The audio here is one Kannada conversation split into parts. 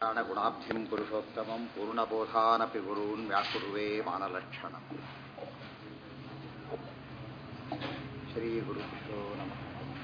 ಗುಣಾಬ್ಧಿಂ ಪುರುಷೋತ್ತಮಂ ಪೂರ್ಣಬೋಧಾನಪಿ ಗುರೂನ್ ವ್ಯಾಕುರ್ವೇ ಮಾನಲಕ್ಷಣಂ ಶ್ರೀ ಗುರುಭ್ಯೋ ನಮಃ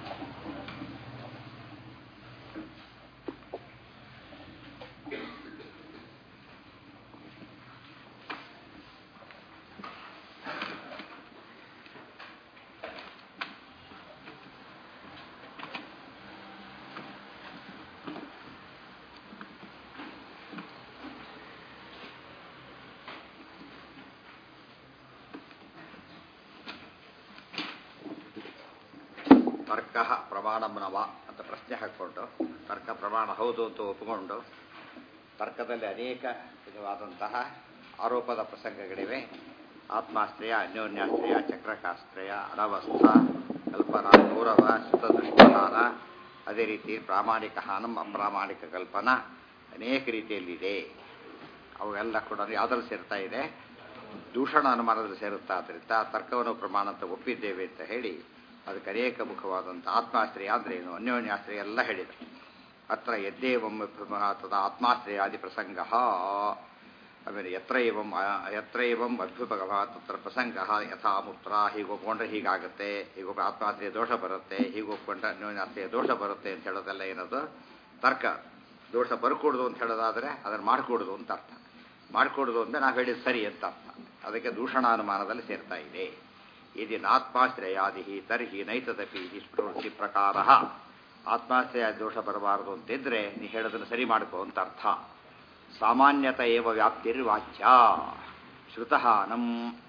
ತರ್ಕ ಪ್ರಮಾಣಂನವ ಅಂತ ಪ್ರಶ್ನೆ ಹಾಕ್ಕೊಂಡು ತರ್ಕ ಪ್ರಮಾಣ ಹೌದು ಅಂತ ಒಪ್ಪಿಕೊಂಡು ತರ್ಕದಲ್ಲಿ ಅನೇಕ ವಿಧವಾದಂತಹ ಆರೋಪದ ಪ್ರಸಂಗಗಳಿವೆ ಆತ್ಮಾಶ್ರಯ ಅನ್ಯೋನ್ಯಾಶ್ರಯ ಚಕ್ರಕಾಶ್ರಯ ಅನವಸ್ಥ ಕಲ್ಪನಾ ಗೌರವ ಶುದ್ಧದುಷ್ಟಾನ ಅದೇ ರೀತಿ ಪ್ರಾಮಾಣಿಕ ಹಾನಂ ಅಪ್ರಾಮಾಣಿಕ ಕಲ್ಪನಾ ಅನೇಕ ರೀತಿಯಲ್ಲಿದೆ ಅವೆಲ್ಲ ಕೂಡ ಯಾವುದ್ರಲ್ಲಿ ಸೇರ್ತಾ ಇದೆ ದೂಷಣ ಅನುಮಾನದಲ್ಲಿ ಸೇರುತ್ತಾ ಆದ್ದರಿಂದ ತರ್ಕವನ್ನು ಪ್ರಮಾಣ ಅಂತ ಒಪ್ಪಿದ್ದೇವೆ ಅಂತ ಹೇಳಿ ಅದಕ್ಕೆ ಅನೇಕ ಮುಖವಾದಂಥ ಆತ್ಮಾಶ್ರಯ ಅಂದರೆ ಏನು ಅನ್ಯೋನ್ಯಾಶ್ರಯ ಎಲ್ಲ ಹೇಳಿದೆ ಅತ್ರ ಯದ್ದೇವಂ ತದ ಆತ್ಮಾಶ್ರಯಾದಿ ಪ್ರಸಂಗ ಆಮೇಲೆ ಯತ್ರ ಇವಂ ಯತ್ರ ಇವಂ ಅಭ್ಯುಪಗವ ತತ್ರ ಪ್ರಸಂಗ ಯಥಾ ಮುತ್ರ ಹೀಗೆ ಒಪ್ಕೊಂಡ್ರೆ ಹೀಗಾಗುತ್ತೆ ಹೀಗೊಬ್ಬ ಆತ್ಮಾಶ್ರಯ ದೋಷ ಬರುತ್ತೆ ಹೀಗೆ ಒಪ್ಕೊಂಡ್ರೆ ಅನ್ಯೋನ್ಯಾಶ್ರಯ ದೋಷ ಬರುತ್ತೆ ಅಂತ ಹೇಳೋದೆಲ್ಲ ಏನದು ತರ್ಕ ದೋಷ ಬರ್ಕೂಡ್ದು ಅಂತ ಹೇಳೋದಾದರೆ ಅದನ್ನು ಮಾಡಿಕೊಡುದು ಅಂತ ಅರ್ಥ ಮಾಡಿಕೊಡುದು ಅಂದರೆ ನಾವು ಹೇಳಿದ ಸರಿ ಅಂತ ಅರ್ಥ ಅದಕ್ಕೆ ದೂಷಣಾನುಮಾನದಲ್ಲಿ ಸೇರ್ತಾ ಇದೆ ಇದು ನಾತ್ಮಾಶ್ರಯಾದಿ ತರ್ಹಿ ನೈತದಪಿ ಸ್ಫೂರ್ತಿ ಪ್ರಕಾರ ಆತ್ಮಾಶ್ರಯ ದೋಷ ಬರಬಾರದು ಅಂತಿದ್ರೆ ನೀ ಹೇಳೋದನ್ನು ಸರಿ ಮಾಡ್ಕೋ ಅಂತ ಅರ್ಥ ಸಾಮಾನ್ಯತ ಏವ ವ್ಯಾಪ್ತಿರ್ವಾಚ್ಯ ಶ್ರುತಃ ನಂ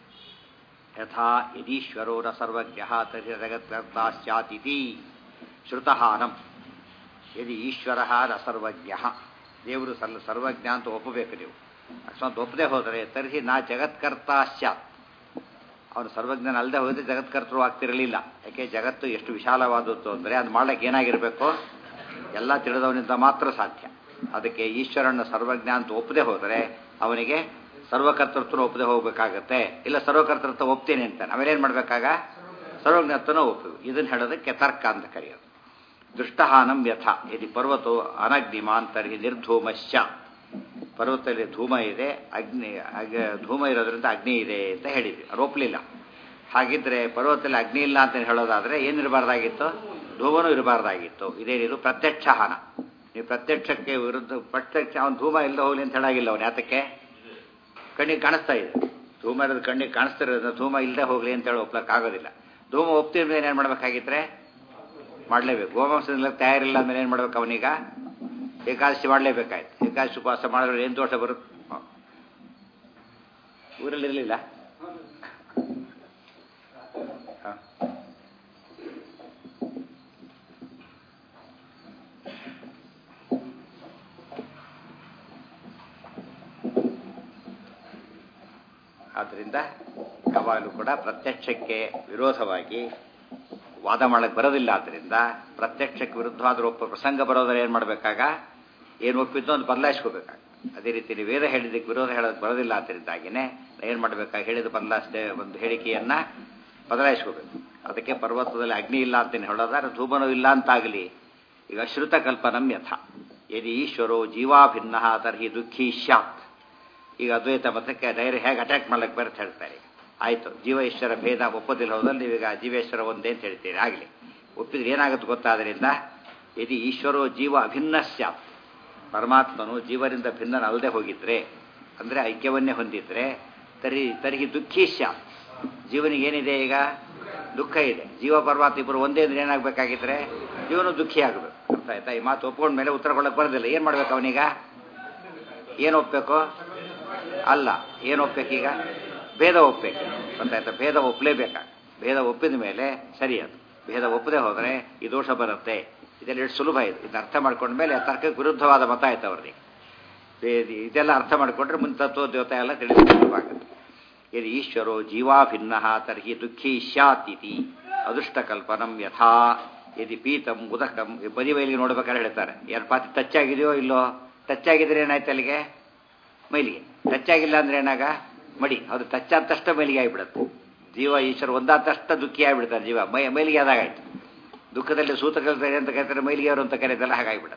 ಯಥಾ ಯದೀಶ್ವರೋ ನ ಸರ್ವಜ್ಞ ತರ್ಹಿ ಜಗತ್ಕರ್ತಾ ಸ್ಯಾತಿತಿ ಶ್ರುತಃ ನಂ ಯದಿ ಈಶ್ವರ ನ ಸರ್ವಜ್ಞ ದೇವರು ಸಲ್ ಸರ್ವಜ್ಞ ಅಂತ ಒಪ್ಪಬೇಕು ನೀವು ಅಕಸ್ಮಾತ್ ಒಪ್ಪದೆ ಹೋದರೆ ತರ್ಹಿ ನಾ ಜಗತ್ಕರ್ತಾ ಸ್ಯಾತ್ ಅವನು ಸರ್ವಜ್ಞನಲ್ಲದೆ ಹೋದರೆ ಜಗತ್ಕರ್ತರು ಆಗ್ತಿರಲಿಲ್ಲ ಯಾಕೆ ಜಗತ್ತು ಎಷ್ಟು ವಿಶಾಲವಾದದ್ದು ಅಂದರೆ ಅದು ಮಾಡ್ಲಿಕ್ಕೆ ಏನಾಗಿರಬೇಕು ಎಲ್ಲ ತಿಳಿದವನಿಂದ ಮಾತ್ರ ಸಾಧ್ಯ ಅದಕ್ಕೆ ಈಶ್ವರನ ಸರ್ವಜ್ಞ ಅಂತ ಒಪ್ಪದೆ ಹೋದರೆ ಅವನಿಗೆ ಸರ್ವಕರ್ತೃತ್ವ ಒಪ್ಪದೆ ಹೋಗಬೇಕಾಗತ್ತೆ ಇಲ್ಲ ಸರ್ವಕರ್ತೃತ್ವ ಒಪ್ತೇನೆ ಅಂತ ನಾವೇನೇನು ಮಾಡಬೇಕಾಗ ಸರ್ವಜ್ಞತ್ವನ ಒಪ್ಪು ಇದನ್ನು ಹೇಳೋದಕ್ಕೆ ತರ್ಕ ಅಂತ ಕರೆಯೋದು ದೃಷ್ಟಹಾನಂ ಯಥ ಯದಿ ಪರ್ವತೋ ಅನಗ್ನಿಮಾನ್ ತರ್ಹಿ ನಿರ್ಧೂಮಶ್ಚ ಪರ್ವತದಲ್ಲಿ ಧೂಮ ಇದೆ ಅಗ್ನಿ ಧೂಮ ಇರೋದ್ರಿಂದ ಅಗ್ನಿ ಇದೆ ಅಂತ ಹೇಳಿದ್ವಿ ಅದು ಒಪ್ಪಲಿಲ್ಲ ಹಾಗಿದ್ರೆ ಪರ್ವತದಲ್ಲಿ ಅಗ್ನಿ ಇಲ್ಲ ಅಂತ ಹೇಳೋದಾದ್ರೆ ಏನಿರಬಾರ್ದಾಗಿತ್ತು ಧೂಮನೂ ಇರಬಾರ್ದಾಗಿತ್ತು ಇದೇನಿದು ಪ್ರತ್ಯಕ್ಷ ಹಾನ ನೀವು ಪ್ರತ್ಯಕ್ಷಕ್ಕೆ ವಿರುದ್ಧ ಪ್ರತ್ಯಕ್ಷ ಅವನು ಧೂಮ ಇಲ್ಲದೆ ಹೋಗ್ಲಿ ಅಂತ ಹೇಳಾಗಿಲ್ಲ ಅವನು ಯಾತಕ್ಕೆ ಕಣ್ಣಿಗೆ ಕಾಣಿಸ್ತಾ ಇದೆ ಧೂಮ ಇರೋದು ಕಣ್ಣಿಗೆ ಕಾಣಿಸ್ತಿರೋದ್ರಿಂದ ಧೂಮ ಇಲ್ಲದೆ ಹೋಗ್ಲಿ ಅಂತ ಹೇಳಿ ಒಪ್ಲಕ್ಕಾಗೋದಿಲ್ಲ ಧೂಮ ಒಪ್ತಿದ್ರೆ ಏನು ಮಾಡ್ಬೇಕಾಗಿದ್ರೆ ಮಾಡಲೇಬೇಕು ಗೋಮಾಂಸದಿಂದ ತಯಾರಿಲ್ಲ ಅಂದ್ರೆ ಏನು ಮಾಡ್ಬೇಕು ಅವನೀಗ ಏಕಾದಶಿ ಮಾಡಲೇಬೇಕಾಯ್ತು ಏಕಾದಶಿ ಉಪವಾಸ ಮಾಡಿದ್ರೆ ಏನು ದೋಷ ಬರುತ್ತೆ ಊರಲ್ಲಿ ಇರಲಿಲ್ಲ ಆದ್ದರಿಂದ ಯಾವಾಗಲೂ ಕೂಡ ಪ್ರತ್ಯಕ್ಷಕ್ಕೆ ವಿರೋಧವಾಗಿ ವಾದ ಮಾಡಕ್ಕೆ ಬರೋದಿಲ್ಲ ಆದ್ದರಿಂದ ಪ್ರತ್ಯಕ್ಷಕ್ಕೆ ವಿರುದ್ಧವಾದ ಒಪ್ಪ ಪ್ರಸಂಗ ಬರೋದ್ರೆ ಏನು ಮಾಡಬೇಕಾಗ ಏನು ಒಪ್ಪಿದ್ದು ಅದು ಬದಲಾಯಿಸ್ಕೋಬೇಕಾಗ ಅದೇ ರೀತಿ ನೀವು ವೇದ ಹೇಳಿದ್ದಕ್ಕೆ ವಿರೋಧ ಹೇಳೋದು ಬರೋದಿಲ್ಲ ಆದ್ದರಿಂದಾಗಿನೇ ಏನು ಮಾಡಬೇಕಾಗ ಹೇಳಿದ ಬದಲಾಯಿಸದೆ ಒಂದು ಹೇಳಿಕೆಯನ್ನು ಬದಲಾಯಿಸ್ಕೋಬೇಕು ಅದಕ್ಕೆ ಪರ್ವತದಲ್ಲಿ ಅಗ್ನಿ ಇಲ್ಲ ಅಂತ ಹೇಳೋದಾದ್ರೆ ಧೂಮನೂ ಇಲ್ಲ ಅಂತಾಗಲಿ ಈಗ ಶ್ರುತ ಕಲ್ಪನಂ ಯಥ ಯದಿ ಈಶ್ವರೋ ಜೀವಾಭಿನ್ನ ತರ್ಹಿ ದುಃಖಿ ಸ್ಯಾತ್ ಈಗ ಅದ್ವೈತ ಮತಕ್ಕೆ ಡೈರಿ ಹೇಗೆ ಅಟ್ಯಾಕ್ ಮಾಡ್ಲಿಕ್ಕೆ ಬರುತ್ತೆ ಹೇಳ್ತಾರೆ ಆಯಿತು ಜೀವ ಈಶ್ವರ ಭೇದ ಒಪ್ಪೋದಿಲ್ಲ ಹೋದಲ್ಲಿ ನೀವೀಗ ಜೀವೇಶ್ವರ ಒಂದೇ ಅಂತ ಹೇಳ್ತೀರಿ ಆಗಲಿ ಒಪ್ಪಿದ್ರೆ ಏನಾಗುತ್ತೆ ಗೊತ್ತಾದ್ರಿಂದ ಯದಿ ಈಶ್ವರೋ ಜೀವ ಅಭಿನ್ನ ಸ್ಯಾತ್ ಪರಮಾತ್ಮನು ಜೀವರಿಂದ ಭಿನ್ನನಲ್ಲದೆ ಹೋಗಿದ್ರೆ ಅಂದರೆ ಐಕ್ಯವನ್ನೇ ಹೊಂದಿದ್ರೆ ತರಿ ತರ್ಹಿ ದುಃಖಿ ಸ್ಯಾತ್ ಜೀವನಿಗೆ ಏನಿದೆ ಈಗ ದುಃಖ ಇದೆ ಜೀವ ಪರಮಾತ್ಮ ಇಬ್ಬರು ಒಂದೇ ಅಂದ್ರೆ ಏನಾಗಬೇಕಾಗಿದ್ರೆ ಜೀವನು ದುಃಖಿ ಆಗಬೇಕು ಅರ್ಥ ಆಯ್ತಾ ಈ ಮಾತು ಒಪ್ಕೊಂಡ ಮೇಲೆ ಉತ್ತರ ಕೊಡಕ್ಕೆ ಬರೋದಿಲ್ಲ ಏನು ಮಾಡ್ಬೇಕು ಅವನೀಗ ಏನು ಒಪ್ಪಬೇಕು ಅಲ್ಲ ಏನು ಒಪ್ಪಬೇಕೀಗ ಭೇದ ಒಪ್ಪಬೇಕು ಗೊತ್ತಾಯ್ತಾ ಭೇದ ಒಪ್ಪಲೇಬೇಕಾಗ ಭೇದ ಒಪ್ಪಿದ ಮೇಲೆ ಸರಿ ಅದು ಭೇದ ಒಪ್ಪದೆ ಹೋದರೆ ಈ ದೋಷ ಬರುತ್ತೆ ಇದೆಲ್ಲ ಎಷ್ಟು ಸುಲಭ ಇದೆ ಇದನ್ನ ಅರ್ಥ ಮಾಡ್ಕೊಂಡ ಮೇಲೆ ತರ್ಕಕ್ಕೆ ವಿರುದ್ಧವಾದ ಮತ ಆಯ್ತು ಅವ್ರಿಗೆ ಇದೆಲ್ಲ ಅರ್ಥ ಮಾಡಿಕೊಂಡ್ರೆ ಮುಂದೆ ತತ್ವ ದೇವತೆ ಎಲ್ಲ ತಿಳಿದು ಸುಲಭವಾಗುತ್ತೆ ಇದು ಈಶ್ವರೋ ಜೀವಾಭಿನ್ನ ತರ್ಹಿ ದುಃಖಿ ಸ್ಯಾತಿತಿ ಅದೃಷ್ಟ ಕಲ್ಪನಂ ಯಥಾ ಯದಿ ಪೀತಂ ಉದಕಂ ಬದಿ ಬೈಲಿಗೆ ನೋಡ್ಬೇಕಾದ್ರೆ ಹೇಳ್ತಾರೆ ಎರಡು ಪಾತಿ ಟಚ್ ಆಗಿದೆಯೋ ಇಲ್ಲೋ ಟಚ್ ಆಗಿದ್ರೆ ಏನಾಯ್ತು ಅಲ್ಲಿಗೆ ಮೈಲಿಗೆ ಟಚ್ ಆಗಿಲ್ಲ ಅಂದ್ರೆ ಏನಾಗ ಮಡಿ ಅದು ಟಚ್ ಆದ ತಕ್ಷಣ ಮೈಲಿಗೆ ಆಗಿಬಿಡುತ್ತೆ ಜೀವ ಈಶ್ವರ ಒಂದಾದ ತಕ್ಷಣ ದುಃಖಿ ಆಗಿಬಿಡ್ತಾರೆ ಜೀವ ಮೈ ಮೈಲಿಗೆ ಆದಾಗಾಯ್ತು ದುಃಖದಲ್ಲಿ ಸೂತ ಕಲಿತಾರೆ ಅಂತ ಕರೀತಾರೆ ಮೈಲಿಗೆ ಅವರು ಅಂತ ಕರೀತಲ್ಲ ಹಾಗಾಗಿಬಿಡುತ್ತೆ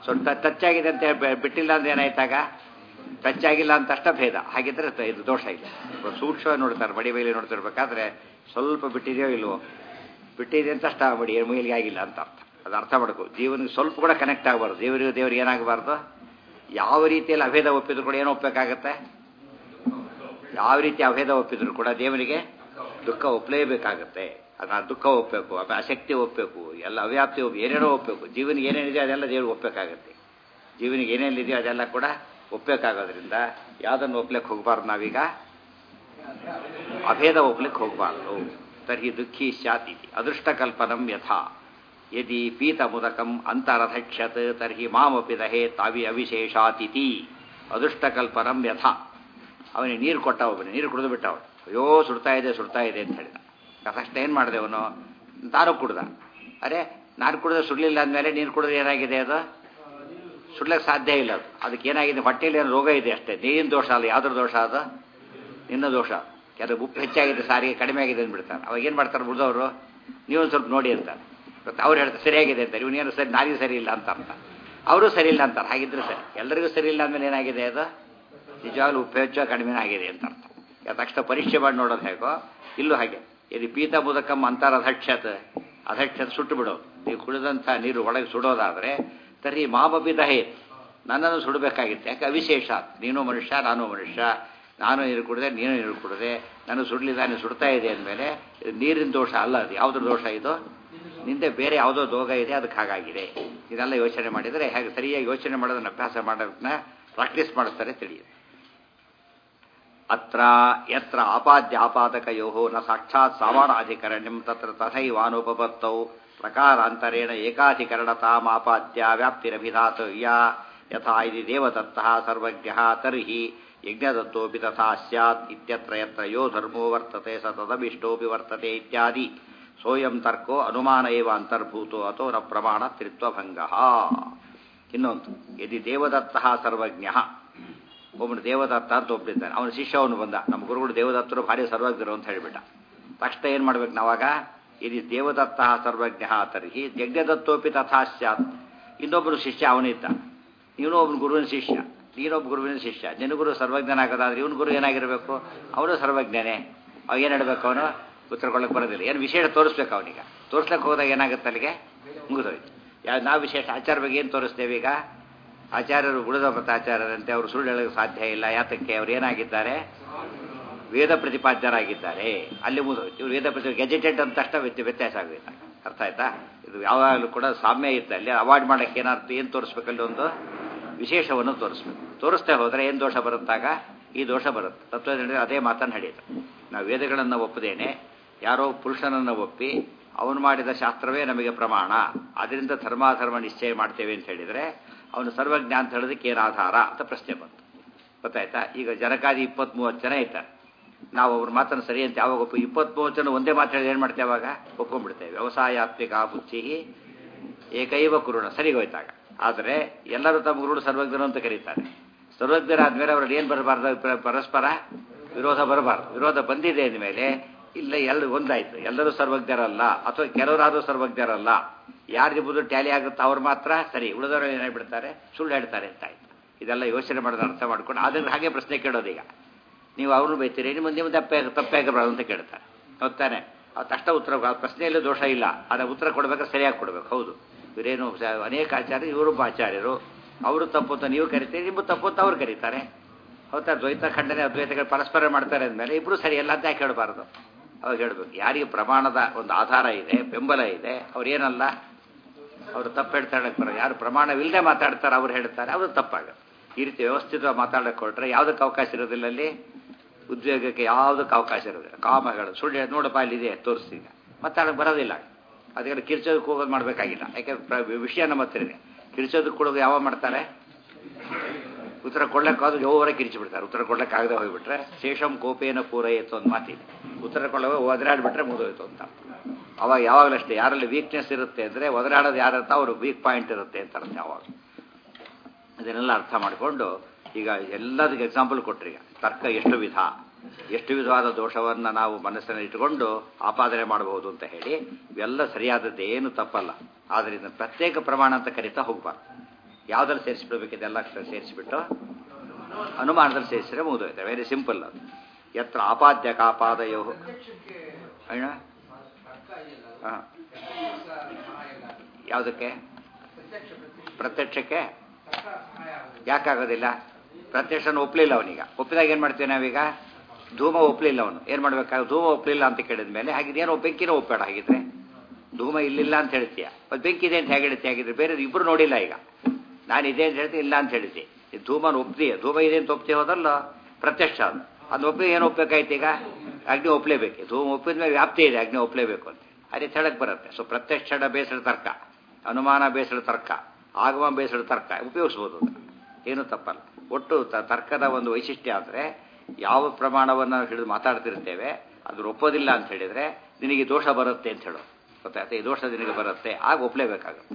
ಸ್ವಲ್ಪ ಟಚ್ ಆಗಿದೆ ಅಂತ ಹೇಳಿ ಬಿಟ್ಟಿಲ್ಲ ಅಂದ್ರೆ ಏನಾಯ್ತಾಗ ಟಚ್ ಆಗಿಲ್ಲ ಅಂತ ಅಷ್ಟ ಭೇದ ಹಾಗಿದ್ರೆ ತ- ಇದು ದೋಷ ಇಲ್ಲ ಸೂಕ್ಷ್ಮ ನೋಡ್ತಾರೆ ಮಡಿ ಮೇಲೆ ನೋಡ್ತಿರ್ಬೇಕಾದ್ರೆ ಸ್ವಲ್ಪ ಬಿಟ್ಟಿದೆಯೋ ಇಲ್ವೋ ಬಿಟ್ಟಿದೆ ಅಂತ ಅಷ್ಟ ಮಡಿ ಮೈಲಿಗೆ ಆಗಿಲ್ಲ ಅಂತ ಅರ್ಥ ಅದು ಅರ್ಥ ಮಾಡ್ಕೋ ಜೀವನಿಗೆ ಸ್ವಲ್ಪ ಕೂಡ ಕನೆಕ್ಟ್ ಆಗಬಾರ್ದು ದೇವರಿಗೆ ದೇವರಿಗೆ ಏನಾಗಬಾರ್ದು ಯಾವ ರೀತಿಯಲ್ಲಿ ಅಭೇದ ಒಪ್ಪಿದ್ರು ಕೂಡ ಏನು ಒಪ್ಪಬೇಕಾಗತ್ತೆ ಯಾವ ರೀತಿ ಅಭೇದ ಒಪ್ಪಿದ್ರು ಕೂಡ ದೇವರಿಗೆ ದುಃಖ ಒಪ್ಪಲೇಬೇಕಾಗತ್ತೆ ಅದನ್ನ ದುಃಖ ಒಪ್ಪಬೇಕು ಆಮೇಲೆ ಅಶಕ್ತಿ ಒಪ್ಪಬೇಕು ಎಲ್ಲ ಅವ್ಯಾಪ್ತಿ ಒಪ್ಪು ಏನೇನೋ ಒಪ್ಪಬೇಕು ಜೀವನಿಗೆ ಏನೇನಿದೆ ಅದೆಲ್ಲ ದೇವ್ರಿಗೆ ಒಪ್ಪಬೇಕಾಗತ್ತೆ ಜೀವನಿಗೆ ಏನೇನಿದೆಯೋ ಅದೆಲ್ಲ ಕೂಡ ಒಪ್ಪಬೇಕಾಗೋದ್ರಿಂದ ಯಾವುದನ್ನು ಒಪ್ಲಿಕ್ಕೆ ಹೋಗಬಾರ್ದು ನಾವೀಗ ಅಭೇದ ಒಪ್ಲಿಕ್ಕೆ ಹೋಗಬಾರ್ದು ತರ್ಹಿ ದುಃಖಿ ಸ್ಯಾತಿ ಅದೃಷ್ಟಕಲ್ಪನಂ ಯಥಾ ಯದಿ ಪೀತಮುದಕಂ ಅಂತರಧಕ್ಷತ್ ತರ್ಹಿ ಮಾಮಪಿ ದಹೇ ತಾವಿ ಅವಿಶೇಷಾತಿಥಿ ಅದೃಷ್ಟಕಲ್ಪನಂ ಯಥಾ ಅವನಿಗೆ ನೀರು ಕೊಟ್ಟ ಒಬ್ಬನೇ ನೀರು ಕುಡಿದು ಬಿಟ್ಟ ಅವನು ಅಯ್ಯೋ ಸುಡ್ತಾ ಇದೆ ಸುಡ್ತಾ ಇದೆ ಅಂತ ಹೇಳಿದ ತಕ್ಷಣ ಏನು ಮಾಡಿದೆ ಅವನು ತಾನು ಕುಡ್ದ ಅರೆ ನಾನು ಕುಡಿದ್ರೆ ಸುಡಲಿಲ್ಲ ಅಂದಮೇಲೆ ನೀರು ಕುಡಿದ್ರೆ ಏನಾಗಿದೆ ಅದು ಸುಡ್ಲಿಕ್ಕೆ ಸಾಧ್ಯ ಇಲ್ಲ ಅದು ಅದಕ್ಕೆ ಏನಾಗಿದೆ ಹೊಟ್ಟೆಯಲ್ಲಿ ಏನೋ ರೋಗ ಇದೆ ಅಷ್ಟೇ ನೀರಿನ ದೋಷ ಅಲ್ಲ ಯಾವ್ದ್ರ ದೋಷ ಅದು ನಿನ್ನ ದೋಷ ಕೆಲವು ಉಪ್ಪು ಹೆಚ್ಚಾಗಿದೆ ಸಾರಿಗೆ ಕಡಿಮೆ ಆಗಿದೆ ಅಂದ್ಬಿಡ್ತಾರೆ ಅವಾಗ ಏನು ಮಾಡ್ತಾರೆ ಉಳಿದವರು ನೀವು ಸ್ವಲ್ಪ ನೋಡಿ ಅಂತಾರೆ ಮತ್ತೆ ಅವ್ರು ಹೇಳ್ತಾರೆ ಸರಿಯಾಗಿದೆ ಅಂತಾರೆ ಇವನೇನು ಸರಿ ನಾರಿಗೆ ಸರಿ ಇಲ್ಲ ಅಂತ ಅರ್ಥ ಅವರು ಸರಿ ಇಲ್ಲ ಅಂತಾರೆ ಹಾಗಿದ್ರೆ ಸರಿ ಎಲ್ಲರಿಗೂ ಸರಿ ಇಲ್ಲ ಅಂದಮೇಲೆ ಏನಾಗಿದೆ ಅದು ನಿಜವಾಗ್ಲೂ ಉಪ್ಪು ಹೆಚ್ಚು ಕಡಿಮೆ ಆಗಿದೆ ಅಂತ ಅರ್ಥ ಯಾಕೆ ತಕ್ಷಣ ಪರೀಕ್ಷೆ ಮಾಡಿ ನೋಡೋದು ಹೇಗೋ ಇಲ್ಲೂ ಹಾಗೆ ಇದು ಪೀತ ಮುದಕಂ ಅಂತಾರ ಅಧಕ್ಷತ ಅಧಕ್ಷತ ಸುಟ್ಟು ಬಿಡೋದು ನೀವು ಕುಡಿದಂಥ ನೀರು ಒಳಗೆ ಸುಡೋದಾದರೆ ತರ್ರಿ ಮಾಮಪಿ ದಹೇ ನನ್ನನ್ನು ಸುಡಬೇಕಾಗಿತ್ತು ಯಾಕೆ ಅವಿಶೇಷ ನೀನು ಮನುಷ್ಯ ನಾನು ಮನುಷ್ಯ ನಾನು ನೀರು ಕುಡಿದೆ ನೀನು ನೀರು ಕುಡಿದೆ ನಾನು ಸುಡಲಿಲ್ಲ ನೀನು ಸುಡ್ತಾ ಇದೆ ಅಂದಮೇಲೆ ಇದು ನೀರಿನ ದೋಷ ಅಲ್ಲ ಅದು ಯಾವುದ್ರ ದೋಷ ಇದು ನಿಂದೆ ಬೇರೆ ಯಾವುದೋ ರೋಗ ಇದೆ ಅದಕ್ಕೆ ಹಾಗಾಗಿದೆ ಇದೆಲ್ಲ ಯೋಚನೆ ಮಾಡಿದರೆ ಹೇಗೆ ಸರಿಯಾಗಿ ಯೋಚನೆ ಮಾಡೋದನ್ನ ಅಭ್ಯಾಸ ಮಾಡೋದನ್ನ ಪ್ರಾಕ್ಟೀಸ್ ಮಾಡಿಸ್ತಾರೆ ತಿಳಿಯುತ್ತೆ ಅತ್ರ ಯತ್ರ ಆಪಾದ್ಯ ಆಪಾದಕಯೋ ನ ಸಾಕ್ಷಾತ್ ಸಾಮಾನಾಧಿಕರಣ್ಯಂ ತತ್ರ ತಥೈವಾನುಪಪತ್ತೌ ಪ್ರಕಾರಾಂತರೇಣ ಏಕಾಧಿಕರಣತಾಮಾಪಾದ್ಯ ವ್ಯಾಪ್ತಿರಭಿಧಾತವ್ಯ ಯಥಾ ಇತಿ ದೇವದತ್ತಃ ಸರ್ವಜ್ಞಃ ತರ್ಹಿ ಯಜ್ಞದತ್ತೋಪಿ ತಥಾ ಸ್ಯಾತ್ ಇತ್ಯತ್ರ ಯತ್ರ ಯೋ ಧರ್ಮೋ ವರ್ತತೆ ಸ ತದಭಿಷ್ಟೋಪಿ ವರ್ತತೆ ಇತ್ಯಾದಿ ಸೋಯಂ ತರ್ಕೋ ಅನುಮಾನ ಏವ ಅಂತರ್ಭೂತೋ ಅಥೋ ನ ಪ್ರಮಾಣ ತ್ರಿತ್ವಭಂಗಃ ಇನ್ನೊಂದು ಯದಿ ದೇವದತ್ತಃ ಸರ್ವಜ್ಞಃ ಒಬ್ಬನು ದೇವದತ್ತ ಅಂತ ಒಬ್ಬನಿದ್ದಾನೆ ಅವನ ಶಿಷ್ಯ ಅವನು ಬಂದ ನಮ್ಮ ಗುರುಗಳು ದೇವದತ್ತರು ಭಾರಿ ಸರ್ವಜ್ಞರು ಅಂತ ಹೇಳಿಬಿಟ್ಟ ತಕ್ಷಣ ಏನು ಮಾಡ್ಬೇಕು ನಾವಾಗ ಇದು ದೇವದತ್ತ ಸರ್ವಜ್ಞ ತರ್ಹಿ ಯಜ್ಞದತ್ತೋಪಿ ತಥಾ ಸ್ಯಾತ್ ಇನ್ನೊಬ್ಬನು ಶಿಷ್ಯ ಅವನಿದ್ದ ಇವನು ಒಬ್ಬನ ಗುರುವಿನ ಶಿಷ್ಯ ನೀನೊಬ್ಬ ಗುರುವಿನ ಶಿಷ್ಯ ನಿನ್ನ ಗುರು ಸರ್ವಜ್ಞನಾಗೋದಾದ್ರೆ ಇವನು ಗುರು ಏನಾಗಿರಬೇಕು ಅವನು ಸರ್ವಜ್ಞನೇ ಅವ ಏನು ಹೇಳಬೇಕು ಅವನು ಉತ್ತರ ಕೊಡಕ್ಕೆ ಬರೋದಿಲ್ಲ ಏನು ವಿಶೇಷ ತೋರಿಸ್ಬೇಕು ಅವನಿಗೆ ತೋರಿಸ್ಲಿಕ್ಕೆ ಹೋದಾಗ ಏನಾಗುತ್ತೆ ಅಲ್ಲಿಗೆ ಮುಗಿದೋಯ್ತು ಯಾವ ನಾವು ವಿಶೇಷ ಆಚಾರ ಬಗ್ಗೆ ಏನು ತೋರಿಸ್ತೇವೆ ಈಗ ಆಚಾರ್ಯರು ಉಳಿದ ಮತ್ತು ಆಚಾರ್ಯರಂತೆ ಅವರು ಸುಳ್ಳು ಹೇಳೋಕ್ಕೆ ಸಾಧ್ಯ ಇಲ್ಲ ಯಾತಕ್ಕೆ ಅವ್ರು ಏನಾಗಿದ್ದಾರೆ ವೇದ ಪ್ರತಿಪಾದ್ಯರಾಗಿದ್ದಾರೆ ಅಲ್ಲಿ ಮುಗಿದೋಯ್ತು ಇವರು ವೇದ ಪ್ರತಿ ಗೆಜೆಟೆಡ್ ಅಂತ ತಕ್ಷಣ ವ್ಯತ್ಯ ವ್ಯತ್ಯಾಸ ಆಗೋಯ್ತು ಅರ್ಥ ಆಯ್ತಾ ಇದು ಯಾವಾಗಲೂ ಕೂಡ ಸಾಮ್ಯ ಇತ್ತು ಅಲ್ಲಿ ಅವಾಯ್ಡ್ ಮಾಡೋಕ್ಕೆ ಏನಾರ್ಥ ಏನು ತೋರಿಸ್ಬೇಕಲ್ಲಿ ಒಂದು ವಿಶೇಷವನ್ನು ತೋರಿಸ್ಬೇಕು ತೋರಿಸ್ತಾ ಹೋದರೆ ಏನು ದೋಷ ಬರುತ್ತಾಗ ಈ ದೋಷ ಬರುತ್ತೆ ತತ್ವದಲ್ಲಿ ಅದೇ ಮಾತನ್ನು ನಡೆಯುತ್ತೆ ನಾವು ವೇದಗಳನ್ನು ಒಪ್ಪದೇನೆ ಯಾರೋ ಪುರುಷನನ್ನು ಒಪ್ಪಿ ಅವನು ಮಾಡಿದ ಶಾಸ್ತ್ರವೇ ನಮಗೆ ಪ್ರಮಾಣ ಅದರಿಂದ ಧರ್ಮಾಧರ್ಮ ನಿಶ್ಚಯ ಮಾಡ್ತೇವೆ ಅಂತ ಹೇಳಿದರೆ ಅವನು ಸರ್ವಜ್ಞ ಅಂತ ಹೇಳೋದಕ್ಕೆ ಏನು ಆಧಾರ ಅಂತ ಪ್ರಶ್ನೆ ಬಂತು ಗೊತ್ತಾಯ್ತಾ ಈಗ ಜನಕಾದಿ ಇಪ್ಪತ್ತ್ ಮೂವತ್ತು ಜನ ಇದ್ದಾರೆ ನಾವು ಅವ್ರ ಮಾತನ್ನು ಸರಿ ಅಂತ ಯಾವಾಗ ಒಪ್ಪು ಇಪ್ಪತ್ತ್ಮೂವತ್ತು ಜನ ಒಂದೇ ಮಾತು ಹೇಳಿ ಏನು ಮಾಡ್ತೇವೆ ಅವಾಗ ಒಪ್ಕೊಂಡ್ಬಿಡ್ತೇವೆ ವ್ಯವಸಾಯಾತ್ಮಿಕ ಬುದ್ಧಿ ಏಕೈವ ಕುರುಣ ಸರಿಗೋಯ್ತಾಗ ಆದರೆ ಎಲ್ಲರೂ ತಮ್ಮ ಗುರುಡು ಸರ್ವಜ್ಞರು ಅಂತ ಕರೀತಾರೆ ಸರ್ವಜ್ಞರಾದ್ಮೇಲೆ ಅವರಲ್ಲಿ ಏನು ಬರಬಾರ್ದು ಪ್ರ- ಪರಸ್ಪರ ವಿರೋಧ ಬರಬಾರ್ದು ವಿರೋಧ ಬಂದಿದೆ ಅಂದಮೇಲೆ ಇಲ್ಲ ಎಲ್ಲ ಒಂದಾಯ್ತು ಎಲ್ಲರೂ ಸರ್ವಜ್ಞರಲ್ಲ ಅಥವಾ ಕೆಲವರಾದರೂ ಸರ್ವಜ್ಞರಲ್ಲ ಯಾರಿರ್ಬೋದು ಟ್ಯಾಲಿ ಆಗುತ್ತೋ ಅವ್ರು ಮಾತ್ರ ಸರಿ ಉಳಿದವರು ಏನು ಬಿಡ್ತಾರೆ ಸುಳ್ಳು ಹೇಳ್ತಾರೆ ಅಂತ ಆಯ್ತು ಇದೆಲ್ಲ ಯೋಚನೆ ಮಾಡೋದು ಅರ್ಥ ಮಾಡ್ಕೊಂಡು ಅದನ್ನು ಹಾಗೆ ಪ್ರಶ್ನೆ ಕೇಳೋದೀಗ ನೀವು ಅವ್ರನ್ನ ಬೈತೀರಿ ನಿಮ್ಮ ಮುಂದೆ ತಪ್ಪೇ ತಪ್ಪೇ ಆಗಬಾರ್ದು ಅಂತ ಕೇಳ್ತಾರೆ ಹೊತ್ತಾನೆ ಅದು ತಕ್ಷಣ ಉತ್ತರ ಆ ಪ್ರಶ್ನೆಯಲ್ಲೂ ದೋಷ ಇಲ್ಲ ಅದರ ಉತ್ತರ ಕೊಡ್ಬೇಕಾದ್ರೆ ಸರಿಯಾಗಿ ಕೊಡ್ಬೇಕು ಹೌದು ಇವರೇನು ಸ- ಅನೇಕ ಆಚಾರ್ಯರು ಇವರೊಬ್ಬ ಆಚಾರ್ಯರು ಅವರು ತಪ್ಪು ಅಂತ ನೀವು ಕರಿತೀರಿ ನಿಮ್ಮ ತಪ್ಪು ಅಂತ ಅವ್ರು ಕರೀತಾರೆ ಹೌದಾ ದ್ವೈತ ಖಂಡನೆ ಅದ್ವೈತಗಳು ಪರಸ್ಪರ ಮಾಡ್ತಾರೆ ಅಂದಮೇಲೆ ಇಬ್ಬರು ಸರಿ ಎಲ್ಲ ಅಂತ ಯಾಕೆ ಹೇಳಬಾರ್ದು ಅವಾಗ ಹೇಳಬೇಕು ಯಾರಿಗೆ ಪ್ರಮಾಣದ ಒಂದು ಆಧಾರ ಇದೆ ಬೆಂಬಲ ಇದೆ ಅವ್ರೇನಲ್ಲ ಅವರು ತಪ್ಪು ಹೇಳ್ತಾರೆ ಬರೋ ಯಾರು ಪ್ರಮಾಣವಿಲ್ಲದೆ ಮಾತಾಡ್ತಾರೆ ಅವ್ರು ಹೇಳ್ತಾರೆ ಅವರು ತಪ್ಪಾಗುತ್ತೆ ಈ ರೀತಿ ವ್ಯವಸ್ಥಿತವಾಗಿ ಮಾತಾಡಕ್ಕೆ ಕೊಟ್ಟರೆ ಯಾವುದಕ್ಕೆ ಅವಕಾಶ ಇರೋದಿಲ್ಲ ಅಲ್ಲಿ ಉದ್ಯೋಗಕ್ಕೆ ಯಾವುದಕ್ಕೆ ಅವಕಾಶ ಇರೋದಿಲ್ಲ ಕಾಮಗಳು ಸುಳ್ಳು ಹೇಳಿ ನೋಡಪ್ಪ ಅಲ್ಲಿದೆ ತೋರಿಸ್ತೀಗ ಮಾತಾಡಕ್ಕೆ ಬರೋದಿಲ್ಲ ಅದಕ್ಕೆ ಕಿರ್ಚೋದಕ್ಕೆ ಹೋಗೋದು ಮಾಡಬೇಕಾಗಿಲ್ಲ ಯಾಕೆ ಪ್ರ- ವಿಷಯ ನಮ್ಮ ಹತ್ರ ಇದೆ ಕಿರ್ಚೋದಕ್ಕೆ ಕೊಡೋದು ಯಾವ ಮಾಡ್ತಾರೆ ಉತ್ತರ ಕೊಡ್ಲಿಕ್ಕಾದ್ರೂ ಯೋವರೆಗೆ ಕಿರಿಚಿಬಿಡ್ತಾರೆ ಉತ್ತರ ಕೊಡ್ಲಿಕ್ಕೆ ಆಗದೆ ಹೋಗ್ಬಿಟ್ರೆ ಶೇಷಂ ಕೋಪೇನ ಪೂರೈಯಿತು ಒಂದು ಮಾತಿದೆ ಉತ್ತರ ಕೊಡುವ ಒದರಾಡ್ಬಿಟ್ರೆ ಮುಗಿದೋಯ್ತು ಅಂತ ಅವಾಗ ಯಾವಾಗಲೂ ಅಷ್ಟೇ ಯಾರಲ್ಲಿ ವೀಕ್ನೆಸ್ ಇರುತ್ತೆ ಅಂದರೆ ಒದರಾಡೋದು ಯಾರಂತ ಅವರು ವೀಕ್ ಪಾಯಿಂಟ್ ಇರುತ್ತೆ ಅಂತ ಅರ್ಥ ಯಾವಾಗ ಇದನ್ನೆಲ್ಲ ಅರ್ಥ ಮಾಡಿಕೊಂಡು ಈಗ ಎಲ್ಲದಕ್ಕೆ ಎಕ್ಸಾಂಪಲ್ ಕೊಟ್ರಿ ಈಗ ತರ್ಕ ಎಷ್ಟು ವಿಧ ಎಷ್ಟು ವಿಧವಾದ ದೋಷವನ್ನು ನಾವು ಮನಸ್ಸನ್ನು ಇಟ್ಟುಕೊಂಡು ಆಪಾದನೆ ಮಾಡಬಹುದು ಅಂತ ಹೇಳಿ ಇವೆಲ್ಲ ಸರಿಯಾದದ್ದು ಏನು ತಪ್ಪಲ್ಲ ಆದ್ದರಿಂದ ಪ್ರತ್ಯೇಕ ಪ್ರಮಾಣ ಅಂತ ಕರಿತಾ ಹೋಗ್ಬಾರ್ದು ಯಾವುದ್ರಲ್ಲಿ ಸೇರಿಸ್ಬಿಡ್ಬೇಕು ಇದೆಲ್ಲ ಸೇರಿಸಿಬಿಟ್ಟು ಅನುಮಾನದಲ್ಲಿ ಸೇರಿಸಿದ್ರೆ ಮುಗಿದೋಯ್ತು ವೆರಿ ಸಿಂಪಲ್ ಅದು ಯತ್ರ ಆಪಾದ್ಯ ಕಾಪಾದಯೋ ಅಣ್ಣ ಹಾಂ ಯಾವುದಕ್ಕೆ ಪ್ರತ್ಯಕ್ಷಕ್ಕೆ ಯಾಕಾಗೋದಿಲ್ಲ ಪ್ರತ್ಯಕ್ಷನ ಒಪ್ಪಲಿಲ್ಲ ಅವನೀಗ ಒಪ್ಪಿದಾಗ ಏನು ಮಾಡ್ತೀವಿ ನಾವೀಗ ಧೂಮ ಒಪ್ಪಲಿಲ್ಲ ಅವನು ಏನು ಮಾಡ್ಬೇಕಾಗ ಧೂಮ ಒಪ್ಪಲಿಲ್ಲ ಅಂತ ಕೇಳಿದ ಮೇಲೆ ಹಾಗಿದೇನೋ ಬೆಂಕಿನೋ ಒಪ್ಪಬೇಡ ಹಾಗಿದ್ರೆ ಧೂಮ ಇಲ್ಲಿಲ್ಲ ಅಂತ ಹೇಳ್ತೀಯ ಮತ್ತು ಬೆಂಕಿ ಇದೆ ಅಂತ ಹೇಗೆ ಹೇಳ್ತೀಯ ಹಾಗಿದ್ರೆ ಬೇರೆ ಇಬ್ಬರು ನೋಡಿಲ್ಲ ಈಗ ನಾನು ಇದೆ ಅಂತ ಹೇಳ್ತೀನಿ ಇಲ್ಲ ಅಂತ ಹೇಳ್ತಿ ಈ ಧೂಮನ ಒಪ್ತೀಯ ಧೂಮ ಇದೆ ಅಂತ ಒಪ್ತಿ ಹೋದಲ್ಲ ಪ್ರತ್ಯಕ್ಷ ಅದು ಅದು ಒಪ್ಪಿ ಏನು ಒಪ್ಪಬೇಕಾಯ್ತು ಈಗ ಅಗ್ನಿ ಒಪ್ಪಲೇಬೇಕು ಧೂಮ ಒಪ್ಪಿದ ಮೇಲೆ ವ್ಯಾಪ್ತಿ ಇದೆ ಅಗ್ನಿ ಒಪ್ಪಲೇಬೇಕು ಅಂತ ಅದೇ ಹೇಳಕ್ ಬರುತ್ತೆ ಸೊ ಪ್ರತ್ಯಕ್ಷ ಬೇಸರ ತರ್ಕ ಅನುಮಾನ ಬೇಸರ ತರ್ಕ ಆಗಮ ಬೇಸರ ತರ್ಕ ಉಪಯೋಗಿಸ್ಬೋದು ಅದನ್ನ. ಏನು ತಪ್ಪಲ್ಲ ಒಟ್ಟು ತ- ತರ್ಕದ ಒಂದು ವೈಶಿಷ್ಟ್ಯ ಅಂದರೆ ಯಾವ ಪ್ರಮಾಣವನ್ನು ಹಿಡಿದು ಮಾತಾಡ್ತಿರ್ತೇವೆ ಅದು ಒಪ್ಪೋದಿಲ್ಲ ಅಂತ ಹೇಳಿದರೆ ನಿನಗೆ ದೋಷ ಬರುತ್ತೆ ಅಂತ ಹೇಳೋದು ಗೊತ್ತಾಯ್ತಾ ಈ ದೋಷ ನಿನಗೆ ಬರುತ್ತೆ ಆಗ ಒಪ್ಪಲೇಬೇಕಾಗುತ್ತೆ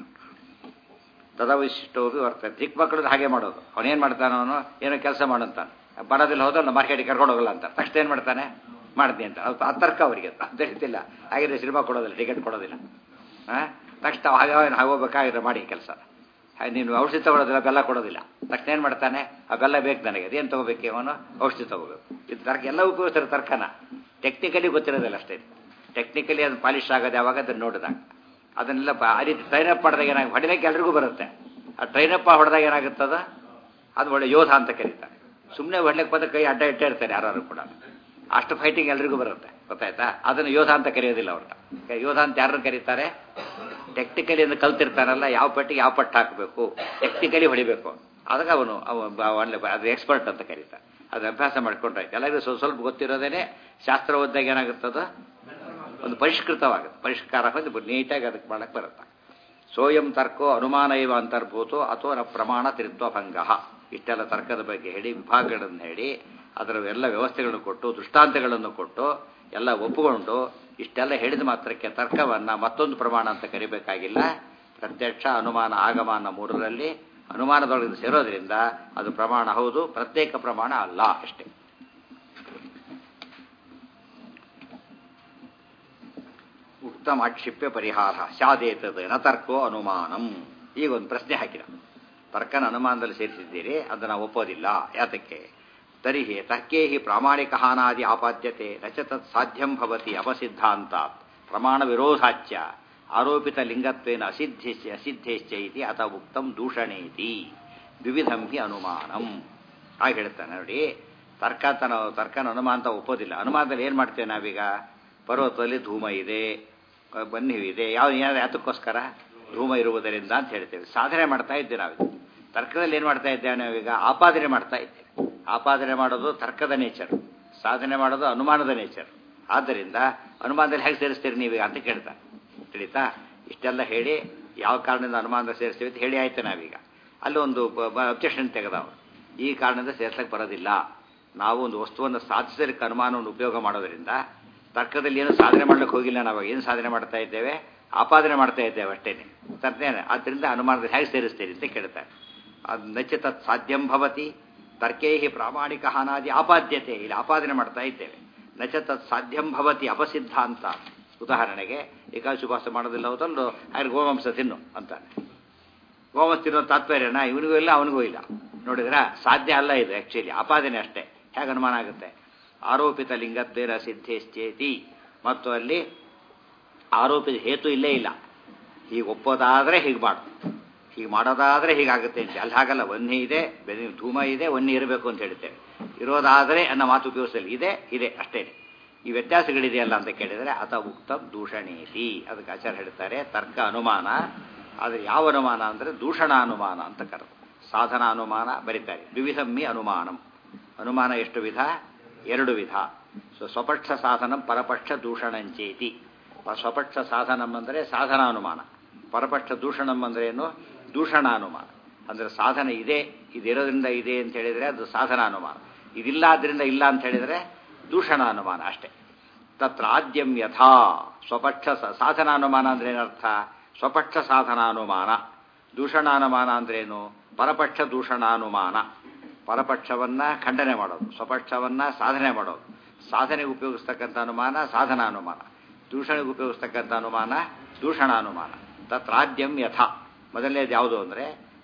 ತದವಿಶಿಷ್ಟೋದು ಬರ್ತದೆ ಚಿಕ್ಕ ಮಕ್ಕಳದ್ದು ಹಾಗೆ ಮಾಡೋದು ಅವನೇನು ಮಾಡ್ತಾನೆ ಅವನು ಏನೋ ಕೆಲಸ ಮಾಡಂತಾನೆ ಬರೋದಿಲ್ಲ ಹೋದಲ್ಲ ಮಾರ್ಕೆಟಿಗೆ ಕರ್ಕೊಂಡು ಹೋಗಲ್ಲ ಅಂತ ತಕ್ಷಣ ಏನು ಮಾಡ್ತಾನೆ ಮಾಡ್ತೀನಿ ಅಂತ ಅದು ಆ ತರ್ಕ ಅವರಿಗೆ ಅಂತ ಹೇಳ್ತಿಲ್ಲ ಹಾಗಿದ್ರೆ ಸಿನಿಮಾ ಕೊಡೋದಿಲ್ಲ ಟಿಕೆಟ್ ಕೊಡೋದಿಲ್ಲ ಹಾಂ ತಕ್ಷಣ ಹಾಗೆ ಹಾಗೆ ಹೋಗ್ಬೇಕಾಗಿದ್ರೆ ಮಾಡಿ ಕೆಲಸ ನೀನು ಔಷಧಿ ತಗೊಳ್ಳೋದಿಲ್ಲ ಬೆಲ್ಲ ಕೊಡೋದಿಲ್ಲ ತಕ್ಷಣ ಏನು ಮಾಡ್ತಾನೆ ಆ ಬೆಲ್ಲ ಬೇಕು ನನಗೆ ಅದೇನು ತಗೋಬೇಕು ಅವನು ಔಷಧಿ ತಗೋಬೇಕು ಇದು ತರ್ಕ ಎಲ್ಲ ಉಪಯೋಗಿಸ್ತಾರೆ ತರ್ಕನ ಟೆಕ್ನಿಕಲಿ ಗೊತ್ತಿರೋದಿಲ್ಲ ಅಷ್ಟೇ ಟೆಕ್ನಿಕಲಿ ಅದು ಪಾಲಿಶ್ ಆಗೋದು ಯಾವಾಗ ಅದನ್ನು ನೋಡಿದಾಗ ಅದನ್ನೆಲ್ಲ ಬ- ಆ ರೀತಿ ಟ್ರೈನ್ ಅಪ್ ಮಾಡಿದಾಗ ಏನಾಗ ಹೊಡಿಲಿಕ್ಕೆ ಎಲ್ರಿಗೂ ಬರುತ್ತೆ ಆ ಟ್ರೈನ್ ಅಪ್ ಹೊಡೆದಾಗ ಏನಾಗುತ್ತದ ಅದು ಒಳ್ಳೆ ಯೋಧ ಅಂತ ಕರೀತಾರೆ ಸುಮ್ಮನೆ ಹೊಡ್ಲಿಕ್ಕೆ ಬಂದ ಕೈ ಅಡ್ಡ ಇಟ್ಟೇ ಇರ್ತಾರೆ ಯಾರು ಕೂಡ ಅಷ್ಟು ಫೈಟಿಂಗ್ ಎಲ್ರಿಗೂ ಬರುತ್ತೆ ಗೊತ್ತಾಯ್ತಾ ಅದನ್ನು ಯೋಧ ಅಂತ ಕರೆಯೋದಿಲ್ಲ ಅವ್ರನ್ನ ಯೋಧ ಅಂತ ಯಾರನ್ನು ಕರೀತಾರೆ ಟೆಕ್ನಿಕಲಿ ಅಂತ ಕಲ್ತಿರ್ತಾನಲ್ಲ ಯಾವ ಪಟ್ಟಿಗೆ ಯಾವ ಪಟ್ಟು ಹಾಕಬೇಕು ಟೆಕ್ನಿಕಲಿ ಹೊಡಿಬೇಕು ಅದಕ್ಕೆ ಅವನು ಒಳ್ಳೆ ಅದು ಎಕ್ಸ್ಪರ್ಟ್ ಅಂತ ಕರೀತಾರೆ ಅದು ಅಭ್ಯಾಸ ಮಾಡ್ಕೊಂಡ್ರೆ ಎಲ್ಲರಿಗೂ ಸ್ವಲ್ಪ ಸ್ವಲ್ಪ ಗೊತ್ತಿರೋದೇನೆ ಶಾಸ್ತ್ರ ಓದಿದಾಗ ಏನಾಗುತ್ತದ ಒಂದು ಪರಿಷ್ಕೃತವಾಗುತ್ತೆ ಪರಿಷ್ಕಾರ ಹೊಂದಿ ನೀಟಾಗಿ ಅದಕ್ಕೆ ಮಾಡಕ್ಕೆ ಬರುತ್ತೆ ಸೋಯಂ ತರ್ಕೋ ಅನುಮಾನ ಇವ ಅಂತರ್ಭೂತೋ ಅಥವಾ ನ ಪ್ರಮಾಣ ತಿರುತ್ವಭಂಗ ಇಷ್ಟೆಲ್ಲ ತರ್ಕದ ಬಗ್ಗೆ ಹೇಳಿ ವಿಭಾಗಗಳನ್ನು ಹೇಳಿ ಅದರ ಎಲ್ಲ ವ್ಯವಸ್ಥೆಗಳನ್ನು ಕೊಟ್ಟು ದೃಷ್ಟಾಂತಗಳನ್ನು ಕೊಟ್ಟು ಎಲ್ಲ ಒಪ್ಪುಕೊಂಡು ಇಷ್ಟೆಲ್ಲ ಹೇಳಿದ ಮಾತ್ರಕ್ಕೆ ತರ್ಕವನ್ನು ಮತ್ತೊಂದು ಪ್ರಮಾಣ ಅಂತ ಕರಿಬೇಕಾಗಿಲ್ಲ ಪ್ರತ್ಯಕ್ಷ ಅನುಮಾನ ಆಗಮಾನ ಮೂರರಲ್ಲಿ ಅನುಮಾನದೊಳಗೆ ಸೇರೋದ್ರಿಂದ ಅದು ಪ್ರಮಾಣ ಹೌದು ಪ್ರತ್ಯೇಕ ಪ್ರಮಾಣ ಅಲ್ಲ ಅಷ್ಟೇ ಉತ್ತಮ ಆಕ್ಷಿಪ್ಯ ಪರಿಹಾರ ಸ್ಯಾದೇತದ ನ ತರ್ಕೋ ಅನುಮಾನಂ ಈಗ ಒಂದು ಪ್ರಶ್ನೆ ಹಾಕಿದ ತರ್ಕನ ಅನುಮಾನದಲ್ಲಿ ಸೇರಿಸಿದ್ದೀರಿ ಅದನ್ನು ಒಪ್ಪೋದಿಲ್ಲ ಯಾತಕ್ಕೆ ತರಿಹಿ ತರ್ಕೇ ಹಿ ಪ್ರಾಮಾಣಿಕ ಹಾನಾದಿ ಆಪಾದ್ಯತೆ ನಚ ತತ್ ಸಾಧ್ಯಂ ಭವತಿ ಅಪಸಿದ್ಧಾಂತಾತ್ ಪ್ರಮಾಣ ವಿರೋಧಾಚ್ಯ ಆರೋಪಿತ ಲಿಂಗತ್ವೇನ ಅಸಿದ್ಧಿಶ್ಚ ಅಸಿದ್ಧೇಶ್ಚ ಇತಿ ಅಥ ಉಕ್ತಂ ದೂಷಣೇತಿ ದ್ವಿವಿಧಂ ಹಿ ಅನುಮಾನಂ ಹಾಗೆ ಹೇಳ್ತಾನೆ ನೋಡಿ ತರ್ಕ ತನ ತರ್ಕನ ಅನುಮಾನ ಅಂತ ಒಪ್ಪೋದಿಲ್ಲ ಅನುಮಾನದಲ್ಲಿ ಏನು ಮಾಡ್ತೇವೆ ನಾವೀಗ ಪರ್ವತದಲ್ಲಿ ಧೂಮ ಇದೆ ಬನ್ನಿ ಇದೆ ಯಾವ ಏನಾದ್ರು ಯಾತಕ್ಕೋಸ್ಕರ ಧೂಮ ಇರುವುದರಿಂದ ಅಂತ ಹೇಳ್ತೇವೆ ಸಾಧನೆ ಮಾಡ್ತಾ ಇದ್ದೇವೆ ನಾವು ತರ್ಕದಲ್ಲಿ ಏನು ಮಾಡ್ತಾ ಇದ್ದೇವೆ ನಾವೀಗ ಆಪಾದನೆ ಮಾಡ್ತಾ ಇದ್ದೇವೆ ಆಪಾದನೆ ಮಾಡೋದು ತರ್ಕದ ನೇಚರ್ ಸಾಧನೆ ಮಾಡೋದು ಅನುಮಾನದ ನೇಚರ್ ಆದ್ದರಿಂದ ಅನುಮಾನದಲ್ಲಿ ಹೇಗೆ ಸೇರಿಸ್ತೀರಿ ನೀವೀಗ ಅಂತ ಕೇಳ್ತಾರೆ ತಿಳಿತಾ ಇಷ್ಟೆಲ್ಲ ಹೇಳಿ ಯಾವ ಕಾರಣದಿಂದ ಅನುಮಾನದ ಸೇರಿಸ್ತೀವಿ ಅಂತ ಹೇಳಿ ಆಯ್ತು ನಾವೀಗ ಅಲ್ಲಿ ಒಂದು ಅಬ್ಜೆಕ್ಷನ್ ತೆಗೆದವರು ಈ ಕಾರಣದಿಂದ ಸೇರ್ಸಕ್ಕೆ ಬರೋದಿಲ್ಲ ನಾವು ಒಂದು ವಸ್ತುವನ್ನು ಸಾಧಿಸಲಿಕ್ಕೆ ಅನುಮಾನವನ್ನು ಉಪಯೋಗ ಮಾಡೋದ್ರಿಂದ ತರ್ಕದಲ್ಲಿ ಏನು ಸಾಧನೆ ಮಾಡ್ಲಿಕ್ಕೆ ಹೋಗಿಲ್ಲ ನಾವು ಏನು ಸಾಧನೆ ಮಾಡ್ತಾ ಇದ್ದೇವೆ ಆಪಾದನೆ ಮಾಡ್ತಾ ಇದ್ದೇವೆ ಅಷ್ಟೇನೆ ತರ್ತೇನೆ ಆದ್ದರಿಂದ ಅನುಮಾನದಲ್ಲಿ ಹೇಗೆ ಸೇರಿಸ್ತೀರಿ ಅಂತ ಕೇಳ್ತಾರೆ ಅದು ನಚ ತತ್ ಸಾಧ್ಯಂ ಭವತಿ ತರ್ಕೇ ಹಿ ಪ್ರಾಮಾಣಿಕ ಹಾನಾದಿ ಆಪಾದ್ಯತೆ ಇಲ್ಲಿ ಆಪಾದನೆ ಮಾಡ್ತಾ ಇದ್ದೇವೆ ನಚ ತತ್ ಸಾಧ್ಯಂ ಭವತಿ ಅಪಸಿದ್ಧಾಂತ ಉದಾಹರಣೆಗೆ ಏಕಾಶುಭಾಸ ಮಾಡೋದಿಲ್ಲ ಹೋದಲ್ಲೂ ಹಾಗೆ ಗೋವಂಶ ತಿನ್ನು ಅಂತಾನೆ ಗೋವಂಶ ತಿನ್ನೋ ತಾತ್ಪರ್ಯನ ಇವನಿಗೂ ಇಲ್ಲ ಅವನಿಗೂ ಇಲ್ಲ ನೋಡಿದ್ರ ಸಾಧ್ಯ ಅಲ್ಲ ಇದು ಆ್ಯಕ್ಚುಲಿ ಆಪಾದನೆ ಅಷ್ಟೇ ಹೇಗೆ ಅನುಮಾನ ಆಗುತ್ತೆ ಆರೋಪಿತ ಲಿಂಗತ್ವೇನ ಸಿದ್ಧೇಶ್ಚೇತಿ ಮತ್ತು ಅಲ್ಲಿ ಆರೋಪಿತ ಹೇತು ಇಲ್ಲೇ ಇಲ್ಲ ಹೀಗೆ ಒಪ್ಪೋದಾದರೆ ಹೀಗೆ ಮಾಡು ಹೀಗೆ ಮಾಡೋದಾದರೆ ಹೀಗಾಗುತ್ತೆ ಅಂತ ಅಲ್ಲಿ ಹಾಗಲ್ಲ ವನ್ನಿ ಇದೆ ಬೆನ್ನಿ ಧೂಮ ಇದೆ ವನ್ನಿ ಇರಬೇಕು ಅಂತ ಹೇಳ್ತೇವೆ ಇರೋದಾದರೆ ಅನ್ನೋ ಮಾತು ಉಪಯೋಗಿಸಲಿ ಇದೆ ಇದೆ ಅಷ್ಟೇ ಈ ವ್ಯತ್ಯಾಸಗಳಿದೆಯಲ್ಲ ಅಂತ ಕೇಳಿದರೆ ಅತ ಉಕ್ತಂ ದೂಷಣೇತಿ ಅದಕ್ಕೆ ಆಚಾರ ಹೇಳ್ತಾರೆ ತರ್ಕ ಅನುಮಾನ ಆದರೆ ಯಾವ ಅನುಮಾನ ಅಂದರೆ ದೂಷಣ ಅನುಮಾನ ಅಂತ ಕರೆದು ಸಾಧನ ಅನುಮಾನ ಬರೀತಾರೆ ದ್ವಿವಿಧಮ್ಮಿ ಅನುಮಾನಂ ಅನುಮಾನ ಎಷ್ಟು ವಿಧ ಎರಡು ವಿಧ ಸೊ ಸ್ವಪಕ್ಷ ಸಾಧನಂ ಪರಪಕ್ಷ ದೂಷಣಂಚೇತಿ ಸ್ವಪಕ್ಷ ಸಾಧನಂ ಅಂದರೆ ಸಾಧನಾನುಮಾನ ಪರಪಕ್ಷ ದೂಷಣಂ ಅಂದ್ರೆ ಏನು ದೂಷಣಾನುಮಾನ ಅಂದರೆ ಸಾಧನ ಇದೆ ಇದಿರೋದ್ರಿಂದ ಇದೆ ಅಂತ ಹೇಳಿದರೆ ಅದು ಸಾಧನಾನುಮಾನ ಇದಿಲ್ಲ ಆದ್ರಿಂದ ಇಲ್ಲ ಅಂತ ಹೇಳಿದರೆ ದೂಷಣಾನುಮಾನ ಅಷ್ಟೇ ತತ್ರ ಆದ್ಯಂ ಯಥಾ ಸ್ವಪಕ್ಷ ಸಾಧನಾನುಮಾನ ಅಂದ್ರೆ ಏನರ್ಥ ಸ್ವಪಕ್ಷ ಸಾಧನಾನುಮಾನ ದೂಷಣಾನುಮಾನ ಅಂದ್ರೇನು ಪರಪಕ್ಷ ದೂಷಣಾನುಮಾನ ಪರಪಕ್ಷವನ್ನ ಖಂಡನೆ ಮಾಡೋದು ಸ್ವಪಕ್ಷವನ್ನ ಸಾಧನೆ ಮಾಡೋದು ಸಾಧನೆಗೆ ಉಪಯೋಗಿಸ್ತಕ್ಕಂಥ ಅನುಮಾನ ಸಾಧನಾನುಮಾನ ದೂಷಣೆಗೆ ಉಪಯೋಗಿಸ್ತಕ್ಕಂಥ ಅನುಮಾನ ದೂಷಣಾನುಮಾನ ತತ್ರಾದ್ಯಂ ಯಥ ಮೊದಲನೇದು ಯಾವುದು ಅಂದರೆ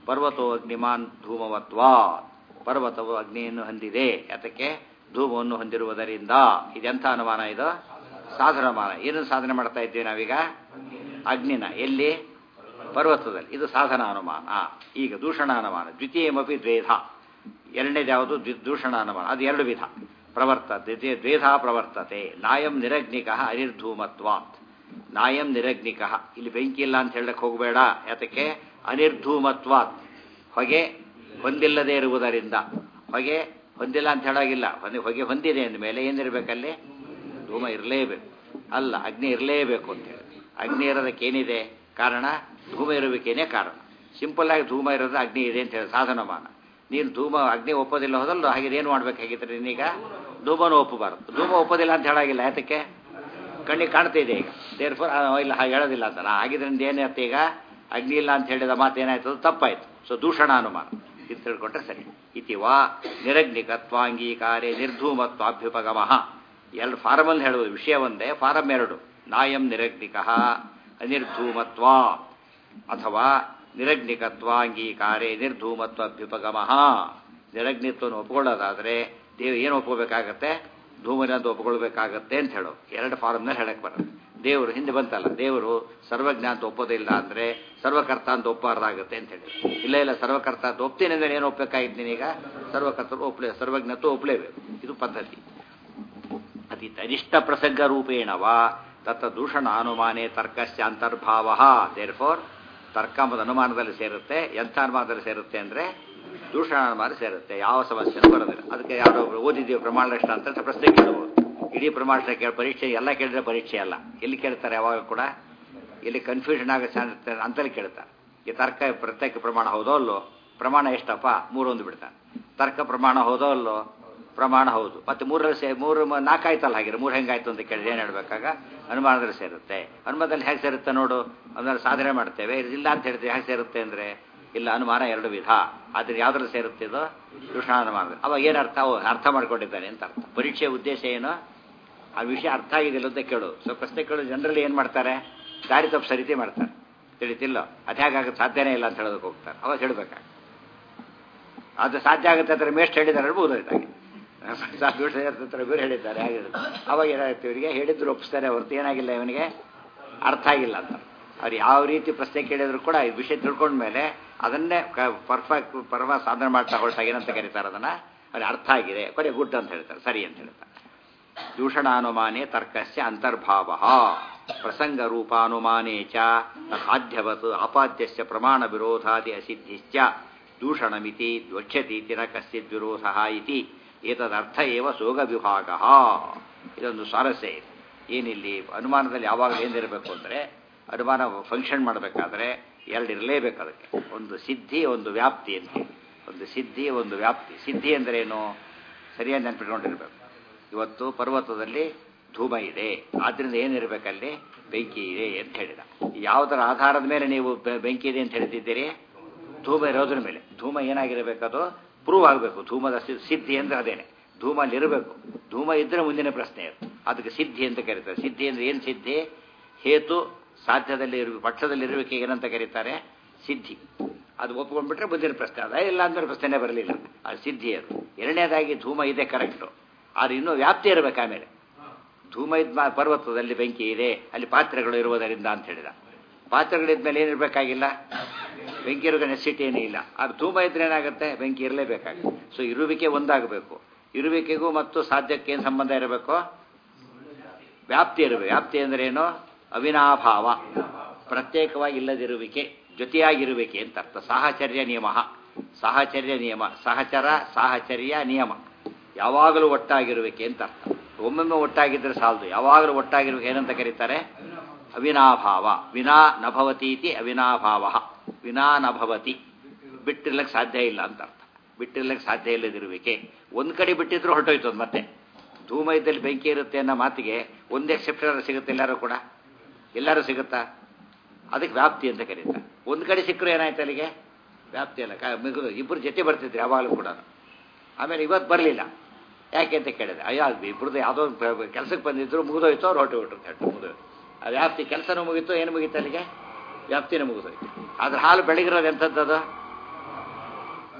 ಪರ್ವತೋ ಅಗ್ನಿಮಾನ್ ಧೂಮವತ್ವಾ ಪರ್ವತವು ಅಗ್ನಿಯನ್ನು ಹೊಂದಿದೆ ಅದಕ್ಕೆ ಧೂಮವನ್ನು ಹೊಂದಿರುವುದರಿಂದ ಇದೆಂಥ ಅನುಮಾನ ಇದು ಸಾಧನಮಾನ ಏನು ಸಾಧನೆ ಮಾಡ್ತಾ ಇದ್ದೀವಿ ನಾವೀಗ ಅಗ್ನಿನ ಎಲ್ಲಿ ಪರ್ವತದಲ್ಲಿ ಇದು ಸಾಧನ ಅನುಮಾನ ಈಗ ದೂಷಣ ಅನುಮಾನ ದ್ವಿತೀಯಮಪಿ ದ್ವೇಧ ಎರಡನೇದು ಯಾವುದು ದೂಷಣ ಅನುಮಾನ ಅದು ಎರಡು ವಿಧ ಪ್ರವರ್ತ ದ್ವಿತೀಯ ದ್ವೇಧ ಪ್ರವರ್ತತೆ ನಾಯಂ ನಿರಗ್ನಿಕ ಅನಿರ್ಧೂಮತ್ವಾತ್ ನಾಯಂ ನಿರಗ್ನಿಕ ಇಲ್ಲಿ ಬೆಂಕಿ ಇಲ್ಲ ಅಂತ ಹೇಳಕ್ ಹೋಗಬೇಡ ಯಾತಕ್ಕೆ ಅನಿರ್ಧೂಮತ್ವಾತ್ ಹೊಗೆ ಹೊಂದಿಲ್ಲದೆ ಇರುವುದರಿಂದ ಹೊಗೆ ಹೊಂದಿಲ್ಲ ಅಂತ ಹೇಳಾಗಿಲ್ಲ ಹೊಗೆ ಹೊಗೆ ಹೊಂದಿದೆ ಅಂದಮೇಲೆ ಏನಿರಬೇಕಲ್ಲಿ ಧೂಮ ಇರಲೇಬೇಕು ಅಲ್ಲ ಅಗ್ನಿ ಇರಲೇಬೇಕು ಅಂತ ಹೇಳಿ ಅಗ್ನಿ ಇರೋದಕ್ಕೆ ಏನಿದೆ ಕಾರಣ ಧೂಮ ಇರಬೇಕೇನೇ ಕಾರಣ ಸಿಂಪಲ್ ಆಗಿ ಧೂಮ ಇರೋದು ಅಗ್ನಿ ಇದೆ ಅಂತ ಹೇಳಿ ಸಾಧನಮಾನ ನೀನು ಧೂಮ ಅಗ್ನಿ ಒಪ್ಪೋದಿಲ್ಲ ಹೋದಲ್ಲ ಹಾಗೆ ಏನು ಮಾಡ್ಬೇಕಾಗಿದ್ರೆ ನೀನೀಗ ಧೂಮನು ಒಪ್ಪಬಾರದು ಧೂಮ ಒಪ್ಪೋದಿಲ್ಲ ಅಂತ ಹೇಳಾಗಿಲ್ಲ ಯಾತಕ್ಕೆ ಕಣ್ಣಿಗೆ ಕಾಣ್ತಿದೆ ಈಗ ದೇರ್ ಫೋರ್ ಇಲ್ಲ ಹಾಗೆ ಹೇಳೋದಿಲ್ಲ ಅಂತ ನಾ ಆಗಿದ್ರಿಂದ ಏನಾಯ್ತು ಈಗ ಅಗ್ನಿ ಇಲ್ಲ ಅಂತ ಹೇಳಿದ ಮಾತು ಏನಾಯ್ತು ಅದು ತಪ್ಪಾಯ್ತು ಸೊ ದೂಷಣ ಅನುಮಾನ ಇದು ತಿಳ್ಕೊಂಡ್ರೆ ಸರಿ ಇತಿ ವಾ ನಿರಗ್ನಿಕತ್ವಾಂಗೀಕಾರೆ ನಿರ್ಧೂಮತ್ವಾಭ್ಯುಪಗಮ ಎರಡು ಫಾರಮಲ್ಲಿ ಹೇಳುವುದು ವಿಷಯ ಒಂದೇ ಫಾರಂ ಎರಡು ನಾಯಂ ನಿರಗ್ನಿಕ ಅನಿರ್ಧೂಮತ್ವ ಅಥವಾ ನಿರಗ್ನಿಕತ್ವಾಂಗೀಕಾರೆ ನಿರ್ಧೂಮತ್ವಾಭ್ಯುಪಗಮ ನಿರಗ್ನಿತ್ವವನ್ನು ಒಪ್ಕೊಳ್ಳೋದಾದರೆ ದೇವ್ ಏನು ಒಪ್ಕೋಬೇಕಾಗತ್ತೆ ಧೂಮನಂತ ಒಪ್ಕೊಳ್ಬೇಕಾಗತ್ತೆ ಅಂತ ಹೇಳೋ ಎರಡು ಫಾರಮ್ನಲ್ಲಿ ಹೇಳಕ್ ಬರೋದು ದೇವರು ಹಿಂದೆ ಬಂತಲ್ಲ ದೇವರು ಸರ್ವಜ್ಞ ಅಂತ ಒಪ್ಪೋದಿಲ್ಲ ಅಂದ್ರೆ ಸರ್ವಕರ್ತ ಅಂತ ಒಪ್ಪಬಾರ್ದಾಗುತ್ತೆ ಅಂತ ಹೇಳಿ ಇಲ್ಲ ಇಲ್ಲ ಸರ್ವಕರ್ತ ಅಂತ ಒಪ್ತೀನಿ ಅಂದ್ರೆ ಏನು ಒಪ್ಪಬೇಕಾಗಿತ್ತು ನೀನೀಗ ಸರ್ವಕರ್ತರು ಒಪ್ಪಲೇ ಸರ್ವಜ್ಞತ್ವ ಒಪ್ಪಲೇಬೇಕು ಇದು ಪದ್ಧತಿ ಅತಿ ತನಿಷ್ಠ ಪ್ರಸಂಗ ರೂಪೇಣವಾ ತತ್ತ ದೂಷಣ ಅನುಮಾನೇ ತರ್ಕಸ್ಯ ಅಂತರ್ಭಾವ ದೇರ್ ಫೋರ್ ತರ್ಕ ಮತ್ತು ಅನುಮಾನದಲ್ಲಿ ಸೇರುತ್ತೆ ಎಂಥ ಅನುಮಾನದಲ್ಲಿ ಸೇರುತ್ತೆ ಅಂದರೆ ದೂಷಣ ಅನುಮಾನ ಸೇರುತ್ತೆ ಯಾವ ಸಮಸ್ಯೆನೂ ಬರೋದಿಲ್ಲ ಅದಕ್ಕೆ ಯಾರೋ ಓದಿದ್ದೀವಿ ಪ್ರಮಾಣಷ್ಟ ಅಂತ ಪ್ರಶ್ನೆ ಕೇಳಬಹುದು ಇಡೀ ಪ್ರಮಾಣ ಕೇಳ ಪರೀಕ್ಷೆ ಎಲ್ಲ ಕೇಳಿದ್ರೆ ಪರೀಕ್ಷೆ ಅಲ್ಲ ಎಲ್ಲಿ ಕೇಳ್ತಾರೆ ಯಾವಾಗ ಕೂಡ ಇಲ್ಲಿ ಕನ್ಫ್ಯೂಷನ್ ಆಗೋ ಚಾನ್ಸ್ ಅಂತಲ್ಲಿ ಕೇಳ್ತಾರೆ ಈ ತರ್ಕ ಪ್ರತ್ಯೇಕ ಪ್ರಮಾಣ ಹೌದೋ ಅಲ್ಲೋ ಪ್ರಮಾಣ ಎಷ್ಟಪ್ಪ ಮೂರೊಂದು ಬಿಡ್ತಾನೆ ತರ್ಕ ಪ್ರಮಾಣ ಹೌದೋ ಅಲ್ಲೋ ಪ್ರಮಾಣ ಹೌದು ಮತ್ತೆ ಮೂರಲ್ಲಿ ಸೇ ಮೂರು ನಾಲ್ಕಾಯ್ತಲ್ಲ ಹಾಗಿರೋ ಮೂರು ಹೆಂಗಾಯ್ತು ಅಂತ ಕೇಳಿದ್ರೆ ಏನು ಹೇಳ್ಬೇಕಾಗ ಅನುಮಾನದಲ್ಲಿ ಸೇರುತ್ತೆ ಅನುಮಾನದಲ್ಲಿ ಹೇಗೆ ಸೇರುತ್ತೆ ನೋಡು ಅದನ್ನ ಸಾಧನೆ ಮಾಡ್ತೇವೆ ಇಲ್ಲ ಅಂತ ಹೇಳ್ತೀವಿ ಹೇಗೆ ಸೇರುತ್ತೆ ಅಂದರೆ ಇಲ್ಲ ಅನುಮಾನ ಎರಡು ವಿಧ ಆದ್ರೆ ಯಾವ್ದ್ರಲ್ಲಿ ಸೇರುತ್ತೆ ಇದು ಅನುಮಾನ ಅವಾಗ ಏನು ಅರ್ಥ ಅರ್ಥ ಮಾಡ್ಕೊಂಡಿದ್ದಾನೆ ಅಂತ ಅರ್ಥ ಪರೀಕ್ಷೆ ಉದ್ದೇಶ ಏನು ಆ ವಿಷಯ ಅರ್ಥ ಆಗಿದಿಲ್ಲ ಅಂತ ಕೇಳು ಸೊ ಪ್ರಶ್ನೆ ಕೇಳೋ ಜನರಲ್ಲಿ ಏನು ಮಾಡ್ತಾರೆ ದಾರಿ ತಪ್ಪು ಸರಿತಿ ಮಾಡ್ತಾರೆ ತಿಳಿತಿಲ್ಲ ಅದು ಹೇಗಾಗುತ್ತೆ ಸಾಧ್ಯನೇ ಇಲ್ಲ ಅಂತ ಹೇಳೋದಕ್ಕೆ ಹೋಗ್ತಾರೆ ಅವಾಗ ಹೇಳ್ಬೇಕಾಗ ಅದು ಸಾಧ್ಯ ಆಗುತ್ತೆ ಅಂದ್ರೆ ಮೇಸ್ಟ್ ಹೇಳಿದ್ದಾರೆ ಹೇಳ್ಬೋದು ಇದ್ದಾಗೆ ಹತ್ರ ಬೇರೆ ಹೇಳಿದ್ದಾರೆ ಆಗಿರುತ್ತೆ ಅವಾಗ ಏನಾಗುತ್ತೆ ಇವರಿಗೆ ಹೇಳಿದ್ರು ಒಪ್ಪಿಸ್ತಾರೆ ಹೊರತು ಏನಾಗಿಲ್ಲ ಇವನಿಗೆ ಅರ್ಥ ಆಗಿಲ್ಲ ಅಂತ ಅವ್ರು ಯಾವ ರೀತಿ ಪ್ರಶ್ನೆ ಕೇಳಿದ್ರು ಕೂಡ ಈ ವಿಷಯ ತಿಳ್ಕೊಂಡ್ಮೇಲೆ ಅದನ್ನೇ ಪರ್ಫೆಕ್ಟ್ ಪರ್ವ ಸಾಧನೆ ಮಾಡ್ತಾ ಹೊರಟಾಗ ಏನಂತ ಕರೀತಾರೆ ಅದನ್ನ ಅವ್ರಿಗೆ ಅರ್ಥ ಆಗಿದೆ ಕೊನೆ ಗುಡ್ ಅಂತ ಹೇಳ್ತಾರೆ ಸರಿ ಅಂತ ಹೇಳ್ತಾರೆ ದೂಷಣಾನುಮಾನೇ ತರ್ಕಸ್ಯ ಅಂತರ್ಭಾವ ಪ್ರಸಂಗ ರೂಪಾನುಮಾನೇ ಚ ಸಾಧ್ಯವತ್ ಆಪಾದ್ಯಸ್ಯ ಪ್ರಮಾಣ ವಿರೋಧಾದಿ ಅಸಿದ್ಧಿಶ್ಚ ದೂಷಣಮಿತಿ ದ್ವಕ್ಷ್ಯತೀತಿ ನ ಕಶ್ಚಿದ್ ವಿರೋಧ ಇತಿ ಏತದರ್ಥ ಏವ ಸೋಗ ವಿಭಾಗ ಇದೊಂದು ಸ್ವಾರಸ್ಯ ಇದೆ ಏನಿಲ್ಲಿ ಅನುಮಾನದಲ್ಲಿ ಯಾವಾಗ ಏನಿರಬೇಕು ಅಂದರೆ ಅನುಮಾನ ಫಂಕ್ಷನ್ ಮಾಡಬೇಕಾದ್ರೆ ಎರಡು ಇರಲೇಬೇಕು ಅದಕ್ಕೆ ಒಂದು ಸಿದ್ಧಿ ಒಂದು ವ್ಯಾಪ್ತಿ ಅಂತ ಒಂದು ಸಿದ್ಧಿ ಒಂದು ವ್ಯಾಪ್ತಿ ಸಿದ್ಧಿ ಅಂದರೆ ಏನು ಸರಿಯಾಗಿ ನೆನ್ಪಿಟ್ಕೊಂಡಿರ್ಬೇಕು ಇವತ್ತು ಪರ್ವತದಲ್ಲಿ ಧೂಮ ಇದೆ ಆದ್ರಿಂದ ಏನಿರಬೇಕಲ್ಲಿ ಬೆಂಕಿ ಇದೆ ಅಂತ ಹೇಳಿದ ಯಾವುದರ ಆಧಾರದ ಮೇಲೆ ನೀವು ಬೆಂಕಿ ಇದೆ ಅಂತ ಹೇಳ್ತಿದ್ದೀರಿ ಧೂಮ ಇರೋದ್ರ ಮೇಲೆ ಧೂಮ ಏನಾಗಿರಬೇಕದು ಪ್ರೂವ್ ಆಗಬೇಕು ಧೂಮದ ಸಿದ್ಧಿ ಅಂದ್ರೆ ಅದೇನೆ ಧೂಮ ಅಲ್ಲಿರಬೇಕು ಧೂಮ ಇದ್ರೆ ಮುಂದಿನ ಪ್ರಶ್ನೆ ಅದು ಅದಕ್ಕೆ ಸಿದ್ಧಿ ಅಂತ ಕರೀತಾರೆ ಸಿದ್ಧಿ ಅಂದ್ರೆ ಏನು ಸಿದ್ಧಿ ಹೇತು ಸಾಧ್ಯದಲ್ಲಿ ಇರ ಪಕ್ಷದಲ್ಲಿ ಇರಬೇಕು ಏನಂತ ಕರೀತಾರೆ ಸಿದ್ಧಿ ಅದು ಒಪ್ಕೊಂಡ್ಬಿಟ್ರೆ ಮುಂದಿನ ಪ್ರಶ್ನೆ ಅದ ಇಲ್ಲ ಅಂದ್ರೆ ಪ್ರಶ್ನೆ ಬರಲಿಲ್ಲ ಅದು ಸಿದ್ಧಿ ಅದು ಎರಡನೇದಾಗಿ ಧೂಮ ಇದೆ ಕರೆಕ್ಟು ಆದ್ರೆ ಇನ್ನೂ ವ್ಯಾಪ್ತಿ ಇರಬೇಕು ಆಮೇಲೆ ಧೂಮ ಇದ್ ಪರ್ವತದಲ್ಲಿ ಬೆಂಕಿ ಇದೆ ಅಲ್ಲಿ ಪಾತ್ರೆಗಳು ಇರುವುದರಿಂದ ಅಂತ ಹೇಳಿದ ಪಾತ್ರೆಗಳಿದ್ಮೇಲೆ ಏನಿರಬೇಕಾಗಿಲ್ಲ ಬೆಂಕಿ ಇರೋ ನೆಸಿಟಿ ಏನೂ ಇಲ್ಲ ಅದು ಧೂಮ ಇದ್ರೆ ಏನಾಗುತ್ತೆ ಬೆಂಕಿ ಇರಲೇಬೇಕಾಗುತ್ತೆ ಸೊ ಇರುವಿಕೆ ಒಂದಾಗಬೇಕು ಇರುವಿಕೆಗೂ ಮತ್ತು ಸಾಧ್ಯಕ್ಕೆ ಏನು ಸಂಬಂಧ ಇರಬೇಕು ವ್ಯಾಪ್ತಿ ಇರಬೇಕು ವ್ಯಾಪ್ತಿ ಅಂದ್ರೆ ಏನು ಅವಿನಾಭಾವ ಪ್ರತ್ಯೇಕವಾಗಿ ಇಲ್ಲದಿರುವಿಕೆ ಜೊತೆಯಾಗಿರುವಿಕೆ ಅಂತ ಅರ್ಥ ಸಾಹಚರ್ಯ ನಿಯಮ ಸಾಹಚರ್ಯ ನಿಯಮ ಸಹಚರ ಸಾಹಚರ್ಯ ನಿಯಮ ಯಾವಾಗಲೂ ಒಟ್ಟಾಗಿರುವಿಕೆ ಅಂತ ಅರ್ಥ ಒಮ್ಮೊಮ್ಮೆ ಒಟ್ಟಾಗಿದ್ರೆ ಸಾಲದು ಯಾವಾಗಲೂ ಒಟ್ಟಾಗಿರುವಿಕೆ ಏನಂತ ಕರೀತಾರೆ ಅವಿನಾಭಾವ ವಿನಾ ನಭವತೀತಿ ಅವಿನಾಭಾವ ವಿನಾ ನಭವತಿ ಬಿಟ್ಟಿರ್ಲಕ್ಕೆ ಸಾಧ್ಯ ಇಲ್ಲ ಅಂತ ಅರ್ಥ ಬಿಟ್ಟಿರ್ಲಕ್ಕೆ ಸಾಧ್ಯ ಇಲ್ಲದಿರುವಿಕೆ ಒಂದ್ ಕಡೆ ಬಿಟ್ಟಿದ್ರು ಹೊರಟೋಯ್ತು ಅದು ಮತ್ತೆ ಧೂಮ ಇದ್ದಲ್ಲಿ ಬೆಂಕಿ ಇರುತ್ತೆ ಅನ್ನೋ ಮಾತಿಗೆ ಒಂದು ಎಕ್ಸೆಪ್ಷನ್ ಸಿಗುತ್ತೆ ಎಲ್ಲರೂ ಕೂಡ ಎಲ್ಲರೂ ಸಿಗುತ್ತಾ ಅದಕ್ಕೆ ವ್ಯಾಪ್ತಿ ಅಂತ ಕರೀತಾರೆ ಒಂದು ಕಡೆ ಸಿಕ್ಕರು ಏನಾಯ್ತು ಅಲ್ಲಿಗೆ ವ್ಯಾಪ್ತಿ ಅಲ್ಲ ಮಿಗುದು ಇಬ್ಬರು ಜೊತೆ ಬರ್ತಿದ್ರು ಯಾವಾಗಲೂ ಕೂಡ ಆಮೇಲೆ ಇವತ್ತು ಬರಲಿಲ್ಲ ಯಾಕೆ ಅಂತ ಕೇಳಿದೆ ಅಯ್ಯೋ ಇಬ್ಬರದ್ದು ಯಾವುದೋ ಕೆಲಸಕ್ಕೆ ಬಂದಿದ್ರು ಮುಗಿದೋಯ್ತು ಅವ್ರು ಹೊರಟು ಬಿಟ್ರು ಅಂತ ಮುಗಿದೋಯ್ತು ಆ ವ್ಯಾಪ್ತಿ ಕೆಲಸನೂ ಮುಗೀತು ಏನು ಮುಗೀತು ಅಲ್ಲಿಗೆ ವ್ಯಾಪ್ತಿನೂ ಮುಗಿದೋಯ್ತು ಆದ್ರೆ ಹಾಲು ಬೆಳಗಿರೋದು ಎಂಥದ್ದು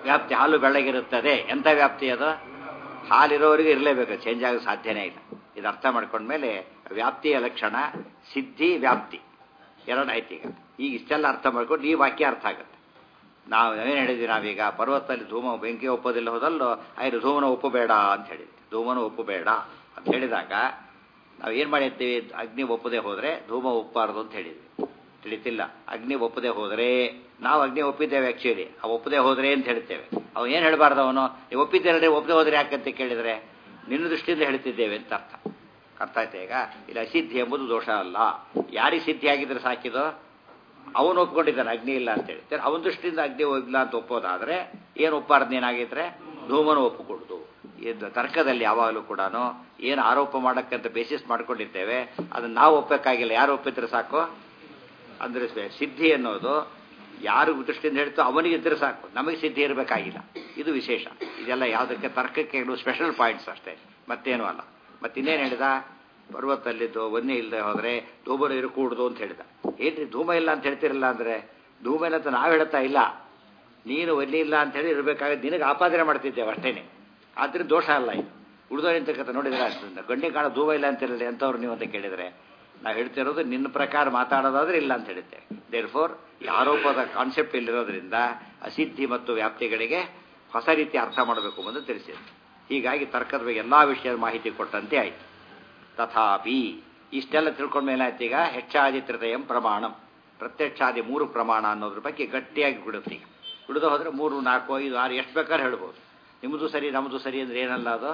ವ್ಯಾಪ್ತಿ ಹಾಲು ಬೆಳ್ಳಗಿರುತ್ತದೆ ಎಂಥ ವ್ಯಾಪ್ತಿ ಅದು ಹಾಲಿರೋವರೆಗೂ ಇರಲೇಬೇಕು ಚೇಂಜ್ ಆಗೋ ಸಾಧ್ಯನೇ ಇಲ್ಲ ಇದು ಅರ್ಥ ಮಾಡ್ಕೊಂಡ್ಮೇಲೆ ವ್ಯಾಪ್ತಿಯ ಲಕ್ಷಣ ಸಿದ್ಧಿ ವ್ಯಾಪ್ತಿ ಎರಡು ಆಯ್ತು ಈಗ ಈಗ ಇಷ್ಟೆಲ್ಲ ಅರ್ಥ ಮಾಡ್ಕೊಂಡು ಈ ವಾಕ್ಯ ಅರ್ಥ ಆಗುತ್ತೆ ನಾವು ಏನು ಹೇಳಿದ್ವಿ ನಾವೀಗ ಪರ್ವತದಲ್ಲಿ ಧೂಮ ಬೆಂಕಿ ಒಪ್ಪೋದಿಲ್ಲ ಹೋದಲ್ಲೋ ಆಯ್ತು ಧೂಮನ ಒಪ್ಪಬೇಡ ಅಂತ ಹೇಳಿದ್ವಿ ಧೂಮನ ಒಪ್ಪಬೇಡ ಅಂತ ಹೇಳಿದಾಗ ನಾವು ಏನು ಮಾಡಿರ್ತೀವಿ ಅಗ್ನಿ ಒಪ್ಪದೆ ಹೋದರೆ ಧೂಮ ಒಪ್ಪಬಾರ್ದು ಅಂತ ಹೇಳಿದ್ವಿ ತಿಳಿತಿಲ್ಲ ಅಗ್ನಿ ಒಪ್ಪದೆ ಹೋದರೆ ನಾವು ಅಗ್ನಿ ಒಪ್ಪಿದ್ದೇವೆ ಆ್ಯಕ್ಚುಲಿ ಅವು ಒಪ್ಪದೆ ಹೋದರೆ ಅಂತ ಹೇಳ್ತೇವೆ ಅವ ಏನು ಹೇಳಬಾರ್ದು ಅವನು ನೀವು ಒಪ್ಪಿದ್ದೇನೆ ಒಪ್ಪದೆ ಹೋದರೆ ಯಾಕಂತ ಕೇಳಿದರೆ ನಿನ್ನ ದೃಷ್ಟಿಯಿಂದ ಹೇಳ್ತಿದ್ದೇವೆ ಅಂತ ಅರ್ಥ ಅರ್ಥ ಆಯ್ತಾ ಈಗ ಇಲ್ಲಿ ಅಸಿದ್ಧಿ ಎಂಬುದು ದೋಷ ಅಲ್ಲ ಯಾರಿಗೆ ಸಿದ್ಧಿ ಆಗಿದ್ರೆ ಸಾಕಿದೋ ಅವನು ಒಪ್ಕೊಂಡಿದ್ದಾನೆ ಅಗ್ನಿ ಇಲ್ಲ ಅಂತ ಹೇಳ್ತಾರೆ ಅವನ ದೃಷ್ಟಿಯಿಂದ ಅಗ್ನಿ ಇಲ್ಲ ಅಂತ ಒಪ್ಪೋದಾದ್ರೆ ಏನು ಒಪ್ಪಾರ್ದು ಏನಾಗಿದ್ರೆ ಧೂಮನು ಒಪ್ಪಿಕೊಡುದು ಇದು ತರ್ಕದಲ್ಲಿ ಯಾವಾಗಲೂ ಕೂಡ ಏನು ಆರೋಪ ಮಾಡೋಕ್ಕಂತ ಬೇಸಿಸ್ ಮಾಡ್ಕೊಂಡಿರ್ತೇವೆ ಅದನ್ನ ನಾವು ಒಪ್ಪಕ್ಕಾಗಿಲ್ಲ ಯಾರು ಒಪ್ಪಿದ್ರೆ ಸಾಕು ಅಂದ್ರೆ ಸಿದ್ಧಿ ಅನ್ನೋದು ಯಾರು ದೃಷ್ಟಿಯಿಂದ ಹೇಳ್ತೋ ಅವನಿಗೆ ಇದ್ರೆ ಸಾಕು ನಮಗೆ ಸಿದ್ಧಿ ಇರಬೇಕಾಗಿಲ್ಲ ಇದು ವಿಶೇಷ ಇದೆಲ್ಲ ಯಾವುದಕ್ಕೆ ತರ್ಕಕ್ಕೆ ಸ್ಪೆಷಲ್ ಪಾಯಿಂಟ್ಸ್ ಅಷ್ಟೇ ಮತ್ತೇನು ಅಲ್ಲ ಮತ್ತಿನ್ನೇನು ಹೇಳಿದ ಪರ್ವತದಲ್ಲಿ ಒನ್ನೆ ಇಲ್ಲದೆ ಹೋದರೆ ಧೂಮ ನೀರು ಕೂಡುದು ಅಂತ ಹೇಳಿದ ಏನ್ರಿ ಧೂಮ ಇಲ್ಲ ಅಂತ ಹೇಳ್ತಿರಲ್ಲ ಅಂದರೆ ಧೂಮ ಇಲ್ಲ ಅಂತ ನಾವು ಹೇಳ್ತಾ ಇಲ್ಲ ನೀನು ಒನ್ನೆ ಇಲ್ಲ ಅಂತ ಹೇಳಿ ಇರಬೇಕಾದ್ರೆ ನಿನಗೆ ಆಪಾದನೆ ಮಾಡ್ತಿದ್ದೇವೆ ಅಷ್ಟೇನೆ ಆದ್ರೆ ದೋಷ ಅಲ್ಲ ಇದು ಉಳಿದೋರಿಂತಕ್ಕಂಥ ನೋಡಿದ್ರೆ ಅಷ್ಟರಿಂದ ಗಂಡಿ ಕಾಣ ಧೂಮ ಇಲ್ಲ ಅಂತಿರಲಿ ಎಂಥವ್ರು ನೀವು ಅಂತ ಕೇಳಿದರೆ ನಾವು ಹೇಳ್ತಿರೋದು ನಿನ್ನ ಪ್ರಕಾರ ಮಾತಾಡೋದಾದ್ರೆ ಇಲ್ಲ ಅಂತ ಹೇಳ್ತೇವೆ ದೇರ್ ಫೋರ್ ಈ ಆರೋಪದ ಕಾನ್ಸೆಪ್ಟ್ ಇಲ್ಲಿರೋದ್ರಿಂದ ಅಸಿದ್ಧಿ ಮತ್ತು ವ್ಯಾಪ್ತಿಗಳಿಗೆ ಹೊಸ ರೀತಿ ಅರ್ಥ ಮಾಡಬೇಕು ಎಂದು ತಿಳಿಸಿದೆ ಹೀಗಾಗಿ ತರ್ಕದ ಬಗ್ಗೆ ಎಲ್ಲ ವಿಷಯದ ಮಾಹಿತಿ ಕೊಟ್ಟಂತೆ ಆಯಿತು ತಥಾಪಿ ಇಷ್ಟೆಲ್ಲ ತಿಳ್ಕೊಂಡ ಮೇಲೆ ಆಯ್ತು ಈಗ ಹೆಚ್ಚಾದಿ ತೃತಯಂ ಪ್ರಮಾಣಂ ಪ್ರತ್ಯಕ್ಷಾದಿ ಮೂರು ಪ್ರಮಾಣ ಅನ್ನೋದ್ರ ಬಗ್ಗೆ ಗಟ್ಟಿಯಾಗಿ ಬಿಡುತ್ತೆ ಈಗ ಬಿಡದು ಹೋದರೆ ಮೂರು ನಾಲ್ಕು ಐದು ಆರು ಎಷ್ಟು ಬೇಕಾದ್ರೆ ಹೇಳ್ಬೋದು ನಿಮ್ಮದು ಸರಿ ನಮ್ಮದು ಸರಿ ಅಂದ್ರೆ ಏನಲ್ಲ ಅದು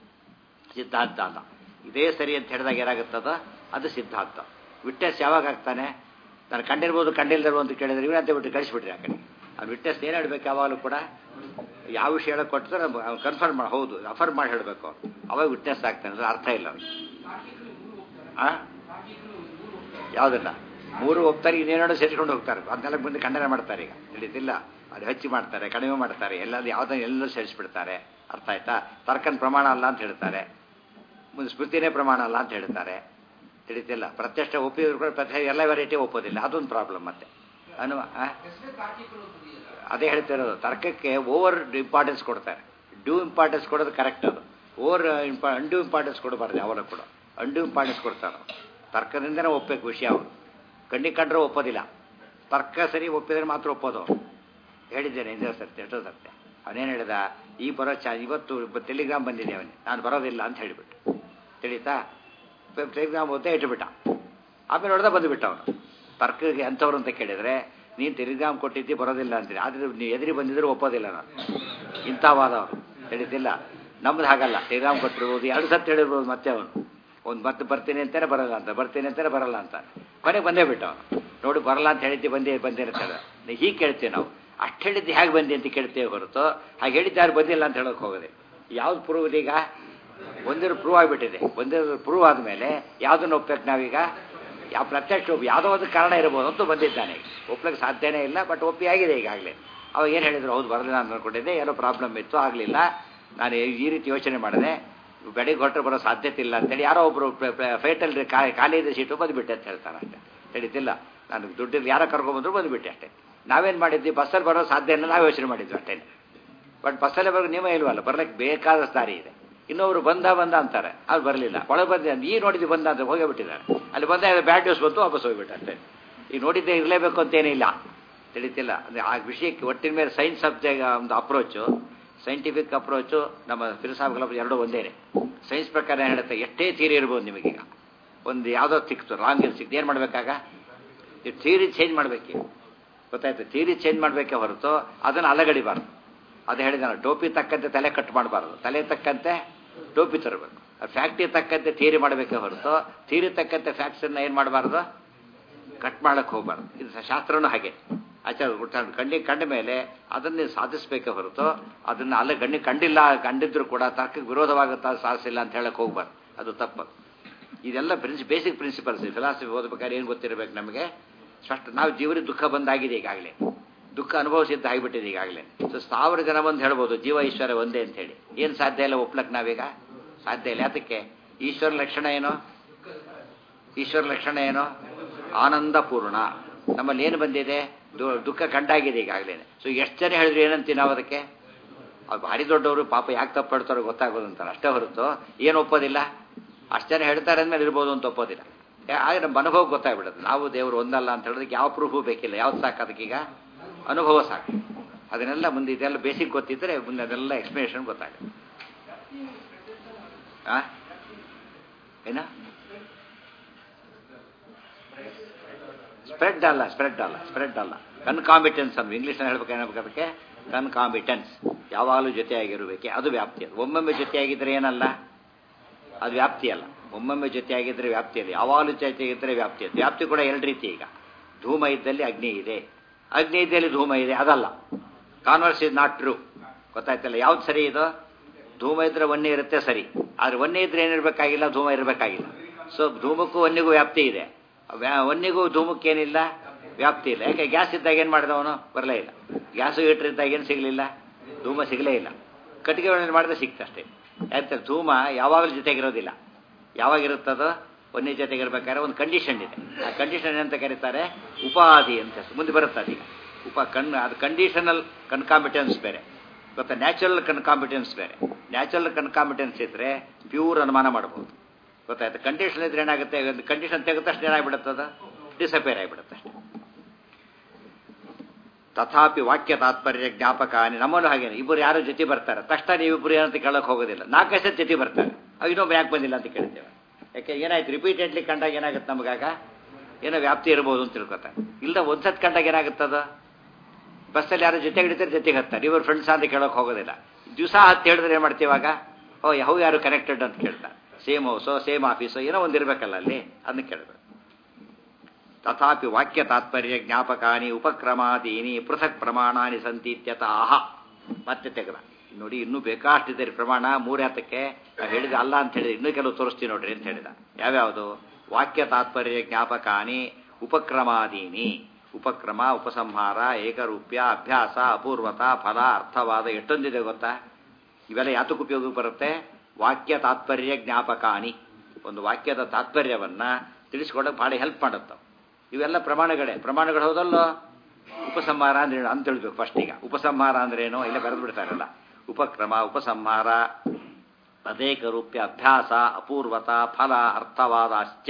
ಸಿದ್ಧಾಂತ ಅಲ್ಲ ಇದೇ ಸರಿ ಅಂತ ಹೇಳಿದಾಗ ಏನಾಗುತ್ತದ ಅದು ಸಿದ್ಧಾಂತ ವಿಟ್ನೆಸ್ ಯಾವಾಗ ಆಗ್ತಾನೆ ನಾನು ಕಂಡಿರ್ಬೋದು ಕಂಡಿಲ್ದಿರ್ಬೋದು ಅಂತ ಕೇಳಿದ್ರೆ ಇವನಂತ ಬಿಟ್ಟು ಕಳಿಸ್ಬಿಟ್ರಿ ಆ ಕಡೆ ಆ ವಿಟ್ನೆಸ್ ಏನು ಹೇಳ್ಬೇಕು ಯಾವಾಗಲೂ ಕೂಡ ಯಾವ ವಿಷಯ ಹೇಳಕ್ ಕೊಟ್ಟರೆ ಕನ್ಫರ್ಮ್ ಮಾಡಿ ಹೌದು ಅಫರ್ ಮಾಡಿ ಹೇಳಬೇಕು ಅವಾಗ ವಿಟ್ನೆಸ್ ಆಗ್ತಾನೆ ಅಂದ್ರೆ ಅರ್ಥ ಇಲ್ಲ ಆ ಯಾವುದನ್ನ ಮೂರು ಒಪ್ತಾರೆ ಇನ್ನೇನೋ ಸೇರಿಸ್ಕೊಂಡು ಹೋಗ್ತಾರೆ ಅದನ್ನೆಲ್ಲ ಮುಂದೆ ಖಂಡನೆ ಮಾಡ್ತಾರೆ ಈಗ ತಿಳಿತಿಲ್ಲ ಅದು ಹೆಚ್ಚು ಮಾಡ್ತಾರೆ ಕಡಿಮೆ ಮಾಡ್ತಾರೆ ಎಲ್ಲರೂ ಯಾವುದನ್ನ ಎಲ್ಲರೂ ಸೇರಿಸ್ಬಿಡ್ತಾರೆ ಅರ್ಥ ಆಯ್ತಾ ತರ್ಕನ್ ಪ್ರಮಾಣ ಅಲ್ಲ ಅಂತ ಹೇಳ್ತಾರೆ ಮುಂದೆ ಸ್ಮೃತಿನೇ ಪ್ರಮಾಣ ಅಲ್ಲ ಅಂತ ಹೇಳ್ತಾರೆ ತಿಳಿತಿಲ್ಲ ಪ್ರತ್ಯಕ್ಷ ಒಪ್ಪಿದ್ರು ಕೂಡ ಪ್ರತ್ಯಕ್ಷ ಎಲ್ಲ ವೆರೈಟಿ ಒಪ್ಪೋದಿಲ್ಲ ಅದೊಂದು ಪ್ರಾಬ್ಲಮ್ ಮತ್ತೆ ಅನು ಅದೇ ಹೇಳ್ತಿರೋದು ತರ್ಕಕ್ಕೆ ಓವರ್ ಇಂಪಾರ್ಟೆನ್ಸ್ ಕೊಡ್ತಾರೆ ಡ್ಯೂ ಇಂಪಾರ್ಟೆನ್ಸ್ ಕೊಡೋದು ಕರೆಕ್ಟ್ ಅದು ಓವರ್ ಇಂಪಾ ಅಂಡ್ಯೂ ಇಂಪಾರ್ಟೆನ್ಸ್ ಕೊಡಬಾರ್ದು ಯಾವಾಗ ಕೂಡ ಅಂಡ್ಯೂ ಇಂಪಾರ್ಟೆನ್ಸ್ ಕೊಡ್ತಾರೆ ತರ್ಕದಿಂದನೇ ಒಪ್ಪಬೇಕು ವಿಷಯ ಅವರು ಕಣ್ಣಿ ಕಂಡ್ರೆ ಒಪ್ಪೋದಿಲ್ಲ ತರ್ಕ ಸರಿ ಒಪ್ಪಿದ್ರೆ ಮಾತ್ರ ಒಪ್ಪೋದು ಹೇಳಿದ್ದೇನೆ ಇಂದ್ರ ಸತ್ಯ ಎಷ್ಟೋ ಸತ್ಯ ಅವನೇನು ಹೇಳಿದ ಈ ಬರೋ ಚಾ ಇವತ್ತು ಟೆಲಿಗ್ರಾಮ್ ಬಂದಿದೆ ಅವನಿಗೆ ನಾನು ಬರೋದಿಲ್ಲ ಅಂತ ಹೇಳಿಬಿಟ್ಟು ತಿಳಿತಾ ಟೆಲಿಗ್ರಾಮ್ ಓದ್ತಾ ಇಟ್ಬಿಟ್ಟ ಆಮೇಲೆ ನೋಡ್ದ ಬಂದುಬಿಟ್ಟ ಅವನು ತರ್ಕಗೆ ಅಂಥವ್ರು ಅಂತ ಕೇಳಿದರೆ ನೀನು ಟೆಲಿಗ್ರಾಮ್ ಕೊಟ್ಟಿದ್ದಿ ಬರೋದಿಲ್ಲ ಅಂತೀರಿ ಆದರೆ ನೀವು ಎದುರಿ ಬಂದಿದ್ರೆ ಒಪ್ಪೋದಿಲ್ಲ ನಾನು ಇಂಥ ವಾದ ಅವನು ತಿಳಿತಿಲ್ಲ ನಮ್ದು ಹಾಗಲ್ಲ ಟೆಲಿಗ್ರಾಮ್ ಕೊಟ್ಟಿರ್ಬೋದು ಎರಡು ಸತ್ತು ಹೇಳಿರ್ಬೋದು ಮತ್ತೆ ಅವನು ಒಂದು ಮತ್ತೆ ಬರ್ತೀನಿ ಅಂತಾನೆ ಬರಲ್ಲ ಅಂತ ಬರ್ತೀನಿ ಅಂತಾನೆ ಬರಲ್ಲ ಅಂತ ಕೊನೆಗೆ ಬಂದೇ ಬಿಟ್ಟ ಅವನು ನೋಡಿ ಬರಲ್ಲ ಅಂತ ಹೇಳಿದ್ದೆ ಬಂದೇ ಬಂದಿರ್ತಾರೆ ಹೀಗೆ ಕೇಳ್ತೀವಿ ನಾವು ಅಷ್ಟು ಹೇಳಿದ್ದು ಹೇಗೆ ಬಂದಿ ಅಂತ ಕೇಳ್ತೇವೆ ಹೊರತು ಹಾಗೆ ಹೇಳಿದ್ದು ಯಾರು ಬಂದಿಲ್ಲ ಅಂತ ಹೇಳೋಕೆ ಹೋಗೋದೆ ಯಾವ್ದು ಪ್ರೂವ್ ಈಗ ಒಂದಿರೋ ಪ್ರೂವ್ ಆಗಿಬಿಟ್ಟಿದೆ ಒಂದಿರೋ ಪ್ರೂವ್ ಆದಮೇಲೆ ಯಾವುದನ್ನು ಒಪ್ಪಬೇಕು ನಾವೀಗ ಯಾವ ಪ್ರತ್ಯಕ್ಷ ಒಪ್ಪು ಯಾವುದೋ ಒಂದು ಕಾರಣ ಇರ್ಬೋದು ಅಂತೂ ಬಂದಿದ್ದಾನೆ ಒಪ್ಲಿಕ್ಕೆ ಸಾಧ್ಯನೇ ಇಲ್ಲ ಬಟ್ ಒಪ್ಪಿ ಆಗಿದೆ ಈಗಾಗಲೇ ಅವಾಗ ಏನು ಹೇಳಿದ್ರು ಹೌದು ಬರಲಿಲ್ಲ ಅಂತ ಅನ್ಕೊಂಡಿದ್ದೆ ಏನೋ ಪ್ರಾಬ್ಲಮ್ ಇತ್ತು ಆಗಲಿಲ್ಲ ನಾನು ಈ ರೀತಿ ಯೋಚನೆ ಮಾಡಿದೆ ಬೆಳಗ್ಗೆ ಹೊರಟು ಬರೋ ಸಾಧ್ಯತೆ ಇಲ್ಲ ಅಂತೇಳಿ ಯಾರೋ ಒಬ್ಬರು ಫೈಟಲ್ಲಿ ಖಾಲಿ ಇದೆ ಸೀಟು ಬಂದುಬಿಟ್ಟೆ ಅಂತ ಹೇಳ್ತಾರೆ ಅಷ್ಟೇ ತಿಳಿತಿಲ್ಲ ನಾನು ದುಡ್ಡಿಲ್ಲ ಯಾರೋ ಕರ್ಕೊಂಬಂದ್ರು ಬಂದುಬಿಟ್ಟೆ ಅಷ್ಟೇ ನಾವೇನು ಮಾಡಿದ್ವಿ ಬಸ್ಸಲ್ಲಿ ಬರೋ ಸಾಧ್ಯ ಇಲ್ಲ ನಾವು ಯೋಚನೆ ಮಾಡಿದ್ವಿ ಅಷ್ಟೇ ಬಟ್ ಬಸ್ಸಲ್ಲೇ ಬರೋ ನಿಯಮ ಇಲ್ವಲ್ಲ ಬರ್ಲಿಕ್ಕೆ ಬೇಕಾದಷ್ಟು ದಾರಿ ಇದೆ ಇನ್ನೊಬ್ರು ಬಂದ ಬಂದ ಅಂತಾರೆ ಅದು ಬರಲಿಲ್ಲ ಒಳಗೆ ಬಂದ ಈ ನೋಡಿದ್ದು ಬಂದ ಅಂತ ಹೋಗೇ ಬಿಟ್ಟಿದ್ದಾರೆ ಅಲ್ಲಿ ಬಂದ ಬ್ಯಾಡ್ ನ್ಯೂಸ್ ಬಂತು ವಾಪಸ್ ಹೋಗ್ಬಿಟ್ಟು ಅಷ್ಟೇ ಈಗ ನೋಡಿದ್ದೆ ಇರಲೇಬೇಕು ಅಂತೇನಿಲ್ಲ ತಿಳಿತಿಲ್ಲ ಅಂದರೆ ಆ ವಿಷಯಕ್ಕೆ ಒಟ್ಟಿನ ಮೇಲೆ ಸೈನ್ಸ್ ಸಬ್ಜೆಕ್ಟ್ ಒಂದು ಅಪ್ರೋಚು ಸೈಂಟಿಫಿಕ್ ಅಪ್ರೋಚು ನಮ್ಮ ಫಿಲಸಾಫಿಕಲ್ ಅಪ್ರೋಚ್ ಎರಡೂ ಒಂದೇನೆ ಸೈನ್ಸ್ ಪ್ರಕಾರ ಏನು ಹೇಳುತ್ತೆ ಎಷ್ಟೇ ಥಿಯರಿ ಇರ್ಬೋದು ನಿಮಗೀಗ ಒಂದು ಯಾವುದೋ ಸಿಕ್ತು ರಾಂಗ್ ಇದು ಸಿಕ್ತು ಏನು ಮಾಡಬೇಕಾಗ ಈ ಥಿಯರಿ ಚೇಂಜ್ ಮಾಡಬೇಕು ಗೊತ್ತಾಯ್ತು ಥಿಯರಿ ಚೇಂಜ್ ಮಾಡಬೇಕೆ ಹೊರತು ಅದನ್ನು ಅಲಗಡಿಬಾರ್ದು ಅದು ಹೇಳಿದ ಟೋಪಿ ತಕ್ಕಂತೆ ತಲೆ ಕಟ್ ಮಾಡಬಾರ್ದು ತಲೆ ತಕ್ಕಂತೆ ಟೋಪಿ ತರಬೇಕು ಫ್ಯಾಕ್ಟ್ರಿ ತಕ್ಕಂತೆ ಥಿಯರಿ ಮಾಡಬೇಕೆ ಹೊರತು ಥಿಯರಿ ತಕ್ಕಂತೆ ಫ್ಯಾಕ್ಟ್ಸನ್ನ ಏನು ಮಾಡಬಾರ್ದು ಕಟ್ ಮಾಡಕ್ಕೆ ಹೋಗ್ಬಾರ್ದು ಇದು ಶಾಸ್ತ್ರನೂ ಹಾಗೆ ಆಚಾರ ಕಣ್ಣಿಗೆ ಕಂಡ ಮೇಲೆ ಅದನ್ನೇ ಸಾಧಿಸಬೇಕೆ ಹೊರತು ಅದನ್ನು ಅಲ್ಲ ಗಣ್ಣಿಗೆ ಕಂಡಿಲ್ಲ ಕಂಡಿದ್ರು ಕೂಡ ತರ್ಕಕ್ಕೆ ವಿರೋಧವಾಗುತ್ತಾ ಸಾಧಿಸಿಲ್ಲ ಅಂತ ಹೇಳಕ್ಕೆ ಹೋಗ್ಬಾರ್ದು ಅದು ತಪ್ಪು ಇದೆಲ್ಲ ಪ್ರಿನ್ಸಿ ಬೇಸಿಕ್ ಪ್ರಿನ್ಸಿಪಲ್ಸ್ ಫಿಲಾಸಫಿ ಓದಬೇಕಾದ್ರೆ ಏನು ಗೊತ್ತಿರಬೇಕು ನಮಗೆ ಸ್ಪಷ್ಟ ನಾವು ಜೀವನ ದುಃಖ ಬಂದಾಗಿದೆ ಈಗಾಗಲೇ ದುಃಖ ಅನುಭವಿಸಿದ್ದ ಆಗಿಬಿಟ್ಟಿದೆ ಈಗಾಗಲೇ ಸೊ ಸಾವಿರ ಜನ ಬಂದು ಹೇಳ್ಬೋದು ಜೀವ ಈಶ್ವರ ಒಂದೇ ಅಂತ ಹೇಳಿ ಏನು ಸಾಧ್ಯ ಇಲ್ಲ ಒಪ್ಲಕ್ ನಾವೀಗ ಸಾಧ್ಯ ಇಲ್ಲ ಯಾತಕ್ಕೆ ಈಶ್ವರ ಲಕ್ಷಣ ಏನು ಈಶ್ವರ ಲಕ್ಷಣ ಏನು ಆನಂದ ಪೂರ್ಣ ನಮ್ಮಲ್ಲಿ ಏನು ಬಂದಿದೆ ದುಃಖ ಕಂಡಾಗಿದೆ ಈಗಾಗಲೇ ಸೊ ಎಷ್ಟು ಜನ ಹೇಳಿದ್ರು ಏನಂತೀವಿ ನಾವು ಅದಕ್ಕೆ ಅವ್ರು ಭಾರಿ ದೊಡ್ಡವರು ಪಾಪ ಯಾಕೆ ತಪ್ಪು ಹೇಳ್ತಾರೋ ಗೊತ್ತಾಗೋದು ಅಂತಾರೆ ಅಷ್ಟೇ ಹೊರತು ಏನು ಒಪ್ಪೋದಿಲ್ಲ ಅಷ್ಟು ಜನ ಹೇಳ್ತಾರೆ ಅಂದಮೇಲೆ ಇರ್ಬೋದು ಅಂತ ಒಪ್ಪೋದಿಲ್ಲ ಯಾ- ಆಗ ನಮ್ಮ ಅನುಭವ ಗೊತ್ತಾಗ್ಬಿಡುತ್ತೆ ನಾವು ದೇವರು ಒಂದಲ್ಲ ಅಂತ ಹೇಳೋದಕ್ಕೆ ಯಾವ ಪ್ರೂಫು ಬೇಕಿಲ್ಲ ಯಾವ್ದು ಸಾಕು ಅದಕ್ಕೀಗ ಅನುಭವ ಸಾಕು ಅದನ್ನೆಲ್ಲ ಮುಂದೆ ಇದೆಲ್ಲ ಬೇಸಿಕ್ ಗೊತ್ತಿದ್ದರೆ ಮುಂದೆ ಅದೆಲ್ಲ ಎಕ್ಸ್ಪ್ಲನೇಷನ್ ಗೊತ್ತಾಗುತ್ತೆ ಆ ಏನ ಸ್ಪ್ರೆಡ್ ಅಲ್ಲ ಸ್ಪ್ರೆಡ್ ಅಲ್ಲ ಸ್ಪ್ರೆಡ್ ಅಲ್ಲ ಕನ್ಕಾಂಬಿಟೆನ್ಸ್ ಅಂತ ಇಂಗ್ಲೀಷ್ನಲ್ಲಿ ಹೇಳ್ಬೇಕು ಏನಾಗಬೇಕು ಅದಕ್ಕೆ ಕನ್ಕಾಂಬಿಟೆನ್ಸ್ ಯಾವಾಗಲೂ ಜೊತೆಯಾಗಿರಬೇಕೆ ಅದು ವ್ಯಾಪ್ತಿ ಅದು ಒಮ್ಮೊಮ್ಮೆ ಜೊತೆಯಾಗಿದ್ದರೆ ಏನಲ್ಲ ಅದು ವ್ಯಾಪ್ತಿ ಅಲ್ಲ ಒಮ್ಮೊಮ್ಮೆ ಜೊತೆಯಾಗಿದ್ದರೆ ವ್ಯಾಪ್ತಿ ಅಲ್ಲ ಯಾವಾಗಲೂ ಜೊತೆಯಾಗಿದ್ದರೆ ವ್ಯಾಪ್ತಿ ಅದು ವ್ಯಾಪ್ತಿ ಕೂಡ ಎರಡು ರೀತಿ ಈಗ ಧೂಮ ಇದ್ದಲ್ಲಿ ಅಗ್ನಿ ಇದೆ ಅಗ್ನಿ ಇದ್ದಲ್ಲಿ ಧೂಮ ಇದೆ ಅದಲ್ಲ ಕಾನ್ವರ್ಸ್ ಇಸ್ ನಾಟ್ ಟ್ರೂ ಗೊತ್ತಾಯ್ತಲ್ಲ ಯಾವ್ದು ಸರಿ ಇದು ಧೂಮ ಇದ್ರೆ ವನ್ಯ ಇರುತ್ತೆ ಸರಿ ಆದ್ರೆ ವನ್ಯ ಇದ್ರೆ ಏನಿರಬೇಕಾಗಿಲ್ಲ ಧೂಮ ಇರಬೇಕಾಗಿಲ್ಲ ಸೊ ಧೂಮಕ್ಕೂ ವನ್ಯಗೂ ವ್ಯಾಪ್ತಿ ಇದೆ ವ್ಯಾ- ವನ್ಯಗೂ ಧೂಮಕ್ಕೇನಿಲ್ಲ ವ್ಯಾಪ್ತಿ ಇಲ್ಲ ಯಾಕೆ ಗ್ಯಾಸ್ ಇದ್ದಾಗ ಏನು ಮಾಡಿದವನು ಬರಲೇ ಇಲ್ಲ ಗ್ಯಾಸು ಹೀಟರ್ ಇದ್ದಾಗ ಏನು ಸಿಗಲಿಲ್ಲ ಧೂಮ ಸಿಗಲೇ ಇಲ್ಲ ಕಟ್ಟಿಗೆ ಒಣಗಿ ಮಾಡಿದ್ರೆ ಸಿಕ್ತಷ್ಟೇ ಯಾಕೆ ಧೂಮ ಯಾವಾಗಲೂ ಜೊತೆಗಿರೋದಿಲ್ಲ ಯಾವಾಗಿರುತ್ತದೋ ವನ್ಯ ಜೊತೆಗಿರ್ಬೇಕಾದ್ರೆ ಒಂದು ಕಂಡೀಷನ್ ಇದೆ ಆ ಕಂಡೀಷನ್ ಏನಂತ ಕರೀತಾರೆ ಉಪಾಧಿ ಅಂತ ಹೆಸರು. ಮುಂದೆ ಬರುತ್ತೆ ಅದೀಗ ಉಪ ಕಣ್ ಅದು ಕಂಡೀಷನಲ್ ಕನ್ಕಾಂಬಿಟೆನ್ಸ್ ಬೇರೆ ಗೊತ್ತಾ ನ್ಯಾಚುರಲ್ ಕನ್ಕಾಂಬಿಟೆನ್ಸ್ ಬೇರೆ ನ್ಯಾಚುರಲ್ ಕನ್ಕಾಂಬಿಟೆನ್ಸ್ ಇದ್ರೆ ಪ್ಯೂರ್ ಅನುಮಾನ ಮಾಡ್ಬೋದು ಗೊತ್ತಾಯ್ತು ಕಂಡೀಷನ್ ಇದ್ರೆ ಏನಾಗುತ್ತೆ ಒಂದು ಕಂಡೀಷನ್ ತೆಗೆದ ತಕ್ಷಣ ಏನಾಗ್ಬಿಡುತ್ತದ ಡಿಸಪೇರ್ ಆಗಿಬಿಡುತ್ತೆ ಅಷ್ಟೇ ತಥಾಪಿ ವಾಕ್ಯ ತಾತ್ಪರ್ಯ ಜ್ಞಾಪಕಾನಿ ನಮ್ಮಲ್ಲೂ ಹಾಗೇನೆ ಇಬ್ಬರು ಯಾರು ಜೊತೆ ಬರ್ತಾರೆ ತಕ್ಷಣ ನೀವಿಬ್ಬರು ಏನಂತ ಕೇಳಕ್ ಹೋಗೋದಿಲ್ಲ ನಾಲ್ಕೈದು ಸತಿ ಜೊತೆ ಬರ್ತಾರೆ ಅವ್ ಇನ್ನೊಬ್ಬ ಯಾಕೆ ಬಂದಿಲ್ಲ ಅಂತ ಕೇಳ್ತೇವೆ ಯಾಕೆ ಏನಾಯ್ತು ರಿಪೀಟೆಡ್ಲಿ ಕಂಡಾಗ ಏನಾಗುತ್ತೆ ನಮಗಾಗ ಏನೋ ವ್ಯಾಪ್ತಿ ಇರ್ಬೋದು ಅಂತ ತಿಳ್ಕೊತಾರೆ ಇಲ್ಲ ಒಂದ್ಸತ್ ಕಂಡಾಗ ಏನಾಗುತ್ತದ ಬಸ್ಸಲ್ಲಿ ಯಾರು ಜೊತೆ ಹಿಡಿತಾರೆ ಜೊತೆಗೆ ಹತ್ತಾರೆ ಇವರು ಫ್ರೆಂಡ್ಸ್ ಅಂತ ಕೇಳೋಕೆ ಹೋಗೋದಿಲ್ಲ ದಿವಸ ಹತ್ತು ಹೇಳಿದ್ರೆ ಏನು ಮಾಡ್ತೀವಾಗ ಓ ಯಾವ ಯಾರು ಕನೆಕ್ಟೆಡ್ ಅಂತ ಕೇಳ್ತಾರೆ ಸೇಮ್ ಹೌಸೋ ಸೇಮ್ ಆಫೀಸೋ ಏನೋ ಒಂದು ಇರಬೇಕಲ್ಲ ಅಲ್ಲಿ ಅದನ್ನ ಕೇಳಬೇಕು ತಥಾಪಿ ವಾಕ್ಯ ತಾತ್ಪರ್ಯ ಜ್ಞಾಪಕಾನಿ ಉಪಕ್ರಮಾದೀನಿ ಪೃಥಕ್ ಪ್ರಮಾಣಾನಿ ಸಂತಿ ಇತ್ಯತಃ ಮತ್ತೆ ತೆಗೆದ ನೋಡಿ ಇನ್ನೂ ಬೇಕಾಷ್ಟಿದೆ ರೀ ಪ್ರಮಾಣ ಮೂರ್ಯಾತಕ್ಕೆ ನಾವು ಹೇಳಿದ ಅಲ್ಲ ಅಂತ ಹೇಳಿದ್ರೆ ಇನ್ನೂ ಕೆಲವು ತೋರಿಸ್ತೀವಿ ನೋಡ್ರಿ ಅಂತ ಹೇಳಿದ ಯಾವ್ಯಾವುದು ವಾಕ್ಯ ತಾತ್ಪರ್ಯ ಜ್ಞಾಪಕಾನಿ ಉಪಕ್ರಮಾದೀನಿ ಉಪಕ್ರಮ ಉಪಸಂಹಾರ ಏಕರೂಪ್ಯ ಅಭ್ಯಾಸ ಅಪೂರ್ವತ ಫಲ ಅರ್ಥವಾದ ಎಷ್ಟೊಂದಿದೆ ಗೊತ್ತಾ ಇವೆಲ್ಲ ಯಾತಕ್ಕೆ ಉಪಯೋಗ ಬರುತ್ತೆ ವಾಕ್ಯ ತಾತ್ಪರ್ಯ ಜ್ಞಾಪಕಾನಿ ಒಂದು ವಾಕ್ಯದ ತಾತ್ಪರ್ಯವನ್ನ ತಿಳಿಸ್ಕೊಡಕ್ಕೆ ಭಾಳ ಹೆಲ್ಪ್ ಮಾಡುತ್ತವೆ ಇವೆಲ್ಲ ಪ್ರಮಾಣಗಳೇ ಪ್ರಮಾಣಗಳು ಹೌದಲ್ಲೋ ಉಪಸಂಹಾರ ಅಂದ್ರೆ ಏನು ಅಂತ ಹೇಳ್ಬೇಕು ಫಸ್ಟ್ ಈಗ ಉಪಸಂಹಾರ ಅಂದ್ರೆ ಏನು ಇಲ್ಲ ಬರೆದು ಬಿಡ್ತಾರಲ್ಲ ಉಪಕ್ರಮ ಉಪಸಂಹಾರ ಅನೇಕ ರೂಪ್ಯ ಅಭ್ಯಾಸ ಅಪೂರ್ವತ ಫಲ ಅರ್ಥವಾದಾಶ್ಚ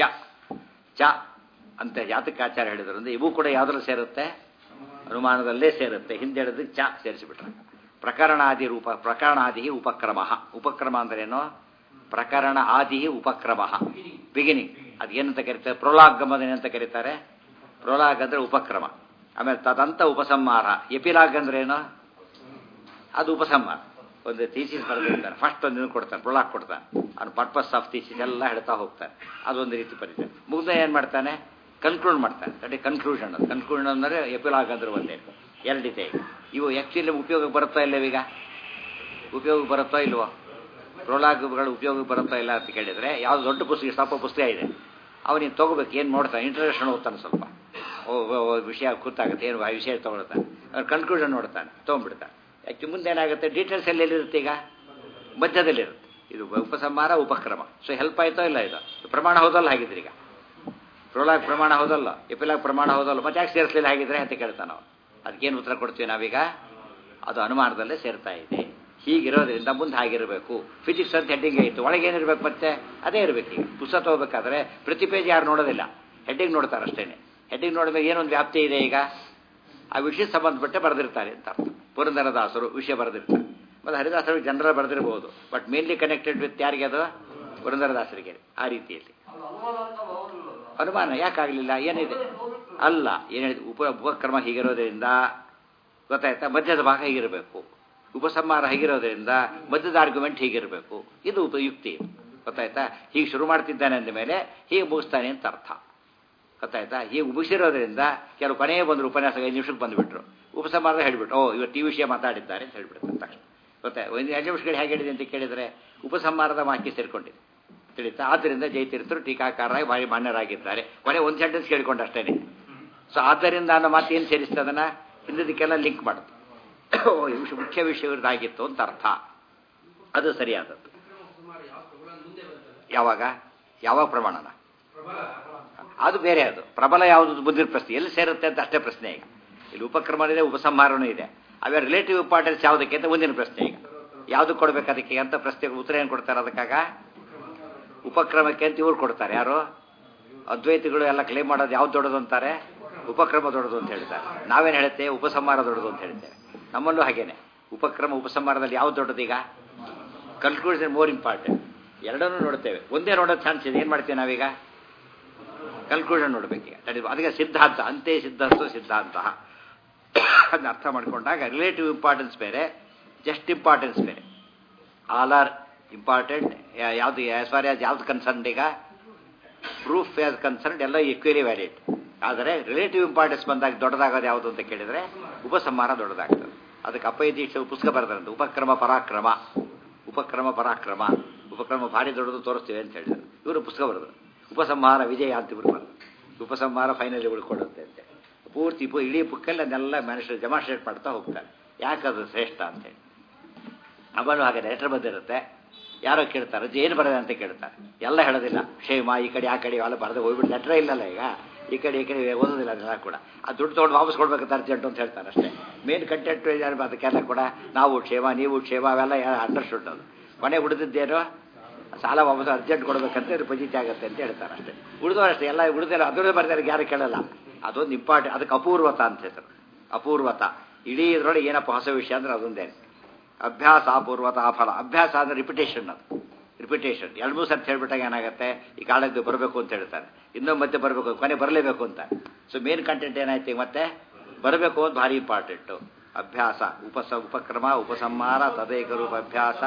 ಚ ಅಂತ ಯಾತಕ್ಕೆ ಆಚಾರ ಹೇಳಿದ್ರು ಅಂದ್ರೆ ಇವು ಕೂಡ ಯಾವ್ದ್ರಲ್ಲಿ ಸೇರುತ್ತೆ ಅನುಮಾನದಲ್ಲೇ ಸೇರುತ್ತೆ ಹಿಂದೆ ಹೇಳಿದ್ರೆ ಚ ಸೇರಿಸಿಬಿಟ್ರೆ ಪ್ರಕರಣಾದಿ ರೂಪ ಪ್ರಕರಣಾದಿ ಉಪಕ್ರಮ ಉಪಕ್ರಮ ಅಂದ್ರೇನು ಪ್ರಕರಣ ಆದಿ ಉಪಕ್ರಮ ಬಿಗಿನಿಂಗ್ ಅದೇನಂತ ಕರೀತಾರೆ ಪ್ರೊಲಾಗಮದ ಏನಂತ ಕರೀತಾರೆ ಪ್ರೊಲಾಗ್ ಅಂದ್ರೆ ಉಪಕ್ರಮ ಆಮೇಲೆ ತದಂತ ಉಪಸಂಹಾರ ಎಪಿಲಾಗ್ ಅಂದ್ರೆ ಏನು ಅದು ಉಪಸಂಹಾರ ಒಂದು ಥೀಸಿಸ್ ಬರೆದಿರ್ತಾರೆ ಫಸ್ಟ್ ಒಂದು ಇದನ್ನು ಕೊಡ್ತಾನೆ ಪ್ರೊಲಾಗ್ ಕೊಡ್ತಾನೆ ಅವ್ನು ಪರ್ಪಸ್ ಆಫ್ ಥೀಸಿಸ್ ಎಲ್ಲ ಹೇಳ್ತಾ ಹೋಗ್ತಾನೆ ಅದೊಂದು ರೀತಿ ಬರೀತಾನೆ ಮುಗ್ದ ಏನು ಮಾಡ್ತಾನೆ ಕನ್ಕ್ಲೂಡ್ ಮಾಡ್ತಾನೆ ದಟ್ ಕನ್ಕ್ಲೂಷನ್ ಅದು ಕನ್ಕ್ಲೂಷನ್ ಅಂದರೆ ಎಪಿಲಾಗ್ ಅಂದ್ರೆ ಒಂದೇ ಎರಡಿದೆ ಇವು ಆ್ಯಕ್ಚುಲಿ ಉಪಯೋಗಕ್ಕೆ ಬರುತ್ತಾ ಇಲ್ಲವೀಗ ಉಪಯೋಗಕ್ಕೆ ಬರುತ್ತೋ ಇಲ್ವೋ ಪ್ರೊಲಾಗ್ಗಳು ಉಪಯೋಗಕ್ಕೆ ಬರುತ್ತಾ ಇಲ್ಲ ಅಂತ ಕೇಳಿದರೆ ಯಾವ್ದು ದೊಡ್ಡ ಪುಸ್ತಕ ಸ್ವಲ್ಪ ಪುಸ್ತಕ ಇದೆ ಅವನಿಗೆ ತಗೋಬೇಕು ಏನು ನೋಡ್ತಾನೆ ಇಂಟ್ರಡಕ್ಷನ್ ಓದ್ತಾನೆ ಸ್ವಲ್ಪ ಓ ಓ, ಓ, ವಿಷಯ ಗೊತ್ತಾಗುತ್ತೆ ಏನು ಆ ವಿಷಯ ತೊಗೊಳ್ತಾನೆ ಅವ್ನು ಕನ್ಕ್ಲೂಷನ್ ನೋಡ್ತಾನೆ ತೊಗೊಂಡ್ಬಿಡ್ತಾನೆ ಯಾಕೆ ಮುಂದೆ ಏನಾಗುತ್ತೆ ಡೀಟೇಲ್ಸ್ ಎಲ್ಲ ಎಲ್ಲಿರುತ್ತೆ ಈಗ ಮಧ್ಯದಲ್ಲಿರುತ್ತೆ ಇದು ಉಪಸಂಹಾರ ಉಪಕ್ರಮ ಸೊ ಹೆಲ್ಪ್ ಆಯ್ತೋ ಇಲ್ಲ ಇದು ಪ್ರಮಾಣ ಹೌದಲ್ಲ ಹಾಗಿದ್ರೆ ಈಗ ಪ್ರೊಲಾಗ್ ಪ್ರಮಾಣ ಹೌದಲ್ಲ ಎಪಿಲಾಗ್ ಪ್ರಮಾಣ ಹೌದಲ್ಲ ಮತ್ತೆ ಯಾಕೆ ಸೇರಿಸಲಿಲ್ಲ ಹಾಗಿದ್ರೆ ಅಂತ ಕೇಳ್ತಾನೆ ನಾವು ಅದಕ್ಕೇನು ಉತ್ತರ ಕೊಡ್ತೀವಿ ನಾವೀಗ ಅದು ಅನುಮಾನದಲ್ಲೇ ಸೇರ್ತಾ ಇದೆ ಹೀಗಿರೋದ್ರಿಂದ ಮುಂದೆ ಹಾಗಿರಬೇಕು ಫಿಸಿಕ್ಸ್ ಅಂತ ಹೆಡ್ಡಿಂಗ್ ಆಯಿತು ಒಳಗೇನಿರ್ಬೇಕು ಮತ್ತೆ ಅದೇ ಇರಬೇಕು ಈಗ ಪುಸ್ತಕ ತಗೋಬೇಕಾದ್ರೆ ಪ್ರತಿ ಪೇಜ್ ಯಾರು ನೋಡೋದಿಲ್ಲ ಹೆಡ್ಡಿಂಗ್ ನೋಡ್ತಾರೆ ಅಷ್ಟೇನೆ ಹೆಡ್ಡಿಂಗ್ ನೋಡಿದಾಗ ಏನೊಂದು ವ್ಯಾಪ್ತಿ ಇದೆ ಈಗ ಆ ವಿಷಯ ಸಂಬಂಧಪಟ್ಟೆ ಬರೆದಿರ್ತಾರೆ ಅಂತ ಅರ್ಥ ಪುರಂದರದಾಸರು ವಿಷಯ ಬರೆದಿರ್ತಾರೆ ಮತ್ತು ಹರಿದಾಸರು ಜನರ ಬರೆದಿರಬಹುದು ಬಟ್ ಮೇನ್ಲಿ ಕನೆಕ್ಟೆಡ್ ವಿತ್ ಯಾರಿಗೆ ಅದು ಪುರಂದರದಾಸರಿಗೆ ಆ ರೀತಿಯಲ್ಲಿ ಅನುಮಾನ ಯಾಕಾಗಲಿಲ್ಲ ಏನಿದೆ ಅಲ್ಲ ಏನು ಹೇಳಿದೆ ಉಪ ಉಪಕ್ರಮ ಹೀಗಿರೋದ್ರಿಂದ ಗೊತ್ತಾಯ್ತಾ ಮಧ್ಯದ ಭಾಗ ಹೀಗಿರಬೇಕು ಉಪಸಂಹಾರ ಹೀಗಿರೋದ್ರಿಂದ ಮಧ್ಯದ ಆರ್ಗ್ಯುಮೆಂಟ್ ಹೀಗಿರಬೇಕು ಇದು ಉಪಯುಕ್ತಿ ಗೊತ್ತಾಯ್ತಾ ಹೀಗೆ ಶುರು ಮಾಡ್ತಿದ್ದಾನೆ ಅಂದ ಮೇಲೆ ಹೀಗೆ ಮುಗಿಸ್ತಾನೆ ಅಂತ ಅರ್ಥ ಗೊತ್ತಾಯ್ತಾ ಹೀಗೆ ಮುಗಿಸಿರೋದ್ರಿಂದ ಕೆಲವು ಕೊನೆಗೆ ಬಂದರು ಉಪನ್ಯಾಸ ಐದು ನಿಮಿಷಕ್ಕೆ ಬಂದುಬಿಟ್ರು ಉಪಸಂಹಾರ ಹೇಳಿಬಿಟ್ರು ಓ ಇವತ್ತು ಈ ವಿಷಯ ಮಾತಾಡಿದ್ದಾರೆ ಅಂತ ಹೇಳ್ಬಿಡ್ತಾರೆ ತಕ್ಷಣ ಗೊತ್ತಾ ಒಂದು ಎರಡು ನಿಮಿಷಗಳು ಹೇಗೆ ಹೇಳಿದೆ ಅಂತ ಕೇಳಿದರೆ ಉಪಸಂಹಾರದ ವಾಕ್ಯ ಸೇರಿಕೊಂಡಿದೆ ತಿಳಿತಾ ಆದ್ದರಿಂದ ಜಯತೀರ್ಥರು ಟೀಕಾಕಾರರಾಗಿ ಭಾರಿ ಮಾನ್ಯರಾಗಿದ್ದಾರೆ ಕೊನೆ ಒಂದು ಸೆಂಟೆನ್ಸ್ ಕೇಳಿಕೊಂಡು ಅಷ್ಟೇನೆ ಸೊ ಆದ್ದರಿಂದ ಅನ್ನೋ ಮಾತು ಏನು ಸೇರಿಸ್ತದೆ ಅದನ್ನ ಹಿಂದದಕ್ಕೆಲ್ಲ ಲಿಂಕ್ ಮಾಡುತ್ತೆ ಓ, ಈ ವಿಷಯ ಮುಖ್ಯ ವಿಷಯದಾಗಿತ್ತು ಅಂತ ಅರ್ಥ ಅದು ಸರಿಯಾದದ್ದು ಯಾವಾಗ ಯಾವಾಗ ಪ್ರಮಾಣನ ಅದು ಬೇರೆ ಅದು ಪ್ರಬಲ ಯಾವುದು ಮುಂದಿನ ಪ್ರಶ್ನೆ ಎಲ್ಲಿ ಸೇರುತ್ತೆ ಅಂತ ಅಷ್ಟೇ ಪ್ರಶ್ನೆ ಈಗ ಇಲ್ಲಿ ಉಪಕ್ರಮ ಇದೆ ಉಪಸಂಹಾರನೂ ಇದೆ ಅವೇ ರಿಲೇಟಿವ್ ಇಂಪಾರ್ಟೆನ್ಸ್ ಯಾವುದಕ್ಕೆ ಅಂತ ಮುಂದಿನ ಪ್ರಶ್ನೆ ಈಗ ಯಾವುದು ಕೊಡ್ಬೇಕು ಅದಕ್ಕೆ ಅಂತ ಪ್ರಶ್ನೆಗೆ ಉತ್ತರ ಏನು ಕೊಡ್ತಾರೆ ಅದಕ್ಕಾಗ ಉಪಕ್ರಮಕ್ಕೆ ಅಂತ ಇವ್ರು ಕೊಡ್ತಾರೆ ಯಾರು ಅದ್ವೈತಿಗಳು ಎಲ್ಲ ಕ್ಲೇಮ್ ಮಾಡೋದು ಯಾವ್ದು ದೊಡ್ಡದು ಅಂತಾರೆ ಉಪಕ್ರಮ ದೊಡ್ಡದು ಅಂತ ಹೇಳ್ತಾರೆ ನಾವೇನು ಹೇಳ್ತೇವೆ ಉಪಸಂಹಾರ ದೊಡ್ಡದು ಅಂತ ಹೇಳ್ತೇವೆ ನಮ್ಮಲ್ಲೂ ಹಾಗೇನೆ ಉಪಕ್ರಮ ಉಪಸಂಹಾರದಲ್ಲಿ ಯಾವ್ದು ದೊಡ್ಡದು ಈಗ ಕನ್ಕ್ಲೂಷನ್ ಮೋರ್ ಇಂಪಾರ್ಟೆಂಟ್ ಎರಡನ್ನೂ ನೋಡ್ತೇವೆ ಒಂದೇ ನೋಡೋ ಚಾನ್ಸ್ ಇದೆ ಏನು ಮಾಡ್ತೇವೆ ನಾವೀಗ ಕನ್ಕ್ಲೂಷನ್ ನೋಡ್ಬೇಕೀಗ ದಟ್ ಇಸ್ ಅದಕ್ಕೆ ಸಿದ್ಧಾಂತ ಅಂತೆ ಸಿದ್ಧಾಂತ ಸಿದ್ಧಾಂತ ಅದನ್ನ ಅರ್ಥ ಮಾಡ್ಕೊಂಡಾಗ ರಿಲೇಟಿವ್ ಇಂಪಾರ್ಟೆನ್ಸ್ ಬೇರೆ ಜಸ್ಟ್ ಇಂಪಾರ್ಟೆನ್ಸ್ ಬೇರೆ ಆಲ್ ಆರ್ ಇಂಪಾರ್ಟೆಂಟ್ ಯಾವ್ದು ಆಸ್ ಫಾರ್ ಯಾಸ್ ಯಾವ್ದು ಕನ್ಸರ್ನ್ ಈಗ ಪ್ರೂಫ್ ಆಸ್ ಕನ್ಸರ್ನ್ ಎಲ್ಲ ಈಕ್ವಲಿ ವ್ಯಾಲಿಡ್ ಆದರೆ ರಿಲೇಟಿವ್ ಇಂಪಾರ್ಟೆನ್ಸ್ ಬಂದಾಗ ದೊಡ್ಡದಾಗೋದು ಯಾವುದು ಅಂತ ಕೇಳಿದರೆ ಉಪಸಂಹಾರ ದೊಡ್ಡದಾಗ್ತದೆ ಅದಕ್ಕೆ ಅಪ್ಪಯ್ಯ ದೀಕ್ಷೆ ಪುಸ್ತಕ ಬರ್ತಾರಂತೆ ಉಪಕ್ರಮ ಪರಾಕ್ರಮ ಉಪಕ್ರಮ ಪರಾಕ್ರಮ ಉಪಕ್ರಮ ಭಾರಿ ದೊಡ್ಡದು ತೋರಿಸ್ತೀವಿ ಅಂತ ಹೇಳಿದ್ರು ಇವರು ಪುಸ್ತಕ ಬರೆದ್ರು ಉಪಸಂಹಾರ ವಿಜಯ ಅಂತ ಇವರು ಬರೆದ್ರು ಉಪಸಂಹಾರ ಫೈನಲಿ ಉಳ್ಕೊಡುತ್ತೆ ಅಂತ ಪೂರ್ತಿ ಪೂ ಇಡೀ ಬುಕ್ಕಲ್ಲಿ ಅದನ್ನೆಲ್ಲ ಮ್ಯಾನೇಜರ್ ಡೆಮಾನ್ಸ್ಟ್ರೇಟ್ ಮಾಡ್ತಾ ಹೋಗ್ತಾರೆ ಯಾಕದು ಶ್ರೇಷ್ಠ ಅಂತೇಳಿ ಅವನು ಹಾಗೆ ಲೆಟರ್ ಬಂದಿರುತ್ತೆ ಯಾರೋ ಕೇಳ್ತಾರೆ ಅದು ಏನು ಬರೋದು ಅಂತ ಕೇಳ್ತಾರೆ ಎಲ್ಲ ಹೇಳೋದಿಲ್ಲ ಕ್ಷೇಮ ಈ ಕಡೆ ಆ ಕಡೆ ಎಲ್ಲ ಬರೆದು ಹೋಗ್ಬಿಟ್ಟು ಲೆಟ್ರೇ ಇಲ್ಲಲ್ಲ ಈಗ ಈ ಕಡೆ ಈ ಕಡೆ ಓದೋದಿಲ್ಲ ಅದೆಲ್ಲ ಕೂಡ ಆ ದುಡ್ಡು ತೊಗೊಂಡು ವಾಪಸ್ ಕೊಡ್ಬೇಕಂತ ಅರ್ಜೆಂಟ್ ಅಂತ ಹೇಳ್ತಾರೆ ಅಷ್ಟೇ ಮೇನ್ ಕಂಟೆಂಟ್ ಯಾರು ಅದಕ್ಕೆಲ್ಲ ಕೂಡ ನಾವು ಕ್ಷೇಮ ನೀವು ಕ್ಷೇಮ ಅವೆಲ್ಲ ಅಂಡರ್ಸ್ಟುಡ್ ಅದು ಮನೆ ಉಳಿದಿದ್ದೇನೋ ಸಾಲ ವಾಪಸ್ ಅರ್ಜೆಂಟ್ ಕೊಡ್ಬೇಕಂತ ಇದು ಪಜಿತಿ ಆಗುತ್ತೆ ಅಂತ ಹೇಳ್ತಾರೆ ಅಷ್ಟೇ ಉಳಿದವರು ಅಷ್ಟೇ ಎಲ್ಲ ಉಳಿದಿಲ್ಲ ಅದರಲ್ಲೇ ಬರ್ತಾರೆ ಯಾರು ಕೇಳಲ್ಲ ಅದೊಂದು ಇಂಪಾರ್ಟೆಂಟ್ ಅದಕ್ಕೆ ಅಪೂರ್ವತ ಅಂತ ಹೆಸರು ಅಪೂರ್ವತ ಇಡೀ ಇದ್ರೊಳಗೆ ಏನಪ್ಪ ಹೊಸ ವಿಷಯ ಅಂದ್ರೆ ಅದೊಂದೇ ಅಭ್ಯಾಸ ಅಪೂರ್ವತ ಫಲ ಅಭ್ಯಾಸ ಅಂದ್ರೆ ರಿಪಿಟೇಷನ್ ಅದು ರಿಪಿಟೇಷನ್ ಎರಡು ಮೂರು ಸರ್ತಿ ಹೇಳ್ಬಿಟ್ಟಾಗ ಏನಾಗುತ್ತೆ ಈ ಕಾಲದ್ದು ಬರಬೇಕು ಅಂತ ಹೇಳ್ತಾರೆ ಇನ್ನೊಮ್ಮೆ ಮತ್ತೆ ಬರಬೇಕು ಕೊನೆ ಬರಲೇಬೇಕು ಅಂತ ಸೊ ಮೇನ್ ಕಂಟೆಂಟ್ ಏನಾಯ್ತು ಈಗ ಮತ್ತೆ ಬರಬೇಕು ಅಂತ ಭಾರಿ ಇಂಪಾರ್ಟೆಂಟು ಅಭ್ಯಾಸ ಉಪಸ ಉಪಕ್ರಮ ಉಪಸಂಹಾರ ತದೇಕ ರೂಪ ಅಭ್ಯಾಸ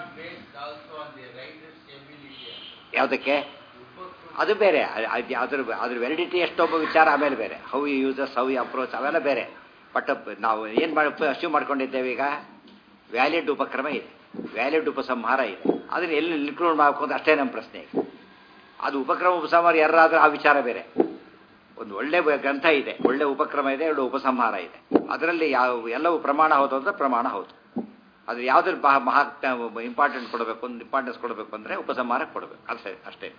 ಯಾವುದಕ್ಕೆ ಅದು ಬೇರೆ ಅ- ಅದ್- ಅದ್ರ ಅದ್ರ ವ್ಯಾಲಿಡಿಟಿ ಎಷ್ಟೊಬ್ಬ ವಿಚಾರ ಆಮೇಲೆ ಬೇರೆ how you uses how you approach ಅವೆಲ್ಲ ಬೇರೆ ಬಟ್ ನಾವು ಏನು ಮಾಡಿ ಅಶ್ಯೂ ಮಾಡ್ಕೊಂಡಿದ್ದೇವೆ ಈಗ ವ್ಯಾಲಿಡ್ ಉಪಕ್ರಮ ಇದೆ ವ್ಯಾಲಿಡ್ ಉಪಸಂಹಾರ ಇದೆ ಅದನ್ನ ಎಲ್ಲಿ ಇನ್ಕ್ಲೂಡ್ ಮಾಡಬೇಕು ಅಂತ ಅಷ್ಟೇ ನಮ್ಮ ಪ್ರಶ್ನೆ ಈಗ ಅದು ಉಪಕ್ರಮ ಉಪಸಂಹಾರ ಯಾರಾದ್ರೂ ಆ ವಿಚಾರ ಬೇರೆ ಒಂದು ಒಳ್ಳೆ ಬ- ಗ್ರಂಥ ಇದೆ ಒಳ್ಳೆ ಉಪಕ್ರಮ ಇದೆ ಒಳ್ಳೆ ಉಪಸಂಹಾರ ಇದೆ ಅದರಲ್ಲಿ ಯಾವ ಎಲ್ಲವೂ ಪ್ರಮಾಣ ಹೌದು ಅಂದ್ರೆ ಪ್ರಮಾಣ ಹೌದು ಅದು ಯಾವ್ದ್ರ ಮಹಾ ಇಂಪಾರ್ಟೆಂಟ್ ಕೊಡಬೇಕು ಒಂದು ಇಂಪಾರ್ಟೆನ್ಸ್ ಕೊಡಬೇಕು ಅಂದರೆ ಉಪಸಂಹಾರಕ್ಕೆ ಕೊಡಬೇಕು ಅಷ್ಟೇ ಅಷ್ಟೇ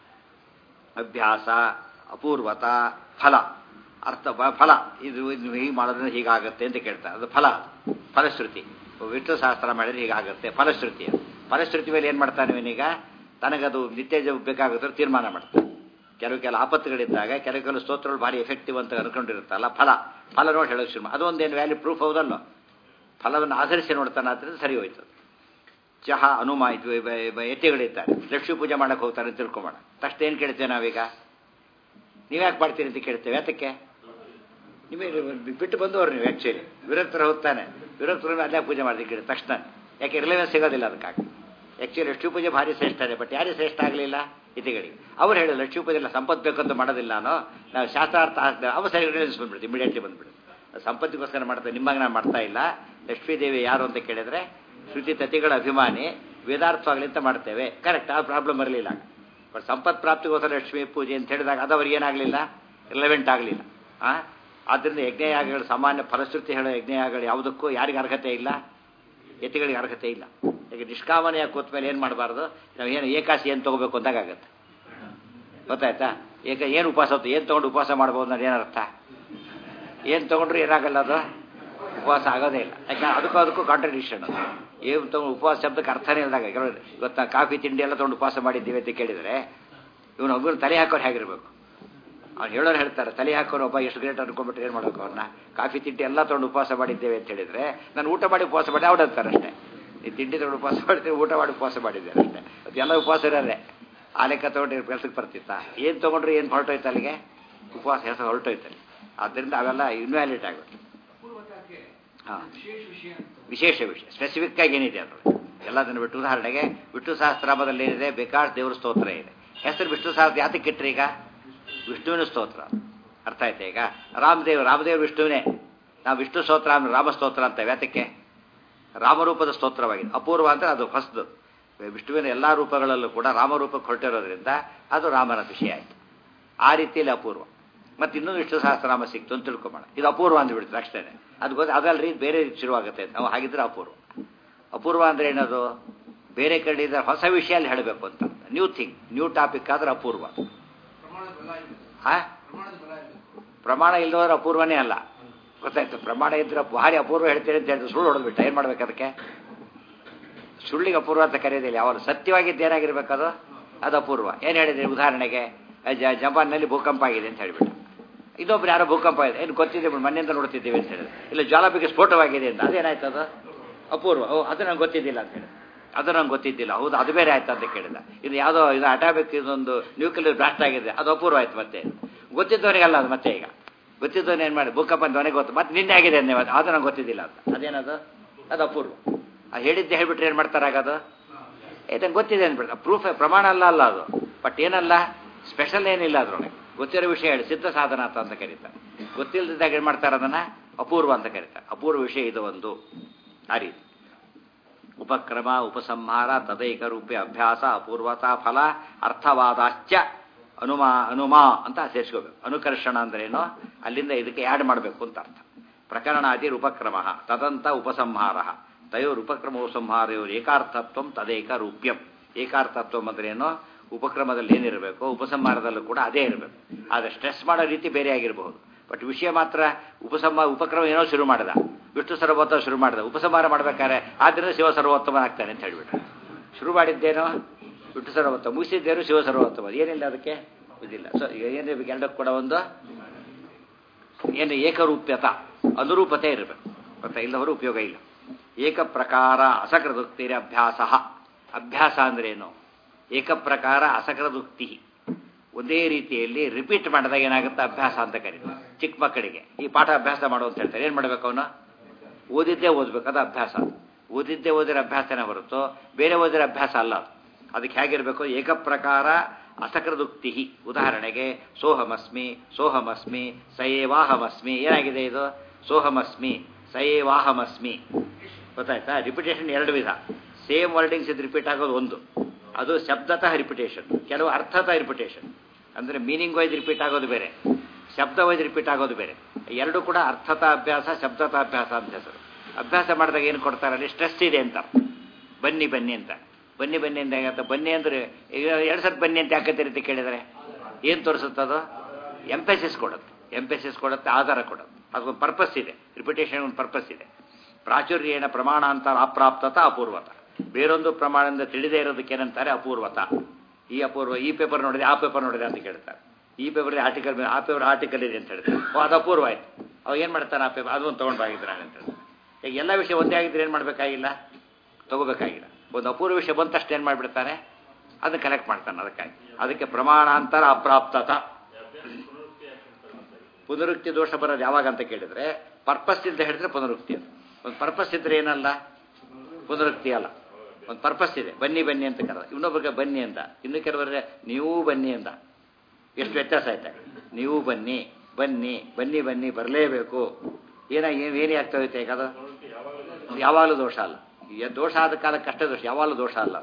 ಅಭ್ಯಾಸ ಅಪೂರ್ವತ ಫಲ ಅರ್ಥ ಬ- ಫಲ ಇದು ಇದು ಹೀಗೆ ಮಾಡೋದ್ರಿಂದ ಹೀಗಾಗುತ್ತೆ ಅಂತ ಕೇಳ್ತಾರೆ ಅದು ಫಲ ಫಲಶ್ರುತಿ ವಿಷ್ಣು ಶಾಸ್ತ್ರ ಮಾಡಿದ್ರೆ ಹೀಗಾಗುತ್ತೆ ಫಲಶ್ರುತಿ ಅದು. ಫಲಶ್ರುತಿ ಮೇಲೆ ಏನು ಮಾಡ್ತಾನೆ ಇವನೀಗ ತನಗದು ನಿತ್ಯ ಜ- ಬೇಕಾಗುತ್ತೆ ಅಂತ ತೀರ್ಮಾನ ಮಾಡ್ತಾನೆ ಕೆಲವು ಕೆಲವು ಆಪತ್ತುಗಳಿದ್ದಾಗ ಕೆಲವು ಕೆಲವು ಸ್ತೋತ್ರಗಳು ಭಾರಿ ಎಫೆಕ್ಟಿವ್ ಅಂತ ಅನ್ಕೊಂಡಿರುತ್ತಲ್ಲ ಫಲ ಫಲ ನೋಡಿ ಹೇಳೋಕೆ ಶುರು ಮಾಡಿ. ಅದೊಂದೇನು ವ್ಯಾಲ್ಯೂ ಪ್ರೂಫ್ ಹೌದಲ್ಲೋ ಫಲವನ್ನು ಆಧರಿಸಿ ನೋಡ್ತಾನೆ ಆದ್ದರಿಂದ ಸರಿ ಹೋಯ್ತು ಚಹಾ ಹನುಮ ಇದು ಇವ- ಇವ ಎತ್ತಿಗಳಿದ್ದಾರೆ ಲಕ್ಷ್ಮೀ ಪೂಜೆ ಮಾಡಕ್ಕೆ ಹೋಗ್ತಾರೆ ಅಂತ ತಿಳ್ಕೊಂಬೋಣ ತಕ್ಷಣ ಏನು ಕೇಳ್ತೇವೆ ನಾವೀಗ ನೀವ್ಯಾಕೆ ಮಾಡ್ತೀರಿ ಅಂತ ಕೇಳ್ತೇವೆ ಯಾತಕ್ಕೆ ನಿಮಗೆ ಬಿಟ್ಟು ಬಂದವರು ನೀವು ಆ್ಯಕ್ಚುಲಿ ವಿರಕ್ತರು ಹೋಗ್ತಾನೆ ವಿರಕ್ತರು ಅಲ್ಲೇ ಪೂಜೆ ಮಾಡ್ತೀವಿ ಕೇಳಿ ತಕ್ಷಣ ಯಾಕೆ ರಿಲೆವೆನ್ಸ್ ಸಿಗೋದಿಲ್ಲ ಅದಕ್ಕಾಗಿ ಆ್ಯಕ್ಚುಲಿ ಲಕ್ಷ್ಮೀ ಪೂಜೆ ಭಾರಿ ಶ್ರೇಷ್ಠ ಇದೆ ಬಟ್ ಯಾರೇ ಶ್ರೇಷ್ಠ ಆಗಲಿಲ್ಲ ಇತಿಗಳಿಗೆ ಅವ್ರು ಹೇಳಿ ಲಕ್ಷ್ಮೀ ಪೂಜೆ ಎಲ್ಲ ಸಂಪತ್ತು ಬೇಕಂತ ಮಾಡೋದಿಲ್ಲ ನಾನು ನಾವು ಶಾಸ್ತ್ರಾರ್ಥ ಆಗ್ತದೆ ಅವ ಸರಿ ರಿಲೆವೆನ್ಸ್ ಬಂದ್ಬಿಡುತ್ತೆ ಇಮಿಡಿಯೇಟ್ಲಿ ಬಂದ್ಬಿಡುತ್ತೆ ಸಂಪತ್ತಿಗೋಸ್ಕರ ಮಾಡ್ತಾ ನಿಮ್ಮಾಗ ನಾನು ಮಾಡ್ತಾ ಇಲ್ಲ ಲಕ್ಷ್ಮೀದೇವಿ ಯಾರು ಅಂತ ಕೇಳಿದ್ರೆ ಶ್ರುತಿ ತತಿಗಳ ಅಭಿಮಾನಿ ವೇದಾರ್ಥವಾಗಲಿ ಅಂತ ಮಾಡ್ತೇವೆ ಕರೆಕ್ಟ್ ಆ ಪ್ರಾಬ್ಲಮ್ ಬರಲಿಲ್ಲ ಬಟ್ ಸಂಪತ್ ಪ್ರಾಪ್ತಿಗೋಸ್ಕರ ಲಕ್ಷ್ಮೀ ಪೂಜೆ ಅಂತ ಹೇಳಿದಾಗ ಅದು ಅವ್ರಿಗೆ ಏನಾಗಲಿಲ್ಲ ರಿಲೆವೆಂಟ್ ಆಗಲಿಲ್ಲ ಆ ಆದ್ದರಿಂದ ಯಜ್ಞಯಾಗಗಳು ಸಾಮಾನ್ಯ ಫಲಶ್ರುತಿ ಹೇಳೋ ಯಜ್ಞಯಾಗಗಳು ಯಾವುದಕ್ಕೂ ಯಾರಿಗೆ ಅರ್ಹತೆ ಇಲ್ಲ ಯತಿಗಳಿಗೆ ಅರ್ಹತೆ ಇಲ್ಲ ಈಗ ನಿಷ್ಕಾಮನೆಯ ಕೂತ ಮೇಲೆ ಏನು ಮಾಡಬಾರ್ದು ನಾವು ಏನು ಏಕಾಸಿ ಏನು ತೊಗೋಬೇಕು ಅಂದಾಗತ್ತೆ ಗೊತ್ತಾಯ್ತಾ ಏಕ ಏನು ಉಪವಾಸ ಹೊತ್ತು ಏನು ತೊಗೊಂಡು ಉಪವಾಸ ಮಾಡ್ಬೋದು ಅನ್ನೋದು ಏನರ್ಥ ಏನು ತೊಗೊಂಡ್ರು ಏನಾಗಲ್ಲ ಅದು ಉಪವಾಸ ಆಗೋದೇ ಇಲ್ಲ ಯಾಕಂದ್ರೆ ಅದಕ್ಕೂ ಅದಕ್ಕೂ ಕಾಂಟ್ರಡಿಕ್ಷನ್ ಅದು ಏನು ತೊಗೊಂಡು ಉಪವಾಸ ಶಬ್ದಕ್ಕೆ ಅರ್ಥನೇ ಇಲ್ದಾಗ ಕೆಲವರು ಇವತ್ತು ನಾವು ಕಾಫಿ ತಿಂಡಿ ಎಲ್ಲ ತೊಗೊಂಡು ಉಪವಾಸ ಮಾಡಿದ್ದೀವಿ ಅಂತ ಕೇಳಿದರೆ ಇವನು ಒಬ್ಬರು ತಲೆ ಹಾಕೋರು ಹೇಗಿರ್ಬೇಕು ಅವ್ನು ಹೇಳೋರು ಹೇಳ್ತಾರೆ ತಲೆ ಹಾಕೋರು ಒಬ್ಬ ಎಷ್ಟು ಗ್ರೇಟ್ ಅನ್ಕೊಂಡ್ಬಿಟ್ರೆ ಏನು ಮಾಡಬೇಕು ಅವ್ರನ್ನ ಕಾಫಿ ತಿಂಡಿ ಎಲ್ಲ ತೊಗೊಂಡು ಉಪವಾಸ ಮಾಡಿದ್ದೇವೆ ಅಂತ ಹೇಳಿದರೆ ನಾನು ಊಟ ಮಾಡಿ ಉಪವಾಸ ಮಾಡಿ ಅವ್ರು ಅಂತಾರೆ ಅಷ್ಟೇ ಈ ತಿಂಡಿ ತೊಗೊಂಡು ಉಪವಾಸ ಮಾಡ್ತೀವಿ ಊಟ ಮಾಡಿ ಉಪವಾಸ ಮಾಡಿದ್ದೇನೆ ಅಷ್ಟೇ ಅದು ಎಲ್ಲ ಉಪವಾಸ ಇರೋದೇ ಆ ಲೆಕ್ಕ ತೊಗೊಂಡು ಕೆಲಸಕ್ಕೆ ಬರ್ತಿತ್ತ ಏನು ತೊಗೊಂಡ್ರೆ ಏನು ಹೊರಟೋಯ್ತು ಅಲ್ಲಿಗೆ ಉಪವಾಸ ಹೆಸರು ಹೊರಟೋಯ್ತಲ್ಲಿ ಆದ್ದರಿಂದ ಅವೆಲ್ಲ ಇನ್ವ್ಯಾಲಿಡ್ ಆಗುತ್ತೆ ಹಾಂ ವಿಶೇಷ ವಿಷಯ ಸ್ಪೆಸಿಫಿಕ್ ಆಗಿ ಏನಿದೆ ಅದರಲ್ಲಿ ಎಲ್ಲದನ್ನು ಬಿಟ್ಟು ಉದಾಹರಣೆಗೆ ವಿಷ್ಣು ಸಹಸ್ರಾಮದಲ್ಲಿ ಏನಿದೆ ಬೇಕಾದ ದೇವ್ರ ಸ್ತೋತ್ರ ಇದೆ ಹೆಸರು ವಿಷ್ಣು ಸಹಸ್ರ ಯಾತಕ್ಕೆ ಇಟ್ರಿ ಈಗ ವಿಷ್ಣುವಿನ ಸ್ತೋತ್ರ ಅರ್ಥ ಆಯ್ತಾ ಈಗ ರಾಮದೇವ್ ರಾಮದೇವ್ ವಿಷ್ಣುವಿನೇ ನಾವು ವಿಷ್ಣು ಸ್ತೋತ್ರ ಅಂದ್ರೆ ರಾಮ ಸ್ತೋತ್ರ ಅಂತ ಯಾತಕ್ಕೆ ರಾಮರೂಪದ ಸ್ತೋತ್ರವಾಗಿದೆ ಅಪೂರ್ವ ಅಂದರೆ ಅದು ಹೊಸದು ವಿಷ್ಣುವಿನ ಎಲ್ಲ ರೂಪಗಳಲ್ಲೂ ಕೂಡ ರಾಮರೂಪಕ್ಕೆ ಹೊರಟಿರೋದ್ರಿಂದ ಅದು ರಾಮನ ವಿಷಯ ಆಯಿತು ಆ ರೀತಿಯಲ್ಲಿ ಅಪೂರ್ವ ಮತ್ತು ಇನ್ನೊಂದು ವಿಷ್ಣು ಸಹಸ್ರನಾಮ ಸಿಕ್ತು ಅಂತ ತಿಳ್ಕೊಂಬೋಣ ಇದು ಅಪೂರ್ವ ಅಂದ್ಬಿಡ್ತಾರೆ ಅಷ್ಟೇ ಅದು ಗೊತ್ತ ಅದಲ್ರಿ ಬೇರೆ ರೀತಿ ಶುರುವಾಗುತ್ತೆ ನಾವು ಹಾಗಿದ್ರೆ ಅಪೂರ್ವ ಅಪೂರ್ವ ಅಂದರೆ ಏನದು ಬೇರೆ ಕಡೆ ಇದ್ರೆ ಹೊಸ ವಿಷಯ ಅಲ್ಲಿ ಹೇಳಬೇಕು ಅಂತ ನ್ಯೂ ಥಿಂಗ್ ನ್ಯೂ ಟಾಪಿಕ್ ಆದ್ರೆ ಅಪೂರ್ವ ಆ ಪ್ರಮಾಣ ಇಲ್ಲದವ್ರ ಅಪೂರ್ವನೇ ಅಲ್ಲ ಗೊತ್ತಾಯ್ತು ಪ್ರಮಾಣ ಇದ್ರೆ ಭಾರಿ ಅಪೂರ್ವ ಹೇಳ್ತೇನೆ ಅಂತ ಹೇಳಿದ್ರೆ ಸುಳ್ಳು ಹೊಡೆದ್ಬಿಟ್ಟ ಏನು ಮಾಡ್ಬೇಕು ಅದಕ್ಕೆ ಸುಳ್ಳಿಗೆ ಅಪೂರ್ವ ಅಂತ ಕರೆಯೋದಿಲ್ಲ ಯಾವಾಗ ಸತ್ಯವಾಗಿದ್ದು ಏನಾಗಿರ್ಬೇಕು ಅದು ಅದು ಅಪೂರ್ವ ಏನು ಹೇಳಿದ್ರಿ ಉದಾಹರಣೆಗೆ ಜ ಜಪಾನ್ನಲ್ಲಿ ಭೂಕಂಪ ಆಗಿದೆ ಅಂತ ಹೇಳಿಬಿಟ್ಟು ಇನ್ನೊಬ್ರು ಯಾರೋ ಭೂಕಂಪ ಇದೆ ಏನು ಗೊತ್ತಿದೆ ಬಿಡು ಮನೆಯಿಂದ ನೋಡ್ತಿದ್ದೀವಿ ಅಂತ ಹೇಳಿದ್ರೆ ಇಲ್ಲ ಜ್ವಾಲಾಪಿಗೆ ಸ್ಫೋಟವಾಗಿದೆ ಅಂತ ಅದೇನಾಯ್ತು ಅದು ಅಪೂರ್ವ ಓ ಅದು ನಂಗೆ ಗೊತ್ತಿದ್ದಿಲ್ಲ ಅಂತ ಹೇಳಿ ಅದು ನಂಗೆ ಗೊತ್ತಿದ್ದಿಲ್ಲ ಹೌದು ಅದು ಬೇರೆ ಆಯ್ತು ಅಂತ ಕೇಳಿದ ಇದು ಯಾವುದೋ ಇದು ಅಟಾಮಿಕ್ ಇದೊಂದು ನ್ಯೂಕ್ಲಿಯರ್ ಬ್ಲಾಸ್ಟ್ ಆಗಿದೆ ಅದು ಅಪೂರ್ವ ಆಯ್ತು ಮತ್ತೆ ಗೊತ್ತಿದ್ದವನಿಗಲ್ಲ ಅದು ಮತ್ತೆ ಈಗ ಗೊತ್ತಿದ್ದವನು ಏನು ಮಾಡಿ ಭೂಕಂಪ ಅಂತ ಅವನಿಗೆ ಗೊತ್ತು ಮತ್ತೆ ನಿನ್ನೆ ಆಗಿದೆ ಅಂದೆ ಅದು ಅದು ನಂಗೆ ಗೊತ್ತಿದ್ದಿಲ್ಲ ಅಂತ ಅದೇನದು ಅದು ಅಪೂರ್ವ ಅದು ಹೇಳಿದ್ದೆ ಹೇಳ್ಬಿಟ್ರೆ ಏನು ಮಾಡ್ತಾರೆ ಆಗೋದು ಏ ನಂಗೆ ಗೊತ್ತಿದೆ ಅಂದ್ಬಿಡ್ತಾರೆ ಪ್ರೂಫ್ ಪ್ರಮಾಣ ಅಲ್ಲ ಅಲ್ಲ ಅದು ಬಟ್ ಏನಲ್ಲ ಸ್ಪೆಷಲ್ ಏನಿಲ್ಲ ಅದ್ರೊಳಗೆ ಗೊತ್ತಿರೋ ವಿಷಯ ಹೇಳಿ ಸಿದ್ಧ ಸಾಧನ ಅಂತ ಅಂತ ಕರೀತಾರೆ ಗೊತ್ತಿಲ್ಲದಿದ್ದಾಗ ಏನು ಮಾಡ್ತಾರೆ ಅದನ್ನು ಅಪೂರ್ವ ಅಂತ ಕರೀತಾರೆ ಅಪೂರ್ವ ವಿಷಯ ಇದು ಒಂದು ಆ ರೀತಿ ಉಪಕ್ರಮ ಉಪಸಂಹಾರ ತದೈಕ ರೂಪೆ ಅಭ್ಯಾಸ ಅಪೂರ್ವತಾ ಫಲ ಅರ್ಥವಾದಾಶ್ಚ ಅನುಮಾ ಅನುಮಾ ಅಂತ ಸೇರಿಸ್ಕೋಬೇಕು ಅನುಕರ್ಷಣ ಅಂದ್ರೇನು ಅಲ್ಲಿಂದ ಇದಕ್ಕೆ ಆ್ಯಡ್ ಮಾಡಬೇಕು ಅಂತ ಅರ್ಥ ಪ್ರಕರಣಾದಿ ಉಪಕ್ರಮ ತದಂತ ಉಪಸಂಹಾರ ತಯೋರ್ ಉಪಕ್ರಮ ಉಪಸಂಹಾರಯೋರ್ ಏಕಾರ್ಥತ್ವ ತದೇಕ ರೂಪ್ಯಂ ಏಕಾರ್ಥತ್ವ ಅಂದ್ರೇನು ಉಪಕ್ರಮದಲ್ಲಿ ಏನಿರಬೇಕು ಉಪಸಂಹಾರದಲ್ಲೂ ಕೂಡ ಅದೇ ಇರಬೇಕು ಆದರೆ ಸ್ಟ್ರೆಸ್ ಮಾಡೋ ರೀತಿ ಬೇರೆ ಆಗಿರಬಹುದು ಬಟ್ ವಿಷಯ ಮಾತ್ರ ಉಪಸಂಹ ಉಪಕ್ರಮ ಏನೋ ಶುರು ಮಾಡಿದ ವಿಷ್ಣು ಸರ್ವೋತ್ತಮ ಶುರು ಮಾಡಿದ ಉಪಸಂಹಾರ ಮಾಡ್ಬೇಕಾದ್ರೆ ಆದ್ದರಿಂದ ಶಿವ ಸರ್ವೋತ್ತಮ ಆಗ್ತಾನೆ ಅಂತ ಹೇಳ್ಬಿಟ್ರೆ ಶುರು ಮಾಡಿದ್ದೇನೋ ವಿಷ್ಣು ಸರ್ವೋತ್ತಮ ಮುಗಿಸಿದ್ದೇನು ಶಿವ ಸರ್ವೋತ್ತಮ ಏನಿಲ್ಲ ಅದಕ್ಕೆ ಇದಿಲ್ಲ ಸೊ ಏನಿರಬೇಕು ಎರಡಕ್ಕೂ ಕೂಡ ಒಂದು ಏನು ಏಕರೂಪ್ಯತ ಅನುರೂಪತೆ ಇರಬೇಕು ಗೊತ್ತಾ ಇಲ್ಲವರು ಉಪಯೋಗ ಇಲ್ಲ ಏಕ ಪ್ರಕಾರ ಅಸಕೃದುಕ್ತಿರ ಅಭ್ಯಾಸ ಅಭ್ಯಾಸ ಅಂದ್ರೇನು ಏಕಪ್ರಕಾರ ಅಸಕೃದುಕ್ತಿ ಒಂದೇ ರೀತಿಯಲ್ಲಿ ರಿಪೀಟ್ ಮಾಡಿದಾಗ ಏನಾಗುತ್ತೆ ಅಭ್ಯಾಸ ಅಂತ ಕರೀತಾರೆ ಚಿಕ್ಕ ಮಕ್ಕಳಿಗೆ ಈ ಪಾಠ ಅಭ್ಯಾಸ ಮಾಡು ಅಂತ ಹೇಳ್ತಾರೆ ಏನು ಮಾಡಬೇಕು ಅವನು ಓದಿದ್ದೇ ಓದ್ಬೇಕು ಅದು ಅಭ್ಯಾಸ ಓದಿದ್ದೇ ಓದಿರೋ ಅಭ್ಯಾಸನೇ ಹೊರತು ಬೇರೆ ಓದಿರೋ ಅಭ್ಯಾಸ ಅಲ್ಲ ಅದು ಅದಕ್ಕೆ ಹೇಗಿರಬೇಕು ಏಕಪ್ರಕಾರ ಅಸಕೃದುಕ್ತಿ ಉದಾಹರಣೆಗೆ ಸೋಹಮಸ್ಮಿ ಸೋಹಮಸ್ಮಿ ಸಯೇವಾಹಮಸ್ಮಿ ಏನಾಗಿದೆ ಇದು ಸೋಹಮಸ್ಮಿ ಸಯೇವಾಹಮಸ್ಮಿ ಗೊತ್ತಾಯ್ತಾ ರಿಪಿಟೇಷನ್ ಎರಡು ವಿಧ ಸೇಮ್ ವರ್ಡಿಂಗ್ಸ್ ಇದು ರಿಪೀಟ್ ಆಗೋದು ಒಂದು ಅದು ಶಬ್ದತಃ ರಿಪಿಟೇಷನ್ ಕೆಲವು ಅರ್ಥತಃ ರಿಪಿಟೇಷನ್ ಅಂದರೆ ಮೀನಿಂಗ್ ವೈಸ್ ರಿಪೀಟ್ ಆಗೋದು ಬೇರೆ ಶಬ್ದ ವೈಸ್ ರಿಪೀಟ್ ಆಗೋದು ಬೇರೆ ಎರಡು ಕೂಡ ಅರ್ಥತ ಅಭ್ಯಾಸ ಶಬ್ದತ ಅಭ್ಯಾಸ ಅಂತ ಹೆಸರು ಅಭ್ಯಾಸ ಮಾಡಿದಾಗ ಏನು ಕೊಡ್ತಾರೆ ಅಲ್ಲಿ ಸ್ಟ್ರೆಸ್ ಇದೆ ಅಂತ ಬನ್ನಿ ಬನ್ನಿ ಅಂತ ಬನ್ನಿ ಬನ್ನಿ ಅಂತ ಹೇಗಂತ ಬನ್ನಿ ಅಂದರೆ ಈಗ ಎರಡು ಸಲ ಬನ್ನಿ ಅಂತ ಯಾಕೆ ರೀತಿ ಕೇಳಿದರೆ ಏನು ತೋರಿಸುತ್ತದು ಎಂಪೆಸಿಸ್ ಕೊಡುತ್ತೆ ಎಂಪೆಸಿಸ್ ಕೊಡುತ್ತೆ ಆಧಾರ ಕೊಡುತ್ತೆ ಅದೊಂದು ಪರ್ಪಸ್ ಇದೆ ರಿಪಿಟೇಷನ್ ಒಂದು ಪರ್ಪಸ್ ಇದೆ ಪ್ರಾಚುರ್ಯೇಣ ಪ್ರಮಾಣಾಂತರ ಅಪ್ರಾಪ್ತತ ಅಪೂರ್ವತ ಬೇರೊಂದು ಪ್ರಮಾಣದಿಂದ ತಿಳಿದೇ ಇರೋದಕ್ಕೆ ಏನಂತಾರೆ ಅಪೂರ್ವತ ಈ ಅಪೂರ್ವ ಈ ಪೇಪರ್ ನೋಡಿದೆ ಆ ಪೇಪರ್ ನೋಡಿದೆ ಅಂತ ಕೇಳ್ತಾರೆ ಈ ಪೇಪರ್ ಆರ್ಟಿಕಲ್ ಆ ಪೇಪರ್ ಆರ್ಟಿಕಲ್ ಇದೆ ಅಂತ ಹೇಳ್ತಾರೆ ಓ ಅದು ಅಪೂರ್ವ ಆಯ್ತು ಅವಾಗ ಏನು ಮಾಡ್ತಾರೆ ಆ ಪೇಪರ್ ಅದೊಂದು ತೊಗೊಂಡು ಬಾಗಿದ್ದಾನೆ ಅಂತ ಹೇಳ್ತಾರೆ ಈಗ ಎಲ್ಲ ವಿಷಯ ಒಂದೇ ಆಗಿದ್ರೆ ಏನು ಮಾಡಬೇಕಾಗಿಲ್ಲ ತಗೋಬೇಕಾಗಿಲ್ಲ ಒಂದು ಅಪೂರ್ವ ವಿಷಯ ಬಂದ ತಕ್ಷಣ ಏನು ಮಾಡಿಬಿಡ್ತಾನೆ ಅದನ್ನು ಕಲೆಕ್ಟ್ ಮಾಡ್ತಾನೆ ಅದಕ್ಕಾಗಿ ಅದಕ್ಕೆ ಪ್ರಮಾಣಾಂತರ ಅಪ್ರಾಪ್ತತ ಪುನರುಕ್ತಿ ದೋಷ ಬರೋದು ಯಾವಾಗ ಅಂತ ಕೇಳಿದ್ರೆ ಪರ್ಪಸ್ ಇಂದ ಹೇಳಿದ್ರೆ ಪುನರುಕ್ತಿ ಅದು ಒಂದು ಪರ್ಪಸ್ ಇದ್ರೆ ಏನಲ್ಲ ಪುನರುಕ್ತಿ ಅಲ್ಲ ಒಂದು ಪರ್ಪಸ್ ಇದೆ ಬನ್ನಿ ಬನ್ನಿ ಅಂತ ಕರೆದ ಇನ್ನೊಬ್ಬರಿಗೆ ಬನ್ನಿ ಅಂತ ಇನ್ನು ಕೆಲವರಿಗೆ ನೀವು ಬನ್ನಿ ಅಂತ ಎಷ್ಟು ವ್ಯತ್ಯಾಸ ಆಯ್ತಾ ನೀವು ಬನ್ನಿ ಬನ್ನಿ ಬನ್ನಿ ಬನ್ನಿ ಬರಲೇಬೇಕು ಏನ ಏನು ಏನೇ ಆಗ್ತಾ ಹೋಯ್ತು ಈಗ ಅದು ಯಾವಾಗಲೂ ದೋಷ ಅಲ್ಲ ಈ ದೋಷ ಆದ ಕಾಲಕ್ಕೆ ಕಷ್ಟ ದೋಷ ಯಾವಾಗಲೂ ದೋಷ ಅಲ್ಲ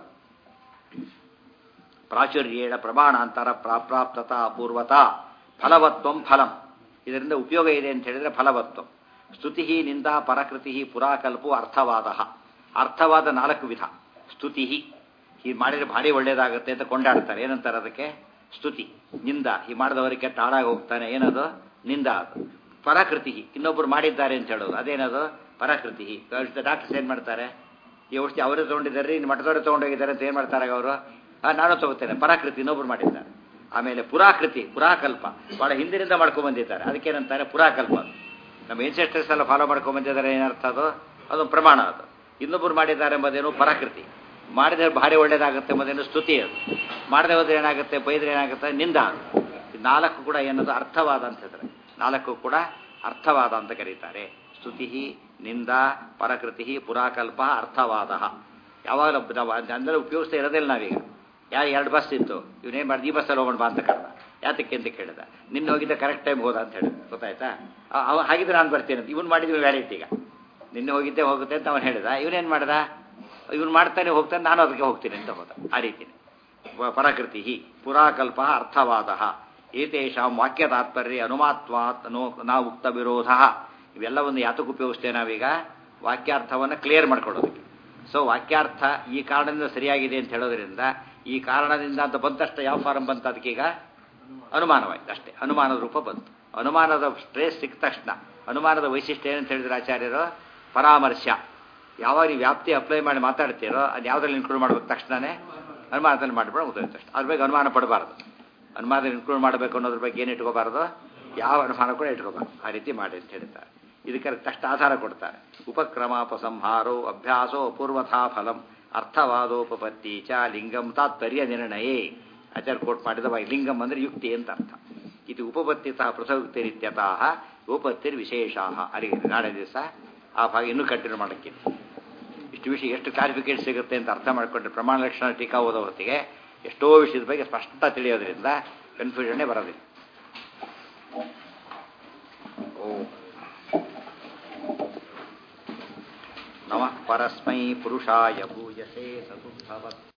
ಪ್ರಾಚುರ್ಯೇಣ ಪ್ರಮಾಣಾಂತರ ಪ್ರಾಪ್ತತ ಅಪೂರ್ವತ ಫಲವತ್ವಂ ಫಲಂ ಇದರಿಂದ ಉಪಯೋಗ ಇದೆ ಅಂತ ಹೇಳಿದ್ರೆ ಫಲವತ್ವಂ ಸ್ತುತಿ ನಿಂದ ಪರಕೃತಿ ಪುರಾಕಲ್ಪು ಅರ್ಥವಾದ ಅರ್ಥವಾದ ನಾಲ್ಕು ವಿಧ ಸ್ತುತಿ ಹೀಗೆ ಮಾಡಿದ್ರೆ ಭಾರಿ ಒಳ್ಳೇದಾಗುತ್ತೆ ಅಂತ ಕೊಂಡಾಡ್ತಾರೆ ಏನಂತಾರೆ ಅದಕ್ಕೆ ಸ್ತುತಿ ನಿಂದ ಈ ಮಾಡಿದವರಿಗೆ ಕೆಟ್ಟ ಹಾಳಾಗಿ ಹೋಗ್ತಾನೆ ಏನದು ನಿಂದ ಅದು ಪರಾಕೃತಿ ಇನ್ನೊಬ್ರು ಮಾಡಿದ್ದಾರೆ ಅಂತ ಹೇಳೋದು ಅದೇನದು ಪರಾಕೃತಿ ಡಾಕ್ಟರ್ಸ್ ಏನು ಮಾಡ್ತಾರೆ ಈ ಔಷಧಿ ಅವರೇ ತೊಗೊಂಡಿದ್ದಾರೆ ಇನ್ನು ಮಠದವರೇ ತೊಗೊಂಡೋಗಿದ್ದಾರೆ ಅಂತ ಏನು ಮಾಡ್ತಾರೆ ಅವರು ನಾನು ತಗೋತೇನೆ ಪರಾಕೃತಿ ಇನ್ನೊಬ್ರು ಮಾಡಿದ್ದಾರೆ ಆಮೇಲೆ ಪುರಾಕೃತಿ ಪುರಾಕಲ್ಪ ಭಾಳ ಹಿಂದಿನಿಂದ ಮಾಡ್ಕೊಂಡ್ ಬಂದಿದ್ದಾರೆ ಅದಕ್ಕೇನಂತಾರೆ ಪುರಾಕಲ್ಪ ನಮ್ಮ ಏನ್ಸೆಸ್ಟರ್ಸ್ ಎಲ್ಲ ಫಾಲೋ ಮಾಡ್ಕೊಂಡ್ ಬಂದಿದ್ದಾರೆ ಏನರ್ಥ ಅದು ಅದೊಂದು ಪ್ರಮಾಣ ಅದು ಇನ್ನೊಬ್ರು ಮಾಡಿದ್ದಾರೆ ಎಂಬುದೇನು ಪರಾಕೃತಿ ಮಾಡಿದ್ರೆ ಭಾರಿ ಒಳ್ಳೇದಾಗುತ್ತೆ ಎಂಬುದೇನು ಸ್ತುತಿ ಅದು ಮಾಡದೆ ಹೋದ್ರೆ ಏನಾಗುತ್ತೆ ಬೈದ್ರೆ ಏನಾಗುತ್ತೆ ನಿಂದ ಅದು ನಾಲ್ಕು ಕೂಡ ಏನದು ಅರ್ಥವಾದ ಅಂತ ಹೇಳ್ತಾರೆ ನಾಲ್ಕು ಕೂಡ ಅರ್ಥವಾದ ಅಂತ ಕರೀತಾರೆ ಸ್ತುತಿ ನಿಂದ ಪರಕೃತಿ ಪುರಾಕಲ್ಪ ಅರ್ಥವಾದ ಯಾವಾಗಲೂ ನಾವು ಅಂದರೆ ಉಪಯೋಗಿಸ್ತಾ ಇರೋದಿಲ್ಲ ನಾವೀಗ ಯಾ ಎರಡು ಬಸ್ ಇತ್ತು ಇವನೇನು ಮಾಡಿದ ಈ ಬಸ್ಸಲ್ಲಿ ಹೋಗೋಣ ಬಾ ಅಂತ ಕರೆದ ಯಾತಕ್ಕೆ ಅಂತ ಕೇಳಿದ ನಿನ್ನ ಹೋಗಿದ್ದ ಕರೆಕ್ಟ್ ಟೈಮ್ ಹೋದ ಅಂತ ಹೇಳಿದ ಗೊತ್ತಾಯ್ತಾ ಅವ ಹಾಗಿದ್ರೆ ನಾನು ಬರ್ತೀನಿ ಅಂತ ಇವನು ಮಾಡಿದ್ವಿ ವ್ಯಾಲಿಟಿ ಈಗ ನಿನ್ನೆ ಹೋಗಿದ್ದೆ ಹೋಗುತ್ತೆ ಅಂತ ಅವನು ಹೇಳಿದ ಇವನೇನು ಮಾಡ್ದ ಇವನು ಮಾಡ್ತಾನೆ ಹೋಗ್ತಾನೆ ನಾನು ಅದಕ್ಕೆ ಹೋಗ್ತೀನಿ ಅಂತ ಹೋದ ಆ ರೀತಿ ಪರಕೃತಿ ಪುರಾಕಲ್ಪ ಅರ್ಥವಾದ ಏತೇಷಾಂ ವಾಕ್ಯ ತಾತ್ಪರ್ಯ ಅನುಮಾತ್ವಾತ್ ನೋ ನಾ ಉಕ್ತ ವಿರೋಧ ಇವೆಲ್ಲವನ್ನು ಯಾತಕ್ಕೆ ಉಪಯೋಗಿಸ್ತೇವೆ ನಾವೀಗ ವಾಕ್ಯಾರ್ಥವನ್ನು ಕ್ಲಿಯರ್ ಮಾಡ್ಕೊಳ್ಳೋದಕ್ಕೆ ಸೊ ವಾಕ್ಯಾರ್ಥ ಈ ಕಾರಣದಿಂದ ಸರಿಯಾಗಿದೆ ಅಂತ ಹೇಳೋದ್ರಿಂದ ಈ ಕಾರಣದಿಂದ ಅಂತ ಬಂತಷ್ಟ ಯಾವ ಫಾರಂ ಬಂತು ಅದಕ್ಕೀಗ ಅನುಮಾನವಾಯ್ತು ಅಷ್ಟೇ ಅನುಮಾನದ ರೂಪ ಬಂತು ಅನುಮಾನದ ಸ್ಟ್ರೇಸ್ ಸಿಕ್ಕ ತಕ್ಷಣ ಅನುಮಾನದ ವೈಶಿಷ್ಟ್ಯ ಏನಂತ ಹೇಳಿದ್ರೆ ಆಚಾರ್ಯರು ಪರಾಮರ್ಶ ಯಾವಾಗ ನೀವು ವ್ಯಾಪ್ತಿ ಅಪ್ಲೈ ಮಾಡಿ ಮಾತಾಡ್ತೀರೋ ಅದು ಯಾವುದ್ರಲ್ಲಿ ಇನ್ಕ್ಲೂಡ್ ಮಾಡ್ಬೇಕು ತಕ್ಷಣನೇ ಅನುಮಾನದಲ್ಲಿ ಮಾಡಿಬಿಡೋ ಮುಗಿದೋಯ್ತು ಅಷ್ಟು ಅದ್ರ ಬಗ್ಗೆ ಅನುಮಾನ ಪಡಬಾರ್ದು ಅನುಮಾನದಲ್ಲಿ ಇನ್ಕ್ಲೂಡ್ ಮಾಡಬೇಕು ಅನ್ನೋದ್ರ ಬಗ್ಗೆ ಏನು ಇಟ್ಕೋಬಾರ್ದು ಯಾವ ಅನುಮಾನ ಕೂಡ ಇಟ್ಕೋಬಾರ್ದು ಆ ರೀತಿ ಮಾಡಿ ಅಂತ ಹೇಳ್ತಾರೆ ಇದಕ್ಕೆ ತಕ್ಷಣ ಆಧಾರ ಕೊಡ್ತಾರೆ ಉಪಕ್ರಮಾಪಸಂಹಾರೋ ಅಭ್ಯಾಸೋ ಪೂರ್ವಥಾ ಫಲಂ ಅರ್ಥವಾದೋಪಪತ್ತಿ ಚ ಲಿಂಗಂ ತಾತ್ಪರ್ಯ ನಿರ್ಣಯೇ ಆಚಾರ್ಯ ಕೋಟ್ ಮಾಡಿದ ವಾ- ಲಿಂಗಂ ಅಂದರೆ ಯುಕ್ತಿ ಅಂತ ಅರ್ಥ ಇದು ಉಪಪತ್ತಿತಃ ಪೃಥಗುಕ್ತಿರಿತ್ಯತಃ ಉಪತ್ತಿರ್ ವಿಶೇಷ ಅಲ್ಲಿಗೆ ನಾಳೆ ದಿವಸ ಆ ಭಾಗ ಇನ್ನೂ ಕಂಟಿನ್ಯೂ ಮಾಡೋಕ್ಕೆ ಇಷ್ಟು ವಿಷಯ ಎಷ್ಟು ಕ್ಲಾರಿಫಿಕೇಟ್ ಸಿಗುತ್ತೆ ಅಂತ ಅರ್ಥ ಮಾಡಿಕೊಂಡ್ರೆ ಪ್ರಮಾಣ ಲಕ್ಷಣ ಟೀಕಾ ಓದೋ ಹೊತ್ತಿಗೆ ಎಷ್ಟೋ ವಿಷಯದ ಬಗ್ಗೆ ಸ್ಪಷ್ಟ ತಿಳಿಯೋದ್ರಿಂದ ಕನ್ಫ್ಯೂಷನ್ನೇ ಬರೋದಿಲ್ಲ ಓ ನಮಃ ಪರಸ್ಮೈ ಪುರುಷಾಯ ಭೂಯಸೇ ಸತು ಭವತ್